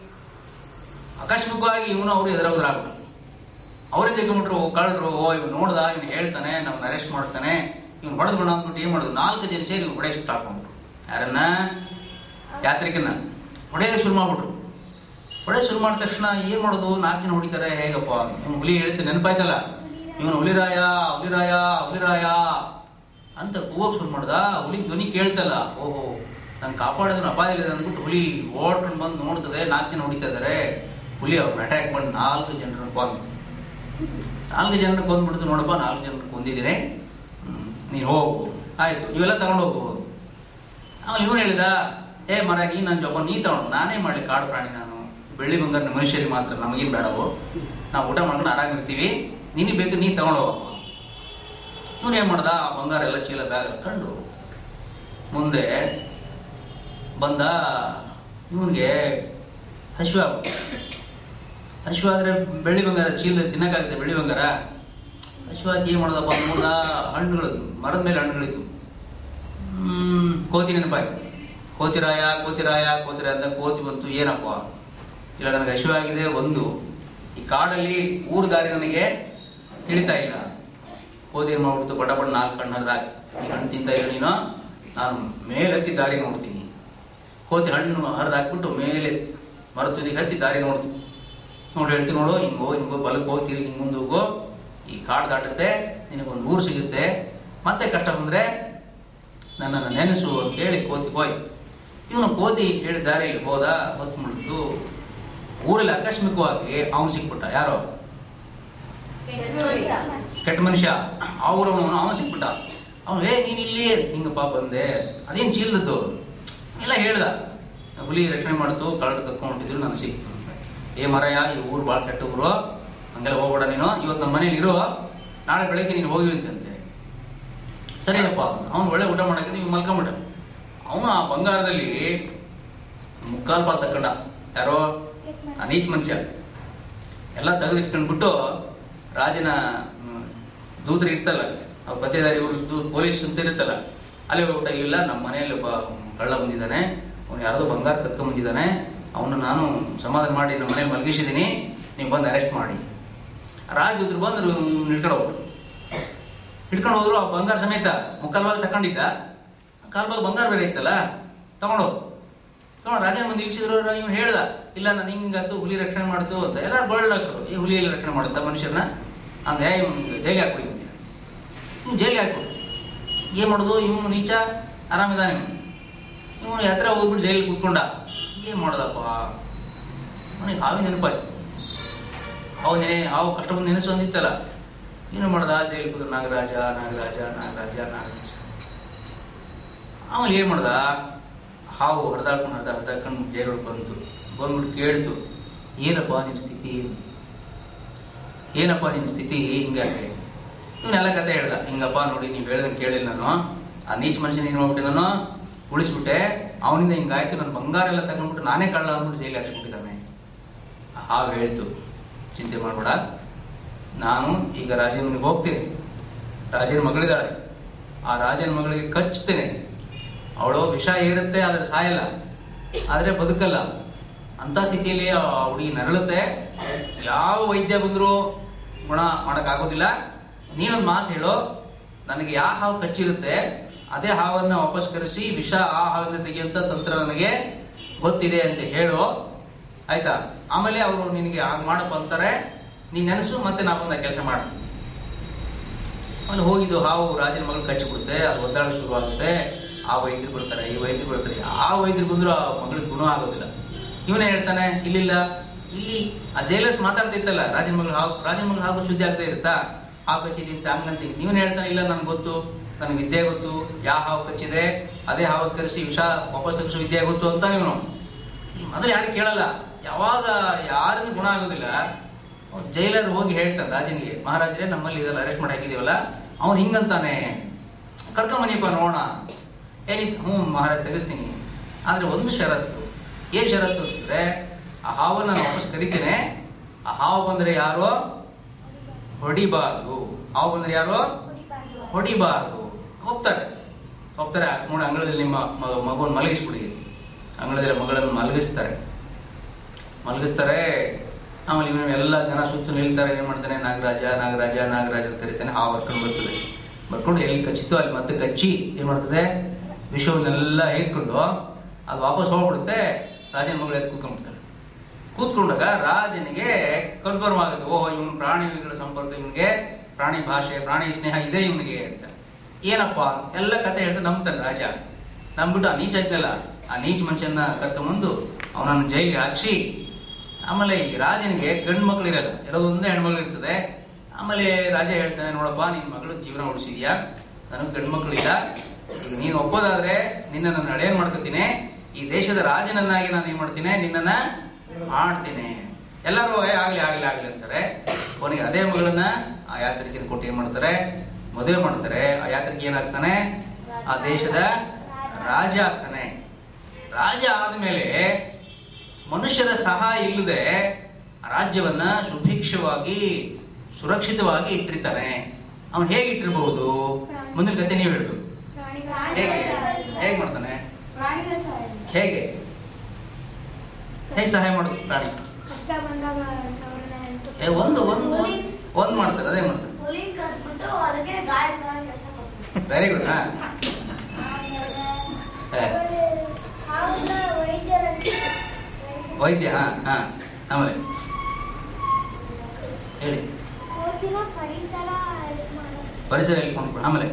ಆಕಸ್ಮಿಕವಾಗಿ ಇವನು ಅವರು ಎದುರಾಗ್ಬಿಟ್ರು ಅವರೇ ತೆಗೆದ್ಬಿಟ್ರು ಕಳ್ಳರು ಓ ಇವ್ನು ನೋಡ್ದ ಇವ್ನು ಹೇಳ್ತಾನೆ ನಮ್ನ ಅರೆಸ್ಟ್ ಮಾಡ್ತಾನೆ ಇವ್ನು ಹೊಡೆದ್ ಬಿಡ ಅಂದ್ಬಿಟ್ಟು ಏನ್ ಮಾಡುದು ನಾಲ್ಕು ಜನ ಸೇರಿ ಇವ್ನು ಹೊಡೆಯಕ್ಕೆ ಸ್ಟಾರ್ಟ್ ಮಾಡ್ಬಿಟ್ರು ಯಾರನ್ನ ಯಾತ್ರಿಕನ್ನ ಹೊಡೆಯೋದು ಶುರು ಮಾಡ್ಬಿಟ್ರು ಹೊಡೆಯೋದು ಶುರು ಮಾಡಿದ ತಕ್ಷಣ ಏನ್ ಮಾಡೋದು ನಾಲ್ಕು ಜನ ಹೊಡಿತಾರೆ ಹೇಗಪ್ಪ ಇವ್ನು ಹುಲಿ ಹೇಳ್ತೀನಿ ನೆನಪಾಯ್ತಲ್ಲ ಇವನು ಹುಲಿರಾಯ ಹುಲಿರಾಯ ಹುಲಿರಾಯ ಅಂತ ಕೂಗೋಕ್ ಶುರು ಮಾಡ್ದ ಹುಲಿ ಧ್ವನಿ ಕೇಳ್ತಲ್ಲ ಓಹೋ ನಾನು ಕಾಪಾಡೋದನ್ನ ಅಪಾಯದಲ್ಲಿ ಅಂದ್ಬಿಟ್ಟು ಹುಲಿ ಓಡ್ಕೊಂಡು ಬಂದು ನೋಡ್ತದೆ ನಾಲ್ಕು ಜನ ಹೊಡಿತಾ ಇದಾರೆ ಹುಲಿ ಅವ್ರನ್ನ ಅಟ್ಯಾಕ್ ಮಾಡಿ ನಾಲ್ಕು ಜನರನ್ನ ಕೊಂದು ನಾಲ್ಕು ಜನರನ್ನ ಕೊಂದ್ಬಿಡ್ತು ನೋಡಪ್ಪ ನಾಲ್ಕು ಜನರನ್ನ ಕೊಂದಿದ್ದೀನಿ ಹ್ಮ್, ನೀನು ಹೋಗು ಆಯ್ತು ಇವೆಲ್ಲ ತಗೊಂಡು ಹೋಗು ಆಮೇಲೆ ಇವನು ಹೇಳಿದ ಏ ಮರ ನೀ ನನ್ನ ಜೊಬ್ಬ ನೀ ತಗೊಂಡು ನಾನೇ ಮಾಡಲಿ ಕಾಡು ಪ್ರಾಣಿ ನಾನು ಬೆಳ್ಳಿ ಬಂಗಾರ ಮನುಷ್ಯರಿಗೆ ಮಾತ್ರ ನಮಗೇನು ಬೇಡವು ನಾವು ಊಟ ಮಾಡ್ಕೊಂಡು ಆರಾಮಿರ್ತೀವಿ ನಿನಗೆ ಬೇಕು ನೀ ತಗೊಂಡು ಹೋಗಪ್ಪ ಇವನು ಏನ್ ಮಾಡ್ದ ಆ ಬಂಗಾರ ಎಲ್ಲ ಚೀಲ ಬ್ಯಾಗ್ ಹಾಕೊಂಡು ಮುಂದೆ ಬಂದ ಇವನ್ಗೆ ಹಸಿವು ಆಗ್ಬಿಟ್ಟು ಹಸಿವು ಆದ್ರೆ ಬೆಳ್ಳಿ ಬಂಗಾರ ಚೀಲ ತಿನ್ನಕ್ಕಾಗುತ್ತೆ ಬೆಳ್ಳಿ ಬಂಗಾರ ಹಸಿವಾಗಿ ಏನ್ ಮಾಡೋದಪ್ಪ ಮೂರ ಹಣ್ಣುಗಳು ಮರದ ಮೇಲೆ ಹಣ್ಣುಗಳಿತ್ತು ಹ್ಮ್ ಕೋತಿ ನೆನಪಾಯ್ತು ಕೋತಿರಾಯ ಕೋತಿರಾಯ ಕೋತಿರಾಯ ಅಂತ ಕೋತಿ ಬಂತು ಏನಪ್ಪ ಇಲ್ಲ ನನಗೆ ಹಸಿವಾಗಿದೆ ಒಂದು ಈ ಕಾಡಲ್ಲಿ ಊರು ದಾರಿ ನನಗೆ ತಿಳಿತಾ ಇಲ್ಲ ಕೋತಿ ಏನ್ ಮಾಡ್ಬಿಡ್ತು ಪಟ ಪಟ ನಾಲ್ಕು ಕಣ್ಣು ಹರಿದಾಕಿ ಈ ಹಣ್ಣು ತಿಂತ ಇಲ್ಲ ನೀನು ನಾನು ಮೇಲೆ ಹತ್ತಿ ದಾರಿ ನೋಡ್ತೀನಿ ಕೋತಿ ಹಣ್ಣು ಹರಿದು ಹಾಕ್ಬಿಟ್ಟು ಮೇಲೆ ಮರ ತುದಿಗೆ ಹತ್ತಿ ದಾರಿ ನೋಡ್ತೀನಿ ನೋಡಿ ಹೇಳ್ತೀನಿ ನೋಡು ಹಿಂಗೋ ಹಿಂಗೋ ಬಲಕ್ಕೆ ಹೋಗಿ ತಿರುಗಿ ಹಿಂಗ್ ಮುಂದೆ ಹೋಗು ಈ ಕಾಡು ದಾಟುತ್ತೆ ನಿನಗೊಂದು ಊರು ಸಿಗುತ್ತೆ ಮತ್ತೆ ಕಷ್ಟ ಬಂದ್ರೆ ನನ್ನನ್ನು ನೆನೆಸು ಅಂತ ಹೇಳಿ ಕೋತಿ ಹೋಯ್ ಇವನು ಕೋತಿ ಹೇಳಿದ ದಾರಿಯಲ್ಲಿ ಹೋದ ಹೊತ್ಬಿಟ್ಟು ಊರಲ್ಲಿ ಆಕಸ್ಮಿಕವಾಗಿ ಅವನು ಸಿಕ್ಬಿಟ್ಟ ಯಾರೋ ಕೆಟ್ಟ ಮನುಷ್ಯ ಅವ್ರವನು ಅವನು ಸಿಕ್ಬಿಟ್ಟ ಅವನು ಏ ನೀನ್ ಇಲ್ಲಿ ಹಿಂಗಪ್ಪ ಬಂದೆ ಅದೇನ್ ಚೀಲ್ದದ್ದು ಎಲ್ಲ ಹೇಳ್ದ ಹುಲಿ ರಕ್ಷಣೆ ಮಾಡ್ತು ಕಳ್ಳರು ಕತ್ಕೊಂಡ್ಬಿಟ್ಟಿದ್ರು ನಾನು ಸಿಕ್ತು ಅಂತ. ಏ ಮರಯ್ಯ ಈ ಊರು ಭಾಳ ಕೆಟ್ಟ ಊರು ಹಂಗೆಲ್ಲ ಹೋಗ್ಬೇಡ ನೀನು ಇವತ್ತು ನಮ್ಮ ಮನೇಲಿ ಇರೋ ನಾಳೆ ಬೆಳಗ್ಗೆ ನೀನು ಹೋಗಿ ಅಂತಂತೆ ಸರಿಯಪ್ಪ ಅವನು ಒಳ್ಳೆ ಊಟ ಮಾಡಕ್ಕೆ ನೀವು ಮಲ್ಕೊಂಬಿಡ ಅವನು ಆ ಬಂಗಾರದಲ್ಲಿ ಮುಕ್ಕಾಲ್ ಪಾಲ್ ತಕೊಂಡ ಯಾರೋ ಆ ನೀಚ ಮನುಷ್ಯ ಎಲ್ಲ ತೆಗೆದಿಟ್ಕೊಂಡ್ಬಿಟ್ಟು ರಾಜನ ಹ್ಮ್, ದೂತರು ಇರ್ತಲ್ಲ ಅವ್ರ ಪತ್ತೇದಾರಿ ಇವ್ರು ಪೊಲೀಸ್ ಅಂತ ಇರುತ್ತಲ್ಲ ಅಲ್ಲಿ ಹೋಗ್ಬಿಟ್ಟ ಇಲ್ಲ ನಮ್ಮ ಮನೆಯಲ್ಲಿ ಒಬ್ಬ ಕಳ್ಳ ಬಂದಿದ್ದಾನೆ ಅವನು ಯಾರ್ದೋ ಬಂಗಾರ ಕತ್ಕೊಂಡ್ ಬಂದಿದ್ದಾನೆ ಅವನು ನಾನು ಸಮಾಧಾನ ಮಾಡಿ ನಮ್ಮ ಮನೇಲಿ ಮಲಗಿಸಿದ್ದೀನಿ ನೀವು ಬಂದು ಅರೆಸ್ಟ್ ಮಾಡಿ ರಾಜದೂತರು ಬಂದ್ರು ಹಿಡ್ಕೊಂಡು ಹೋಗ್ಬಿಟ್ಟು ಹಿಡ್ಕೊಂಡು ಹೋದ್ರು ಆ ಬಂಗಾರ ಸಮೇತ ಮುಕ್ಕಾಲ್ ಭಾಗ ತಕೊಂಡಿದ್ದ ಕಾಲ್ ಭಾಗ ಬಂಗಾರ ಬೇರೆ ಇತ್ತಲ್ಲ ತಗೊಂಡು ತಗೊಂಡು ರಾಜನ ಮುಂದೆ ಇಳಿಸಿದ್ರು ಇವ್ನು ಹೇಳ್ದ ಇಲ್ಲ ನಾನು ಹಿಂಗಾತು ಹುಲಿ ರಕ್ಷಣೆ ಮಾಡ್ತು ಅಂತ ಎಲ್ಲಾರು ಗೊಳ್ಳಾಕರು ಈ ಹುಲಿ ಎಲ್ಲ ರಕ್ಷಣೆ ಮಾಡುತ್ತಾ ಮನುಷ್ಯರನ್ನ ಅಂದ್ರೆ ಜೈಲಿಗೆ ಹಾಕ್ಬಿಡಿ ಇವ್ನು ಜೈಲಿಗೆ ಹಾಕ್ಬಿಡು ಏನ್ ಮಾಡೋದು ಇವನು ನೀಚ ಆರಾಮಿದಾನೆ ಇವನು ಇವನು ಯಾತ್ರ ಹೋಗ್ಬಿಟ್ಟು ಜೈಲಿಗೆ ಕೂತ್ಕೊಂಡ ಏನ್ ಮಾಡೋದಪ್ಪ ಅವನಿಗೆ ಹಾವಿನ ನೆನಪಾಯ್ತು ಅವನೇ ಹಾವು ಕಷ್ಟ ಬಂದು ನೆನೆಸು ಅಂದಿತ್ತಲ್ಲ ಏನು ಮಾಡ್ದ ಜೈಲಿಗೆ ಕೂತ್ರು ನಾಗರಾಜ ನಾಗರಾಜ ನಾಗರಾಜ ನಾಗರಾಜ ಅವನು ಏನ್ ಮಾಡ್ದ ಹಾವು ಹರಿದಾಡ್ಕೊಂಡು ಹರಿದ ಹರಿದಾಡ್ಕೊಂಡು ಜೈಲೊಳಗೆ ಬಂತು ಬಂದ್ಬಿಟ್ಟು ಕೇಳ್ತು ಏನಪ್ಪ ನಿನ್ ಸ್ಥಿತಿ ಏನಪ್ಪ ನಿನ್ ಸ್ಥಿತಿ ಹಿಂಗಾಗೆ ಇವನ್ನೆಲ್ಲ ಕತೆ ಹೇಳ್ದ ಹಿಂಗಪ್ಪ ನೋಡಿ ನೀವು ಹೇಳ್ದಂಗೆ ಕೇಳಿಲ್ಲ ನಾನು ಆ ನೀಚ ಮನುಷ್ಯನ ಏನ್ ಮಾಡ್ಬಿಟ್ಟೆ ನಾನು ಉಳಿಸ್ಬಿಟ್ಟೆ ಅವನಿಂದ ಹಿಂಗಾಯ್ತು ನನ್ನ ಬಂಗಾರ ಎಲ್ಲ ತಗೊಂಡ್ಬಿಟ್ಟು ನಾನೇ ಕಳ್ಳ ಅಂದ್ಬಿಟ್ಟು ಜೈಲಿಗೆ ಹಾಕ್ಸ್ಬಿಟ್ಟಿದ್ದಾನೆ ಹಾವು ಹೇಳ್ತು ಚಿಂತೆ ಮಾಡ್ಬೇಡ ನಾನು ಈಗ ರಾಜನ ಮನೆಗೆ ಹೋಗ್ತೀನಿ ರಾಜನ ಮಗಳಿದ್ದಾಳೆ ಆ ರಾಜನ ಮಗಳಿಗೆ ಕಚ್ಚುತ್ತೇನೆ ಅವಳು ವಿಷ ಏರುತ್ತೆ ಆದ್ರೆ ಸಾಯಲ್ಲ ಆದ್ರೆ ಬದುಕಲ್ಲ ಅಂತ ಸ್ಥಿತಿಯಲ್ಲಿ ಆ ಹುಡುಗಿ ನರಳುತ್ತೆ ಯಾವ ವೈದ್ಯ ಬಂದ್ರು ಗುಣ ಮಾಡಕ್ ಆಗೋದಿಲ್ಲ ನೀನೊಂದು ಮಾತು ಹೇಳು ನನಗೆ ಯಾವ ಹಾವು ಕಚ್ಚಿರುತ್ತೆ ಅದೇ ಹಾವನ್ನ ವಾಪಸ್ ಕರೆಸಿ ವಿಷ ಆ ಹಾವಿನ ತೆಗೆಯುವಂತ ತಂತ್ರ ನನಗೆ ಗೊತ್ತಿದೆ ಅಂತ ಹೇಳು ಆಯ್ತಾ ಆಮೇಲೆ ಅವರು ನಿನಗೆ ಹಾಗೆ ಮಾಡಪ್ಪ ಅಂತಾರೆ ನೀನ್ ನೆನೆಸು ಮತ್ತೆ ನಾ ಬಂದ ಕೆಲಸ ಮಾಡ್ತೀನಿ ಆಮೇಲೆ ಹೋಗಿದ್ದು ಹಾವು ರಾಜನ ಮಗಳು ಕಚ್ಚಿಬಿಡುತ್ತೆ ಅದು ಒದ್ದಾಡ ಶುರು ಆಗುತ್ತೆ ಆ ವೈದ್ಯರು ಬರ್ತಾರೆ ಈ ವೈದ್ಯರು ಬರ್ತಾರೆ ಆ ವೈದ್ಯರು ಬಂದ್ರು ಆ ಮಗಳಿಗೆ ಗುಣ ಆಗೋದಿಲ್ಲ ಇವನೇ ಹೇಳ್ತಾನೆ ಇಲ್ಲಿಲ್ಲ ಇಲ್ಲಿ ಆ ಜೈಲರ್ಸ್ ಮಾತಾಡ್ತಿತ್ತಲ್ಲ ರಾಜನ ಮಗಳು ಹಾವು ರಾಜನ ಮಗಳು ಹಾವು ಶುದ್ಧಿ ಆಗ್ತಾ ಇರುತ್ತಾ ಹಾವು ಕಚ್ಚಿದ್ದೀನಿ ಹಂಗಂತೀನಿ ಇವನು ಹೇಳ್ತಾನೆ ಇಲ್ಲ ನನ್ಗೆ ಗೊತ್ತು ನನಗೆ ವಿದ್ಯೆ ಗೊತ್ತು ಯಾವ ಹಾವು ಕಚ್ಚಿದೆ ಅದೇ ಹಾವು ಕರೆಸಿ ವಿಷ ವಾಪಸ್ ತರಿಸೋ ವಿದ್ಯೆ ಗೊತ್ತು ಅಂತ ಇವನು ಮೊದಲು ಯಾರು ಕೇಳಲ್ಲ ಯಾವಾಗ ಯಾರಿಂದ ಗುಣ ಆಗೋದಿಲ್ಲ ಅವ್ನು ಜೈಲರ್ ಹೋಗಿ ಹೇಳ್ತಾನೆ ರಾಜನಿಗೆ ಮಹಾರಾಜರೇ ನಮ್ಮಲ್ಲಿ ಇದೆಲ್ಲ ಅರೆಸ್ಟ್ ಮಾಡಿ ಹಾಕಿದೀವಲ್ಲ ಅವ್ನು ಹಿಂಗಂತಾನೆ ಕರ್ಕೊಂಬನಿಯಪ್ಪ ನೋಡೋಣ ಏನಿ ಹ್ಞೂ ಮಹಾರಾಜ್ ತೆಗಿಸ್ತೀನಿ ಆದ್ರೆ ಒಂದು ಷರತ್ತು ಏನ್ ಷರತ್ತು ಅಂದ್ರೆ ಆ ಹಾವನ್ನ ನಾನು ವಾಪಸ್ ಕರಿತೇನೆ ಆ ಹಾವು ಬಂದ್ರೆ ಯಾರು ಹೊಡಿಬಾರ್ದು ಹಾವು ಬಂದ್ರೆ ಯಾರು ಹೊಡಿಬಾರ್ದು ಹೋಗ್ತಾರೆ ಹೋಗ್ತಾರೆ ನೋಡಿ ಅಂಗಳದಲ್ಲಿ ನಿಮ್ಮ ಮಗುವನ್ನು ಮಲಗಿಸ್ಬಿಡಿ ಅಂಗಳದಲ್ಲಿ ಮಗಳನ್ನು ಮಲಗಿಸ್ತಾರೆ ಮಲಗಿಸ್ತಾರೆ ಆಮೇಲೆ ಇವನು ಎಲ್ಲ ಜನ ಸುತ್ತು ನಿಲ್ತಾರೆ ಏನ್ ಮಾಡ್ತಾನೆ ನಾಗರಾಜ ನಾಗರಾಜ ನಾಗರಾಜ ಅಂತ ಕರಿತಾನೆ ಹಾವು ಬರ್ಕೊಂಡು ಬರ್ತದೆ ಬರ್ಕೊಂಡು ಎಲ್ಲಿ ಕಚ್ಚಿತ್ತು ಅಲ್ಲಿ ಮತ್ತೆ ಕಚ್ಚಿ ಏನ್ ಮಾಡ್ತದೆ ವಿಷವನ್ನೆಲ್ಲ ಹೇರ್ಕೊಂಡು ಅದು ವಾಪಸ್ ಹೋಗ್ಬಿಡುತ್ತೆ ರಾಜನ ಮಗಳು ಎದ್ದು ಕೂತ್ಕೊಂಡ್ಬಿಡ್ತಾರೆ ಕೂತ್ಕೊಂಡಾಗ ರಾಜನಿಗೆ ಕನ್ಫರ್ಮ್ ಆಗುತ್ತೆ ಓಹೋ ಇವನು ಪ್ರಾಣಿಗಳ ಸಂಪರ್ಕ ಇವನಿಗೆ ಪ್ರಾಣಿ ಭಾಷೆ ಪ್ರಾಣಿ ಸ್ನೇಹ ಇದೆ ಇವನಿಗೆ ಅಂತ ಏನಪ್ಪ ಎಲ್ಲ ಕತೆ ಹೇಳ್ತಾ ನಂಬ್ತಾನೆ ರಾಜ ನಂಬಿಟ್ಟು ಆ ನೀಚ ಇದ್ನಲ್ಲ ಆ ನೀಚ ಮನುಷ್ಯನ ಕರ್ಕೊಂಬಂದು ಅವನನ್ನು ಜೈಲಿಗೆ ಹಾಕ್ಸಿ ಆಮೇಲೆ ಈ ರಾಜನಿಗೆ ಗಂಡು ಮಕ್ಳು ಇರಲ್ಲ ಇರೋದು ಒಂದೇ ಹೆಣ್ಮಕ್ಳು ಇರ್ತದೆ ಆಮೇಲೆ ರಾಜ ಹೇಳ್ತಾನೆ ನೋಡಪ್ಪ ನಿನ್ ಮಗಳು ಜೀವನ ಉಳಿಸಿದ್ಯಾ ನನಗೆ ಗಂಡು ಮಕ್ಳಿಲ್ಲ ಈಗ ನೀನು ಒಪ್ಪೋದಾದ್ರೆ ನಿನ್ನ ನಾನು ನಡೆಯನ್ ಮಾಡ್ಕೊತೀನಿ ಈ ದೇಶದ ರಾಜನನ್ನಾಗಿ ನಾನು ಏನ್ ಮಾಡ್ತೀನಿ ನಿನ್ನನ್ನ ಮಾಡ್ತೀನಿ ಎಲ್ಲರೂ ಏ ಆಗ್ಲಿ ಆಗ್ಲಿ ಆಗ್ಲಿ ಅಂತಾರೆ ಕೊನೆಗೆ ಅದೇ ಮಗಳನ್ನ ಆ ಯಾತ್ರಿಕಿನ ಕೊಟ್ಟು ಏನ್ ಮಾಡ್ತಾರೆ ಮದುವೆ ಮಾಡ್ತಾರೆ ಆ ಯಾತ್ರಿಕ ಏನಾಗ್ತಾನೆ ಆ ದೇಶದ ರಾಜ ಆಗ್ತಾನೆ ರಾಜ ಆದ್ಮೇಲೆ ಮನುಷ್ಯರ ಸಹಾಯ ಇಲ್ಲದೆ ರಾಜ್ಯವನ್ನ ಸುಭಿಕ್ಷವಾಗಿ ಸುರಕ್ಷಿತವಾಗಿ ಇಟ್ಟಿರ್ತಾನೆ ಅವನು ಹೇಗೆ ಇಟ್ಟಿರಬಹುದು ಮುಂದಿನ ಕತೆ ನೀವು ಹೇಳ್ಬೇಕು ಹೇಗೆ ಹೇಗೆ ಮಾಡ್ತಾನೆ ಪ್ರಾಣಿಗಳ ಸಹಾಯ ಹೇಗೆ ಹೇಗೆ ಸಹಾಯ ಮಾಡೋದು ಪ್ರಾಣಿ ಕಷ್ಟ ಬಂದಾಗ ಅವ್ರನ್ನ ಏ ಒಂದು ಒಂದು ಒಂದು ಮಾಡ್ತಾರೆ ಅದೇ ಮಾಡ್ತಾರೆ ಹುಲಿನ ಕಟ್ಬಿಟ್ಟು ಅದಕ್ಕೆ ಗಾರ್ಡ್ ಮಾಡೋ ಕೆಲಸ ಕೊಡ್ತಾರೆ ವೆರಿ ಗುಡ್ ಹಾ ಹೇ. ಆಮೇಲೆ ವೈದ್ಯರ ವೈದ್ಯ ಹಾ ಹಾ ಆಮೇಲೆ ಹೇಳಿ ಕೋತಿನ ಪರಿಸರ ಇದು ಮಾಡೋದು. ಪರಿಸರ ಹೇಳ್ಕೊಂಡು ಆಮೇಲೆ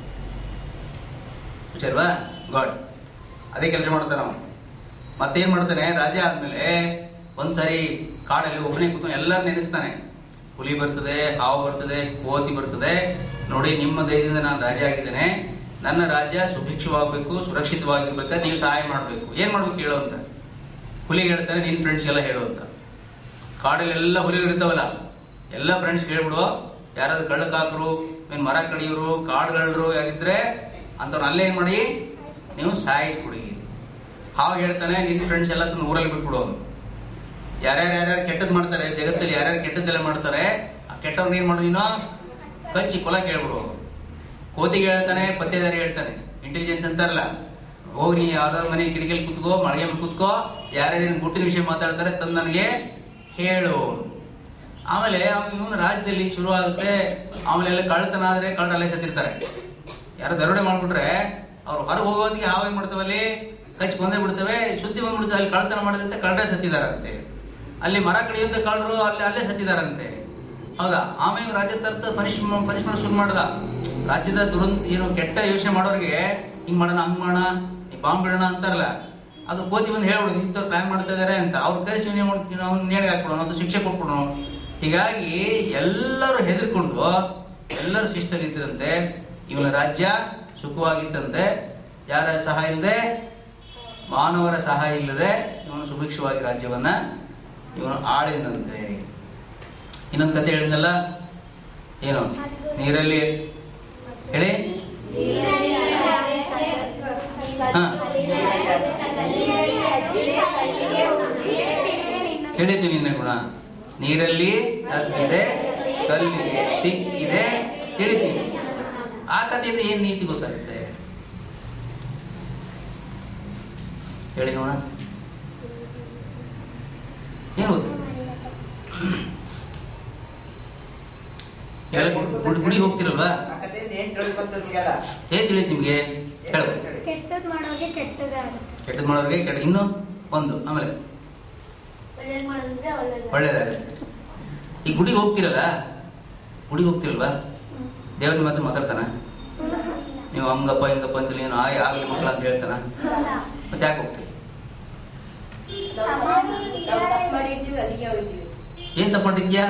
ಹುಷಾರ್ವಾ ಗಾಡ್ ಅದೇ ಕೆಲಸ ಮಾಡ್ತಾನೆ ಅವನು ಮತ್ತೇನ್ ಮಾಡ್ತಾನೆ ರಾಜ ಆದ್ಮೇಲೆ ಒಂದ್ಸರಿ ಕಾಡಲ್ಲಿ ಒಬ್ಬನೇ ಕೂತ್ಕೊಂಡು ಎಲ್ಲರೂ ನೆನೆಸ್ತಾನೆ ಹುಲಿ ಬರ್ತದೆ ಹಾವು ಬರ್ತದೆ ಕೋತಿ ಬರ್ತದೆ ನೋಡಿ ನಿಮ್ಮ ದಯದಿಂದ ನಾನು ರಾಜ ಆಗಿದ್ದೇನೆ ನನ್ನ ರಾಜ್ಯ ಸುಭಿಕ್ಷವಾಗಬೇಕು ಸುರಕ್ಷಿತವಾಗಿರ್ಬೇಕಾದ್ರೆ ನೀವು ಸಹಾಯ ಮಾಡ್ಬೇಕು ಏನ್ ಮಾಡ್ಬೇಕು ಹೇಳು ಅಂತ ಹುಲಿಗೆ ಹೇಳ್ತಾನೆ ನಿನ್ ಫ್ರೆಂಡ್ಸ್ ಎಲ್ಲ ಹೇಳು ಅಂತ ಕಾಡಲ್ಲಿ ಎಲ್ಲ ಹುಲಿಗಳಿರ್ತಾವಲ್ಲ ಎಲ್ಲ ಫ್ರೆಂಡ್ಸ್ ಹೇಳ್ಬಿಡು ಯಾರಾದ್ರೂ ಕಳ್ಳಕಾಕರು ಏನ್ ಮರ ಕಡಿಯೋರು ಕಾಡುಗಳರು ಯಾರಿದ್ರೆ ಅಂತವ್ರನ್ನ ಅಲ್ಲೇ ಏನ್ ಮಾಡಿ ನೀವು ಸಾಯಿಸ್ಬಿಡಿ ಹಾವು ಹೇಳ್ತಾನೆ ನಿನ್ ಫ್ರೆಂಡ್ಸ್ ಎಲ್ಲ ತಂದು ಊರಲ್ಲಿ ಬಿಟ್ಬಿಡು ಅವ್ನು ಯಾರ್ಯಾರು ಯಾರ್ಯಾರು ಕೆಟ್ಟದ್ ಮಾಡ್ತಾರೆ ಜಗತ್ತಲ್ಲಿ ಯಾರ್ಯಾರು ಕೆಟ್ಟದ್ದೆಲ್ಲ ಮಾಡ್ತಾರೆ ಆ ಕೆಟ್ಟವ್ರನ್ನ ಏನ್ ಮಾಡು ನೀನು ಕಚ್ಚಿ ಕೊಲ ಕೇಳ್ಬಿಡು ಕೋತಿಗೆ ಹೇಳ್ತಾನೆ ಪತ್ತೇದಾರಿ ಹೇಳ್ತಾನೆ ಇಂಟೆಲಿಜೆನ್ಸ್ ಅಂತಾರಲ್ಲ ಹೋಗಿ ನೀ ಯಾವ್ದಾದ್ರು ಮನೆ ಕಿಟಕಿಯಲ್ಲಿ ಕುತ್ಕೋ ಮಳೆಗೆ ಕುತ್ಕೋ ಯಾರ್ಯಾರು ಗುಟ್ಟಿನ ವಿಷಯ ಮಾತಾಡ್ತಾರೆ ತಂದು ನನಗೆ ಹೇಳು ಆಮೇಲೆ ಇವನು ರಾಜ್ಯದಲ್ಲಿ ಶುರು ಆಗುತ್ತೆ ಆಮೇಲೆ ಎಲ್ಲ ಕಳ್ತನ ಆದ್ರೆ ಕಳ್ಳರಲ್ಲೇ ಸತ್ತಿರ್ತಾರೆ ಯಾರು ದರೋಡೆ ಮಾಡ್ಬಿಟ್ರೆ ಅವ್ರು ಹೊರಗೆ ಹೋಗೋದಿಗೆ ಹಾವು ಏನ್ ಮಾಡ್ತಾವಲ್ಲಿ ಕಚ್ಚಿ ಕೊಂದೇ ಬಿಡ್ತವೆ ಸುದ್ದಿ ಬಂದ್ಬಿಡ್ತವೆ ಅಲ್ಲಿ ಕಳ್ತನ ಮಾಡಿದಂತೆ ಕಳ್ಳರೇ ಸತ್ತಿದಾರಂತೆ ಅಲ್ಲಿ ಮರ ಕಡಿಯುವಂತ ಕಳ್ಳರು ಅಲ್ಲಿ ಅಲ್ಲೇ ಸತ್ತಿದಾರಂತೆ ಹೌದಾ ಆಮೇಲೆ ರಾಜ್ಯ ತರ್ತ ಪನಿಷ್ ಪನಿಷ್ ಮಾಡೋ ಶುರು ಮಾಡ್ದ ರಾಜ್ಯದ ದುರಂತ ಏನು ಕೆಟ್ಟ ಯೋಚನೆ ಮಾಡೋರಿಗೆ ಹಿಂಗ್ ಮಾಡೋಣ ಹಂಗ್ ಮಾಡೋಣ ಈ ಬಾಂಬ್ ಬಿಡೋಣ ಅಂತಾರಲ್ಲ ಅದು ಕೋತಿ ಬಂದು ಹೇಳ್ಬಿಡು ಇಂಥವ್ರು ಪ್ಲಾನ್ ಮಾಡ್ತಾ ಇದಾರೆ ಅಂತ ಅವ್ರ ಕೈ ಅವ್ನು ನೇಣಿಗೆ ಹಾಕ್ಬಿಡೋಣ ಒಂದು ಶಿಕ್ಷೆ ಕೊಟ್ಬಿಡೋಣ ಹೀಗಾಗಿ ಎಲ್ಲರೂ ಹೆದರ್ಕೊಂಡು ಎಲ್ಲರೂ ಶಿಸ್ತಲ್ಲಿ ಇದ್ರಂತೆ ಇವನ ರಾಜ್ಯ ಸುಖವಾಗಿತ್ತಂತೆ ಯಾರ ಸಹಾಯ ಇಲ್ಲದೆ ಮಾನವರ ಸಹಾಯ ಇಲ್ಲದೆ ಇವನು ಸುಭಿಕ್ಷವಾಗಿ ರಾಜ್ಯವನ್ನ ಇವನು ಆಳಿದಂತೆ ಇನ್ನೊಂದು ಕತೆ ಹೇಳಿದ್ನಲ್ಲ ಏನು ನೀರಲ್ಲಿ ಹೇಳಿ ಹಾ. ತಿಳಿತು ನಿನ್ನ ಗುಣ ನೀರಲ್ಲಿ ಹತ್ತಿದೆ ಕಲ್ಲಿಗೆ ಸಿಕ್ಕಿದೆ ತಿಳಿತೀನಿ ಆ ಕಥೆಯಿಂದ ಏನ್ ನೀತಿ ಗೊತ್ತಾಗುತ್ತೆ ಹೇಳಿ ನೋಡ ಏನು ಗೊತ್ತು ಹೇಳ ಗುಡಿ ಗುಡಿಗೆ ಹೋಗ್ತಿರಲ್ವಾ ಆ ಕಥೆಯಿಂದ ಏನ್ ತಿಳಿದು ಬಂತು ನಿಮಗೆಲ್ಲ ಹೇಗೆ ತಿಳಿತು ನಿಮ್ಗೆ ಹೇಳು ಕೆಟ್ಟದ್ ಮಾಡೋಗೆ ಕೆಟ್ಟದೇ ಆಗುತ್ತೆ ಕೆಟ್ಟದ್ ಮಾಡೋರಿಗೆ ಕೆಟ್ಟ ಇನ್ನು ಒಂದು ಆಮೇಲೆ ಒಳ್ಳೇದ್ ಮಾಡೋದಿದ್ರೆ ಒಳ್ಳೇದು ಒಳ್ಳೇದಾಗುತ್ತೆ ಈ ಗುಡಿಗೆ ಹೋಗ್ತಿರಲ್ಲ ಗುಡಿಗೆ ಹೋಗ್ತಿರಲ್ವಾ ದೇವ್ರ ನಿಮ್ಮ ಹತ್ರ ಮಾತಾಡ್ತಾನ ನೀವು ಹಂಗಪ್ಪ ಹಿಂಗಪ್ಪ ಅಂತ ಏನು ಆಯ್ ಆಗ್ಲಿ ಮಕ್ಕಳ ಅಂತ ಹೇಳ್ತಾನ ಮತ್ತೆ ಯಾಕೆ ಹೋಗ್ತೀವಿ ನಾವು ತಪ್ಪು ಮಾಡಿರ್ತೀವಿ ಅಲ್ಲಿಗೆ ಹೋಗ್ತೀವಿ ಏನ್ ತಪ್ಪು ಮಾಡಿದ್ಯಾ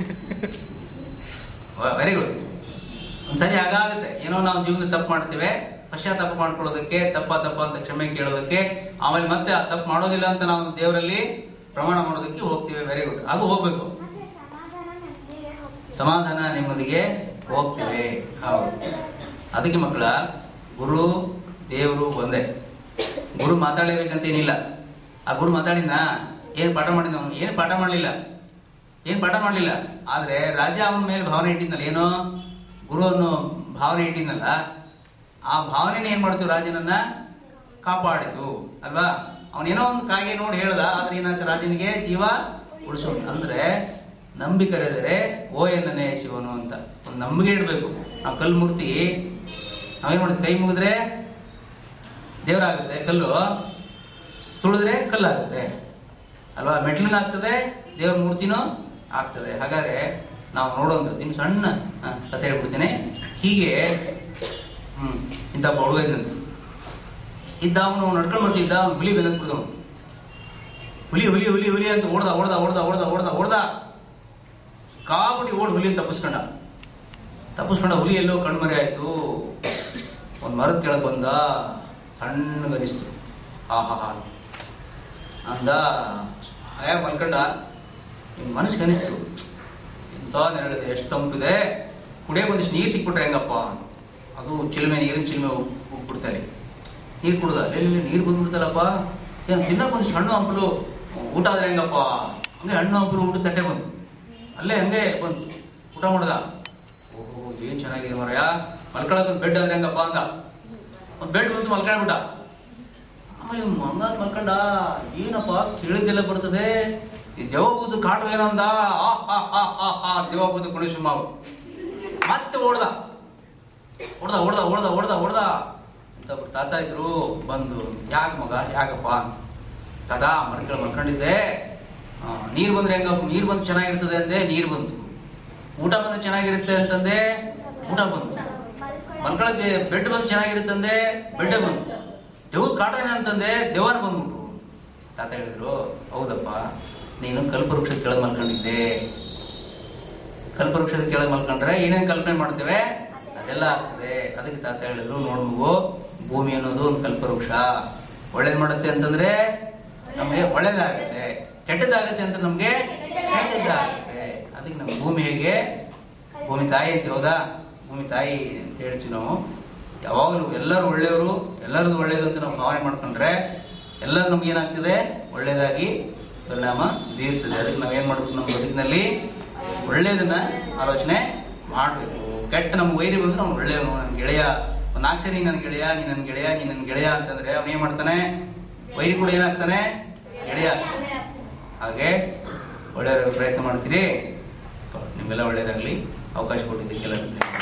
ವೆರಿ ಗುಡ್ ಒಂದ್ಸರಿ ಹಾಗಾಗುತ್ತೆ ಏನೋ ನಾವು ಜೀವನದಲ್ಲಿ ತಪ್ಪು ಮಾಡ್ತೇವೆ ಪಶ್ಚಾತ್ತಾಪ ಮಾಡ್ಕೊಳ್ಳೋದಕ್ಕೆ ತಪ್ಪ ತಪ್ಪ ಅಂತ ಕ್ಷಮೆ ಕೇಳೋದಕ್ಕೆ ಆಮೇಲೆ ಮತ್ತೆ ಆ ತಪ್ಪು ಮಾಡೋದಿಲ್ಲ ಅಂತ ನಾವು ದೇವರಲ್ಲಿ ಪ್ರಮಾಣ ಮಾಡೋದಕ್ಕೆ ಹೋಗ್ತೀವಿ ವೆರಿ ಗುಡ್ ಅದು ಹೋಗ್ಬೇಕು ಮತ್ತೆ ಸಮಾಧಾನ ನೆಮ್ಮದಿಗೆ ಹೋಗ್ತೀವಿ ಸಮಾಧಾನ ನೆಮ್ಮದಿಗೆ ಹೋಗ್ತೇವೆ ಹೌದು ಅದಕ್ಕೆ ಮಕ್ಕಳ ಗುರು ದೇವರು ಒಂದೇ ಗುರು ಮಾತಾಡಲೇಬೇಕಂತೇನಿಲ್ಲ ಆ ಗುರು ಮಾತಾಡಿದ್ನ ಏನ್ ಪಾಠ ಮಾಡಿದ ಅವನು ಏನ್ ಪಾಠ ಮಾಡ್ಲಿಲ್ಲ ಏನ್ ಪಾಠ ಮಾಡ್ಲಿಲ್ಲ ಆದ್ರೆ ರಾಜ ಅವನ ಮೇಲೆ ಭಾವನೆ ಇಟ್ಟಿದ್ನಲ್ಲ ಏನೋ ಗುರು ಅನ್ನೋ ಭಾವನೆ ಇಟ್ಟಿದ್ನಲ್ಲ ಆ ಭಾವನೆನ ಏನ್ ಮಾಡ್ತು ರಾಜನನ್ನ ಕಾಪಾಡಿತು ಅಲ್ವಾ ಅವನೇನೋ ಒಂದು ಕಾಗೆ ನೋಡಿ ಹೇಳ್ದ ಆದ್ರೆ ಏನಾಯ್ತು ರಾಜನಿಗೆ ಜೀವ ಉಳಿಸೋ ಅಂದ್ರೆ ನಂಬಿಕರೆದರೆ ಓ ಎನ್ನನೇ ಶಿವನು ಅಂತ ಒಂದು ನಂಬಿಕೆ ಇಡಬೇಕು ನಾವು ಕಲ್ಲು ಮೂರ್ತಿ ನಾವೇನ್ ಮಾಡ್ತೀವಿ ಕೈ ಮುಗಿದ್ರೆ ದೇವರಾಗುತ್ತೆ ಕಲ್ಲು ತುಳಿದ್ರೆ ಕಲ್ಲಾಗುತ್ತೆ ಅಲ್ವಾ ಮೆಟ್ಲಿನ ಆಗ್ತದೆ ದೇವ್ರ ಮೂರ್ತಿನೂ ಆಗ್ತದೆ ಹಾಗಾದ್ರೆ ನಾವು ನೋಡೋದು ನಿಮ್ ಸಣ್ಣ ಆ, ಕಥೆ ಹೇಳ್ಬಿಡ್ತೀನಿ ಹೀಗೆ ಹ್ಮ್ ಇಂಥ ಒಬ್ಬ ಹುಡುಗ ಇದ್ದಂತೆ ಇದ್ದ ಅವನು ನಡ್ಕೊಂಡು ಬರ್ತಿದ್ದ ಅವ್ನು ಹುಲಿ ಬೆನ್ನತ್ಬಿಡ್ದವನು ಹುಲಿ ಹುಲಿ ಹುಲಿ ಹುಲಿ ಅಂತ ಓಡ್ದ ಓಡ್ದ ಓಡ್ದ ಓಡ್ದ ಓಡ್ದ ಓಡ್ದ ಕಾಬಡಿ ಓಡ್ ಹುಲಿ ತಪ್ಪಿಸ್ಕೊಂಡ ತಪ್ಪಿಸ್ಕೊಂಡ ಹುಲಿ ಎಲ್ಲೋ ಕಣ್ಮರೆ ಆಯ್ತು ಒಂದ್ ಮರದ ಕೆಳಗೆ ಬಂದ ಸಣ್ಣಗನಿಸ್ತು ಆಹಾ ಅಂದ ಹಯ ಮಲ್ಕೊಂಡ ನಿನ್ ಮನಸ್ಸಿಗೆ ಅನಿಸ್ತು ಇಂಥ ನೆರಳಿದೆ ಎಷ್ಟು ತಂಪಿದೆ ಕುಡಿಯೋಕೆ ಒಂದಿಷ್ಟು ನೀರು ಸಿಕ್ಬಿಟ್ರೆ ಹೆಂಗಪ್ಪ ಅದು ಚಿಲ್ಮೆ ನೀರಿನ ಚಿಲ್ಮೆ ಉಪ್ಪಿಡ್ತಾರೆ ನೀರು ಕುಡ್ದ ಎಲ್ಲಿ ನೀರು ಬಂದ್ಬಿಡ್ತಲ್ಲಪ್ಪ ಏನು ತಿನ್ನಕ್ಕೆ ಒಂದಿಷ್ಟು ಹಣ್ಣು ಹಂಪಲು ಊಟ ಆದ್ರೆ ಹೆಂಗಪ್ಪ ಹಂಗೆ ಹಣ್ಣು ಹಂಪಲು ಊಟ ತಟ್ಟೆ ಬಂತು ಅಲ್ಲೇ ಹಂಗೆ ಬಂತು ಊಟ ಮಾಡ್ದ ಓಹೋ ಏನ್ ಚೆನ್ನಾಗಿದೆ ಮರಯ ಮಲ್ಕೊಳಕ್ ಒಂದು ಬೆಡ್ ಆದ್ರೆ ಹೆಂಗಪ್ಪ ಅಂತ ಒಂದು ಬೆಡ್ ಬಂತು ಮಲ್ಕೊಂಡ್ಬಿಟ್ಟ ಆಮೇಲೆ ಮಂಗಾತ್ ಮಲ್ಕೊಂಡ ಏನಪ್ಪ ಕೇಳಿದ್ದೆಲ್ಲ ಬರ್ತದೆ ಈ ದೇವಬುದ್ದು ಕಾಟು ಏನಂದ ಆ ಹಾ ಹಾ ಹಾ ಹಾ ದೇವಬುದ್ದು ಕುಣಿಸು ಮಾವು ಮತ್ತೆ ಓಡ್ದ ಓಡ್ದ ಓಡ್ದ ಓಡ್ದ ಓಡ್ದ ಓಡ್ದ ಅಂತ ಒಬ್ರು ತಾತ ಇದ್ರು ಬಂದು ಯಾಕೆ ಮಗ ಯಾಕಪ್ಪ ತಾತ ಮರ್ಕಳ ಮಲ್ಕೊಂಡಿದ್ದೆ ಆ, ನೀರ್ ಬಂದ್ರೆ ಹೆಂಗಪ್ಪ ನೀರ್ ಬಂದು ಚೆನ್ನಾಗಿರ್ತದೆ ಅಂದೆ ನೀರ್ ಬಂತು ಊಟ ಬಂದ್ರೆ ಚೆನ್ನಾಗಿರುತ್ತೆ ಅಂತಂದೆ ಊಟ ಬಂತು ಮಲ್ಕೊಳಕ್ಕೆ ಬೆಡ್ ಬಂದು ಚೆನ್ನಾಗಿರುತ್ತಂದೆ ಬೆಡ್ ಬಂತು ದೇವ್ರ ಕಾಟ ಏನಂತಂದೆ ದೇವರ ಬಂದ್ಬಿಟ್ರು ತಾತ ಹೇಳಿದ್ರು ಹೌದಪ್ಪ ನೀನು ಕಲ್ಪವೃಕ್ಷದ ಕೆಳಗೆ ಮಲ್ಕೊಂಡಿದ್ದೆ ಕಲ್ಪವೃಕ್ಷದ ಕೆಳಗೆ ಮಲ್ಕೊಂಡ್ರೆ ಏನೇನ್ ಕಲ್ಪನೆ ಮಾಡ್ತೇವೆ ಅದೆಲ್ಲ ಆಗ್ತದೆ ಅದಕ್ಕೆ ತಾತ ಹೇಳಿದ್ರು ನೋಡ್ ಮಗು ಭೂಮಿ ಅನ್ನೋದು ಒಂದು ಕಲ್ಪವೃಕ್ಷ ಒಳ್ಳೇದ್ ಮಾಡುತ್ತೆ ಅಂತಂದ್ರೆ ನಮ್ಗೆ ಒಳ್ಳೇದಾಗುತ್ತೆ ಕೆಟ್ಟದಾಗುತ್ತೆ ಅಂತ ನಮ್ಗೆ ಕೆಟ್ಟದಾಗುತ್ತೆ ಅದಕ್ಕೆ ನಮ್ಮ ಭೂಮಿ ಹೇಗೆ ಭೂಮಿ ತಾಯಿ ಅಂತ ಹೌದಾ ಭೂಮಿ ತಾಯಿ ಅಂತ ಹೇಳ್ತೀವಿ ನಾವು ಯಾವಾಗಲೂ ಎಲ್ಲರೂ ಒಳ್ಳೆಯವರು ಎಲ್ಲರದು ಒಳ್ಳೇದು ಅಂತ ನಾವು ಭಾವನೆ ಮಾಡ್ಕೊಂಡ್ರೆ ಎಲ್ಲರೂ ನಮ್ಗೆ ಏನಾಗ್ತದೆ ಒಳ್ಳೇದಾಗಿ ಪರಿಣಾಮ ಬೀರ್ತದೆ ಅದಕ್ಕೆ ನಾವೇನ್ ಮಾಡ್ಬೇಕು ನಮ್ಮ ಬದುಕಿನಲ್ಲಿ ಒಳ್ಳೇದನ್ನ ಆಲೋಚನೆ ಮಾಡ್ಬೇಕು ಕೆಟ್ಟ ನಮ್ಮ ವೈರಿ ಬಂದ್ರೆ ಅವ್ನು ಒಳ್ಳೆಯವನು ನನ್ನ ಗೆಳೆಯ ಒಂದು ನಾಲ್ಕು ಸರಿ ನನ್ನ ಗೆಳೆಯ ನೀ ನನ್ನ ಗೆಳೆಯ ನೀ ನನ್ನ ಗೆಳೆಯ ಅಂತಂದ್ರೆ ಅವನು ಏನ್ ಮಾಡ್ತಾನೆ ವೈರಿ ಕೂಡ ಏನಾಗ್ತಾನೆ ಗೆಳೆಯ ಹಾಗೆ ಒಳ್ಳೆಯ ಪ್ರಯತ್ನ ಮಾಡ್ತೀರಿ ನಿಮ್ಮೆಲ್ಲ ಒಳ್ಳೇದಾಗ್ಲಿ ಅವಕಾಶ ಕೊಟ್ಟಿದ್ದಕ್ಕೆಲ್ಲ ಧನ್ಯವಾದ.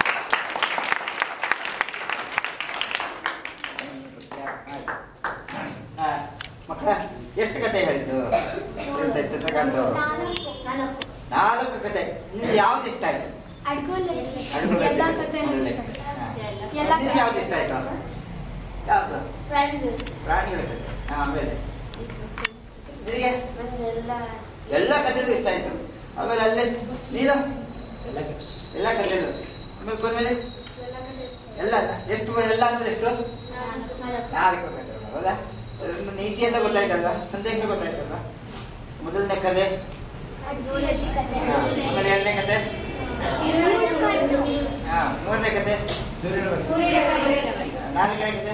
ಆ, ಮಕ್ಕಳ ಎಷ್ಟು ಕತೆ ಹೇಳಿದ್ದು ಹೇಳ್ತಾ ಚಂದ್ರಕಾಂತ್ ಅವರು ನಾಲ್ಕು ನಾಲ್ಕು ಕತೆ ನಿಮ್ಗೆ ಯಾವ್ದು ಇಷ್ಟ ಆಯ್ತು ಅಡ್ಗುಲ್ ಅಡ್ಗುಲ್ ಎಲ್ಲ ಅಜ್ಜಿ. ಕತೆ ಒಳ್ಳೆ ಇಷ್ಟ. ಕತೆ. ಹಾ. ಎಲ್ಲ ನಿಮ್ಗೆ ಯಾವ್ದು ಇಷ್ಟ ಆಯ್ತು ಯಾವ್ದು ಫ್ರೆಂಡ್ ಪ್ರಾಣಿಗಳ ಕತೆ ಹಾ, ಆಮೇಲೆ ನಿನಗೆ ಎಲ್ಲ ಎಲ್ಲ ಕಥೆಗಳು ಇಷ್ಟ ಆಯ್ತು ಆಮೇಲೆ ಅಲ್ಲೇ ನೀನು ಎಲ್ಲ ಕಥೆಗಳು ಆಮೇಲೆ ಕೊನೆಯಲ್ಲಿ ಎಲ್ಲ ಕತೆ ಇಷ್ಟ. ಎಲ್ಲ ಎಷ್ಟು ಎಲ್ಲ ಅಂದ್ರೆ ಎಷ್ಟು ನಾಲ್ಕು. ನಾಲ್ಕು. ನಾಲ್ಕು ಕಥೆಗಳು ಹೌದಾ ಅದರಿಂದ ನೀತಿ ಎಲ್ಲ ಗೊತ್ತಾಯ್ತಲ್ವಾ ಸಂದೇಶ ಗೊತ್ತಾಯ್ತಲ್ವಾ ಮೊದಲನೇ ಕತೆ ಅಡ್ಗುಲ್ ಅಜ್ಜಿ ಕತೆ. ಹಾ, ಆಮೇಲೆ ಎರಡನೇ ಕತೆ ಈರುಳ್ಳಿ ಕತೆ. ಹಾ ಮೂರನೇ ಕತೆ ಸೂರ್ಯ ಕತೆ. ನಾಲ್ಕನೇ ಕತೆ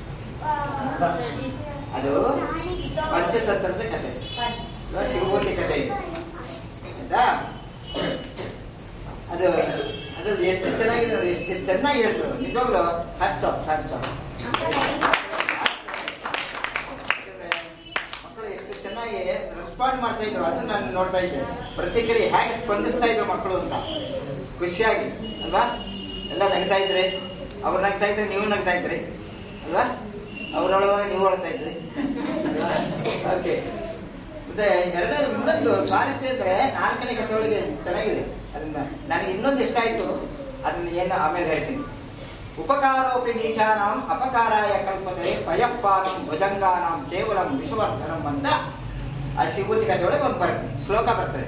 ಅದು ಪಂಚತಂತ್ರದ ಕತೆ ಇವಾಗ ಶಿವಮೂರ್ತಿ ಕತೆ ಇದೆ ಆಯ್ತಾ ಅದು ಅದು ಎಷ್ಟು ಚೆನ್ನಾಗಿದೆ ನೋಡಿ ಎಷ್ಟು ಚೆನ್ನಾಗಿ ಹೇಳ್ತಾರೆ ನಿಜವಾಗ್ಲೂ ಹ್ಯಾಟ್ ಸ್ಟಾಪ್ ಹ್ಯಾಟ್ ಸ್ಟಾಪ್ ಮಕ್ಕಳು ಎಷ್ಟು ಚೆನ್ನಾಗಿ ರೆಸ್ಪಾಂಡ್ ಮಾಡ್ತಾ ಇದ್ರು ಅದನ್ನ ನಾನು ನೋಡ್ತಾ ಇದ್ದೆ ಪ್ರತಿಕ್ರಿಯೆ ಹೇಗೆ ಸ್ಪಂದಿಸ್ತಾ ಇದ್ರು ಮಕ್ಕಳು ಅಂತ ಖುಷಿಯಾಗಿ ಅಲ್ವಾ ಎಲ್ಲ ನಗ್ತಾ ಇದ್ರಿ ಅವ್ರು ನಗ್ತಾ ಇದ್ರೆ ನೀವು ನಗ್ತಾ ಇದ್ರಿ ಅಲ್ವಾ ಅವರೊಳಗೆ ನೀವು ಅಳ್ತಾ ಇದ್ರಿ ಓಕೆ ಮತ್ತೆ ಎರಡನೇ ಇನ್ನೊಂದು ಸ್ವಾರಸ್ಯ ಅಂದ್ರೆ ನಾಲ್ಕನೇ ಕಥೆ ಒಳಗೆ ಚೆನ್ನಾಗಿದೆ ಅದನ್ನ ನನಗೆ ಇನ್ನೊಂದು ಇಷ್ಟ ಆಯ್ತು ಅದನ್ನ ಏನು ಆಮೇಲೆ ಹೇಳ್ತೀನಿ ಉಪಕಾರೋಪಿ ನೀಚಾನಾಂ ಅಪಕಾರಾಯ ಕಲ್ಪತೆ ಪಯಪ್ಪಾನಂ ಭುಜಂಗಾನಾಂ ಕೇವಲಂ ವಿಷವರ್ಧನಂ ಅಂತ ಆ ಶಿವಭೂತಿ ಕಥೆ ಒಳಗೆ ಒಂದು ಬರ್ತದೆ ಶ್ಲೋಕ ಬರ್ತದೆ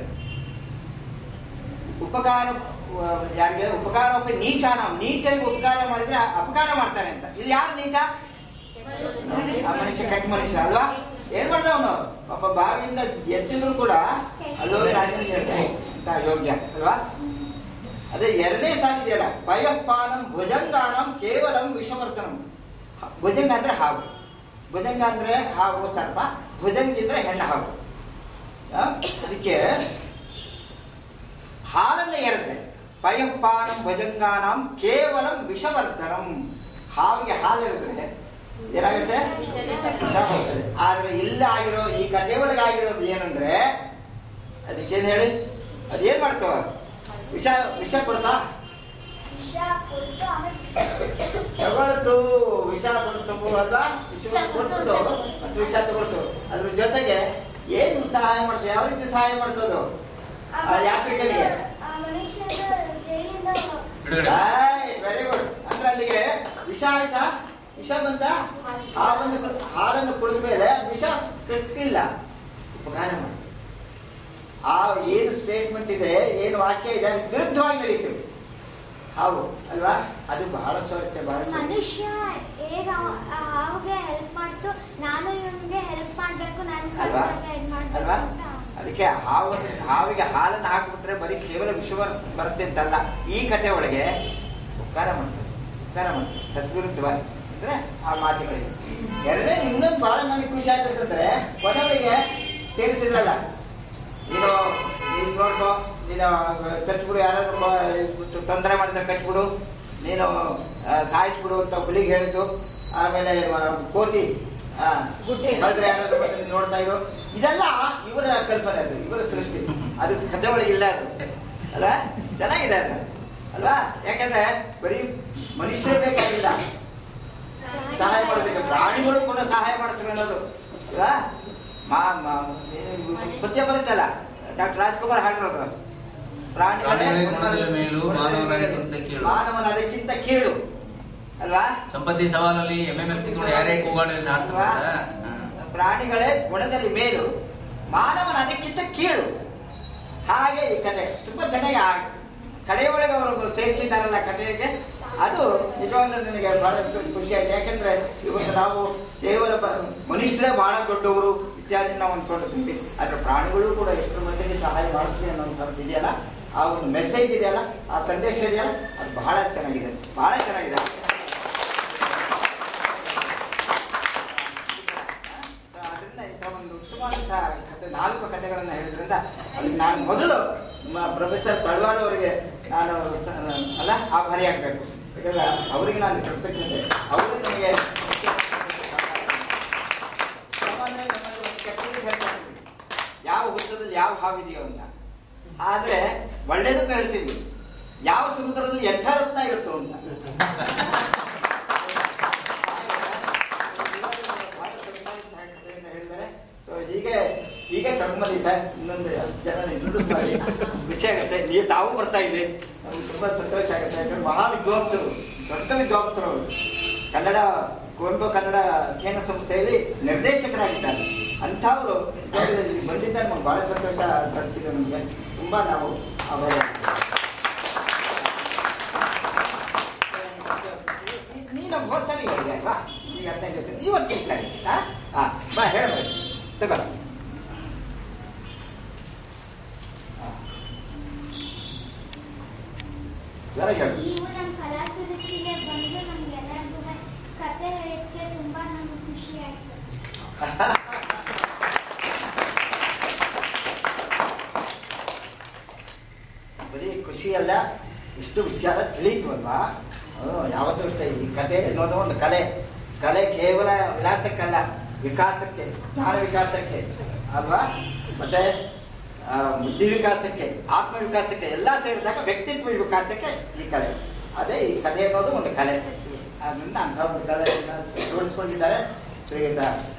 ಉಪಕಾರ ಆ, ಯಾರಿಗೆ ಉಪಕಾರೋಪಿ ನೀಚಾನಾಂ ನೀಚರಿಗೆ ಉಪಕಾರ ಮಾಡಿದ್ರೆ ಅಪಕಾರ ಮಾಡ್ತಾನೆ ಅಂತ ಇದು ಯಾರು ನೀಚ ಆ ಮನುಷ್ಯ ಕೆಟ್ಟ ಮನುಷ್ಯ ಅಲ್ವಾ ಏನ್ ಮಾಡ್ದ ಅವನು ಪಾಪ ಬಾವಿಯಿಂದ ಎತ್ತಿದ್ರು ಕೂಡ ಅಲ್ಲೋಗಿ ರಾಜನಿಗೆ ಹೇಳ್ತಾನೆ ಅಂತ ಯೋಗ್ಯ ಅಲ್ವಾ ಅದೇ ಎರಡನೇ ಸಾಲಿದೆಯಲ್ಲ ಪಯಪಾನಂ ಭುಜಂಗಾನಂ ಕೇವಲಂ ವಿಷವರ್ಧನಂ ಹ- ಭುಜಂಗ ಅಂದ್ರೆ ಹಾವು ಭುಜಂಗ ಅಂದ್ರೆ ಹಾವು ಸರ್ಪ ಭುಜಂಗ ಅಂದ್ರೆ ಹೆಣ್ಣು ಹಾವು ಆ, ಅದಕ್ಕೆ ಹಾಲನ್ನ ಎರೆದ್ರೆ ಪಯಪಾನಂ ಭುಜಂಗಾನಂ ಕೇವಲಂ ವಿಷವರ್ಧನಂ ಹಾವಿಗೆ ಹಾಲು ಎರೆದ್ರೆ ಏನಾಗುತ್ತೆ ವಿಷ ಹೋಗ್ತದೆ ಆದ್ರೆ ಇಲ್ಲ ಆಗಿರೋ ಈ ಕಥೆ ಒಳಗೆ ಆಗಿರೋದು ಏನಂದ್ರೆ ಅದಕ್ಕೇನು ಹೇಳಿ ಅದೇನ್ ಮಾಡ್ತಾವ ವಿಷ ವಿಷ ಕೊಡ್ತಾ ವಿಷ ಕೊಟ್ಟು ಆಮೇಲೆ ತಗೊಳ್ತು ವಿಷ ಕೊಡ್ತು ಅಲ್ವಾ ವಿಷ ಕೊಡ್ತು ಮತ್ತು ವಿಷ ತಗೊಳ್ತು ಅದ್ರ ಜೊತೆಗೆ ಏನು ಸಹಾಯ ಮಾಡ್ತದೆ ಯಾವ ರೀತಿ ಸಹಾಯ ಮಾಡ್ತದೋ ಆ ಯಾಕೆ ಆ ಮನುಷ್ಯನ ಜೈಲಿಂದ ಬಿಡುಗಡೆ ವೆರಿ ಗುಡ್ ಅಂದ್ರೆ ಅಲ್ಲಿಗೆ ವಿಷ ಆಯ್ತಾ ವಿಷ ಬಂತ ಹಾವನ್ನು ಕು- ಹಾಲನ್ನು ಕುಡಿದ ಮೇಲೆ ವಿಷ ಕಟ್ಟಿಲ್ಲ ಉಪಕಾರ ಮಾಡಿ ಆ ಏನು ಸ್ಟೇಟ್ಮೆಂಟ್ ಇದೆ ಏನು ವಾಕ್ಯ ಇದೆ ಅದಕ್ಕೆ ವಿರುದ್ಧವಾಗಿ ನಡೀತು ಹಾವು ಅಲ್ವಾ ಅದು ಬಹಳ ಸ್ವಾರಸ್ಯ ಬಹಳ ಸ್ವಾರಸ್ಯ. ಮನುಷ್ಯ ಹೇಗ ಅವಾಗೆ ಹೆಲ್ಪ್ ಮಾಡ್ತು ನಾನು ಇವನ್ಗೆ ಹೆಲ್ಪ್ ಮಾಡ್ಬೇಕು ನಾನು ಅಲ್ವಾ ಇದು ಮಾಡ್ಬೇಕು ಅಲ್ವಾ ಅಂತ ಅದಕ್ಕೆ ಹಾವು ಹಾವಿಗೆ ಹಾಲನ್ನು ಹಾಕ್ಬಿಟ್ರೆ ಬರೀ ಕೇವಲ ವಿಷವ ಬರುತ್ತೆ ಅಂತಲ್ಲ ಈ ಕಥೆ ಒಳಗೆ ಉಪಕಾರ ಮಾಡ್ತಾರೆ ಉಪಕಾರ ಮಾಡ್ತಾರೆ ತದ್ವಿರುದ್ಧವಾಗಿ ಅಂದ್ರೆ ಆ ಮಾತುಗಳಿದೆ ಎರಡನೇ ಇನ್ನೊಂದು ಬಹಳ ನನಗೆ ಖುಷಿ ಆಯ್ತು ಅಂತಂದ್ರೆ ಕೊನೆಗಳಿಗೆ ಸೇರಿಸಿದ್ರಲ್ಲ ನೀನು ನೀನು ನೋಡ್ಕೋ ನೀನು ಕಚ್ಬಿಡು ಯಾರಾದ್ರೂ ತೊಂದರೆ ಮಾಡಿದ್ರೆ ಕಚ್ಬಿಡು ನೀನು ಆ, ಸಾಯಿಸ್ಬಿಡು ಅಂತ ಹುಲಿಗೆ ಹೇಳಿದ್ದು ಆಮೇಲೆ ಆ, ಕೋತಿ ಆ, ಗುಡ್ಡೆ. ಕಳ್ದ್ರೆ ಯಾರಾದ್ರೂ ಬಂದು ನೀನು ನೋಡ್ತಾ ಇರೋ ಇದೆಲ್ಲ ಇವರ ಕಲ್ಪನೆ ಅದು ಇವರ ಸೃಷ್ಟಿ ಅದು ಕಥೆ ಒಳಗೆ ಇಲ್ಲ ಅದು ಅಲ್ಲ ಚೆನ್ನಾಗಿದೆ ಅದು ಅಲ್ವಾ ಯಾಕಂದ್ರೆ ಬರೀ ಮನುಷ್ಯರೇ ಬೇಕಾಗಿಲ್ಲ ಸಹಾಯ ಮಾಡೋದಕ್ಕೆ ಪ್ರಾಣಿಗಳು ಕೂಡ ಸಹಾಯ ಮಾಡ್ತವೆ ಅನ್ನೋದು ಅಲ್ವಾ ಮಾ ಮಾ- ಇದು ಪದ್ಯ ಬರುತ್ತಲ್ಲ ಡಾಕ್ಟರ್ ರಾಜ್ಕುಮಾರ್ ಹಾಡಿರೋದು ಪ್ರಾಣಿಗಳೇ ಪ್ರಾಣಿಗಳೇ ಗುಣದಲ್ಲಿ ಮೇಲು, ಮಾನವನದಕ್ಕಿಂತ ಕೀಳು. ಮಾನವನ ಅದಕ್ಕಿಂತ ಕೀಳು ಅಲ್ವಾ ಸಂಪತ್ತಿ ಸವಾಲಲ್ಲಿ ಎಮ್ಮೆ ಮೆತ್ತಿಕೊಂಡು ಯಾರೇ ಕೂಗಾಡಿ ಅಲ್ವಾ? ಪ್ರಾಣಿಗಳೇ ಗುಣದಲ್ಲಿ ಮೇಲು ಮಾನವನ ಅದಕ್ಕಿಂತ ಕೀಳು ಹಾಗೆ ಈ ಕತೆ ತುಂಬಾ ಚೆನ್ನಾಗಿ ಆ ಕಡೆಯೊಳಗೆ ಅವರು ಸೇರಿಸಿದ್ದಾರಲ್ಲ ಕಥೆಗೆ ಅದು ನಿಜವಾಗ್ಲೂ ನನಗೆ ಬಹಳ ಖುಷಿ ಆಯ್ತು ಯಾಕಂದ್ರೆ ಇವತ್ತು ನಾವು ಕೇವಲ ಬ- ಮನುಷ್ಯರೇ ಬಹಳ ದೊಡ್ಡವರು ಇತ್ಯಾದಿ ನಾವು ಅಂದ್ಕೊಂಡಿರ್ತೀವಿ ಆದ್ರೆ ಪ್ರಾಣಿಗಳು ಕೂಡ ಎಷ್ಟರ ಮಟ್ಟಿಗೆ ಸಹಾಯ ಮಾಡ್ತೀವಿ ಅನ್ನೋಂಥದ್ದು ಇದೆಯಲ್ಲ ಆ ಒಂದು ಮೆಸೇಜ್ ಇದೆಯಲ್ಲ ಆ ಸಂದೇಶ ಇದೆಯಲ್ಲ ಅದು ಬಹಳ ಚೆನ್ನಾಗಿದೆ ಬಹಳ ಚೆನ್ನಾಗಿದೆ ಸೊ ಅದರಿಂದ ಇಂಥ ಒಂದು ಉತ್ತಮವಾದಂತಹ ಕಥೆ ನಾಲ್ಕು ಕಥೆಗಳನ್ನು ಹೇಳಿದ್ರಿಂದ ಅದಕ್ಕೆ ನಾನು ಮೊದಲು ನಮ್ಮ ಪ್ರೊಫೆಸರ್ ತಳ್ವಾರ್ ಅವರಿಗೆ ನಾನು ಸ- ಅಲ್ಲ ಆಭಾರಿ ಆಗಬೇಕು ಯಾಕಂದ್ರೆ ಅವರಿಗೆ ನಾನು ಕೃತಜ್ಞತೆ ಅವರು ನನಗೆ ಸಾಮಾನ್ಯ ನಮ್ಮಲ್ಲಿ ಒಂದು ಕೆಟ್ಟದ್ದು ಹೇಳ್ತಾ ಇರ್ತೀವಿ. ಯಾವ ಹುತ್ತದಲ್ಲಿ ಯಾವ ಹಾವಿದೆಯೋ ಅಂತ ಆದ್ರೆ ಒಳ್ಳೇದಕ್ಕೂ ಹೇಳ್ತೀವಿ ಯಾವ ಸಮುದ್ರದಲ್ಲಿ ಎಂಥ ರತ್ನ ಇರುತ್ತೋ ಅಂತ ಬಹಳ ಸಂತೋಷದ ಕಥೆಯನ್ನು ಹೇಳಿದ್ದಾರೆ ಸೊ ಹೀಗೆ ಹೀಗೆ ಕರ್ಮಲ್ಲಿ ಸರ್ ಇನ್ನೊಂದು ಅಷ್ಟು ಜನ ಇಂಟ್ರೊಡ್ಯೂಸ್ ಮಾಡಿ ಖುಷಿ ಆಗುತ್ತೆ ನೀವು ತಾವು ಬರ್ತಾ ಇದೆ ನಮ್ಗೆ ತುಂಬಾ ಸಂತೋಷ ಆಗುತ್ತೆ ಯಾಕಂದ್ರೆ ಮಹಾ ವಿದ್ವಾಂಸರು ದೊಡ್ಡ ವಿದ್ವಾಂಸರು ಅವರು ಕನ್ನಡ ಕುವೆಂಪು ಕನ್ನಡ ಅಧ್ಯಯನ ಸಂಸ್ಥೆಯಲ್ಲಿ ನಿರ್ದೇಶಕರಾಗಿದ್ದಾರೆ ಅಂಥವರು ಇಲ್ಲಿ ಬಂದಿದ್ದಾರೆ ನಮ್ಗೆ ಬಹಳ ಸಂತೋಷ ತರಿಸಿದೆ ನಮಗೆ ತುಂಬಾ ನಾವು ಆಭಾರಿ ನೀನು ಹೋದ್ ಸರಿ ಹೇಳಿದೆ ಅಲ್ವಾ ಈಗ ಹದಿನೈದು ದಿವಸ ಇವತ್ತು ಸರಿ ಹಾ ಹಾ ಬಾ ಹೇಳ್ಬೋದು ತಗೋ ಹಾ. ಜ್ವರ ಹೇಳು ನೀವು ನಮ್ಮ ಕಲಾ ಸುರುಚಿಗೆ ಬಂದು ನಮ್ಗೆಲ್ಲರಿಗೂ ಕತೆ ಹೇಳಕ್ಕೆ ತುಂಬಾ ನಮ್ಗೆ ಖುಷಿ ಆಯ್ತು ಬರೀ ಖುಷಿ ಅಲ್ಲ ಇಷ್ಟು ವಿಚಾರ ತಿಳಿಯಿತು ಅಲ್ವಾ ಹ್ಮ್, ಯಾವತ್ತೂ ಅಷ್ಟೇ ಈ ಕತೆ ಅನ್ನೋದು ಒಂದು ಕಲೆ ಕಲೆ ಕೇವಲ ವಿಲಾಸಕ್ಕಲ್ಲ ವಿಕಾಸಕ್ಕೆ ಜ್ಞಾನ ವಿಕಾಸಕ್ಕೆ ಅಲ್ವಾ ಮತ್ತೆ ಆ, ಬುದ್ಧಿ ವಿಕಾಸಕ್ಕೆ ಆತ್ಮ ವಿಕಾಸಕ್ಕೆ ಎಲ್ಲ ಸೇರಿದಾಗ ವ್ಯಕ್ತಿತ್ವ ವಿಕಾಸಕ್ಕೆ ಈ ಕಲೆ ಅದೇ ಈ ಕಥೆ ಅನ್ನೋದು ಒಂದು ಕಲೆ ಅದರಿಂದ ಅಂಥ ಒಂದು ಕಲೆಯನ್ನು ಜೋಡಿಸ್ಕೊಂಡಿದ್ದಾರೆ ಶ್ರೀಯುತ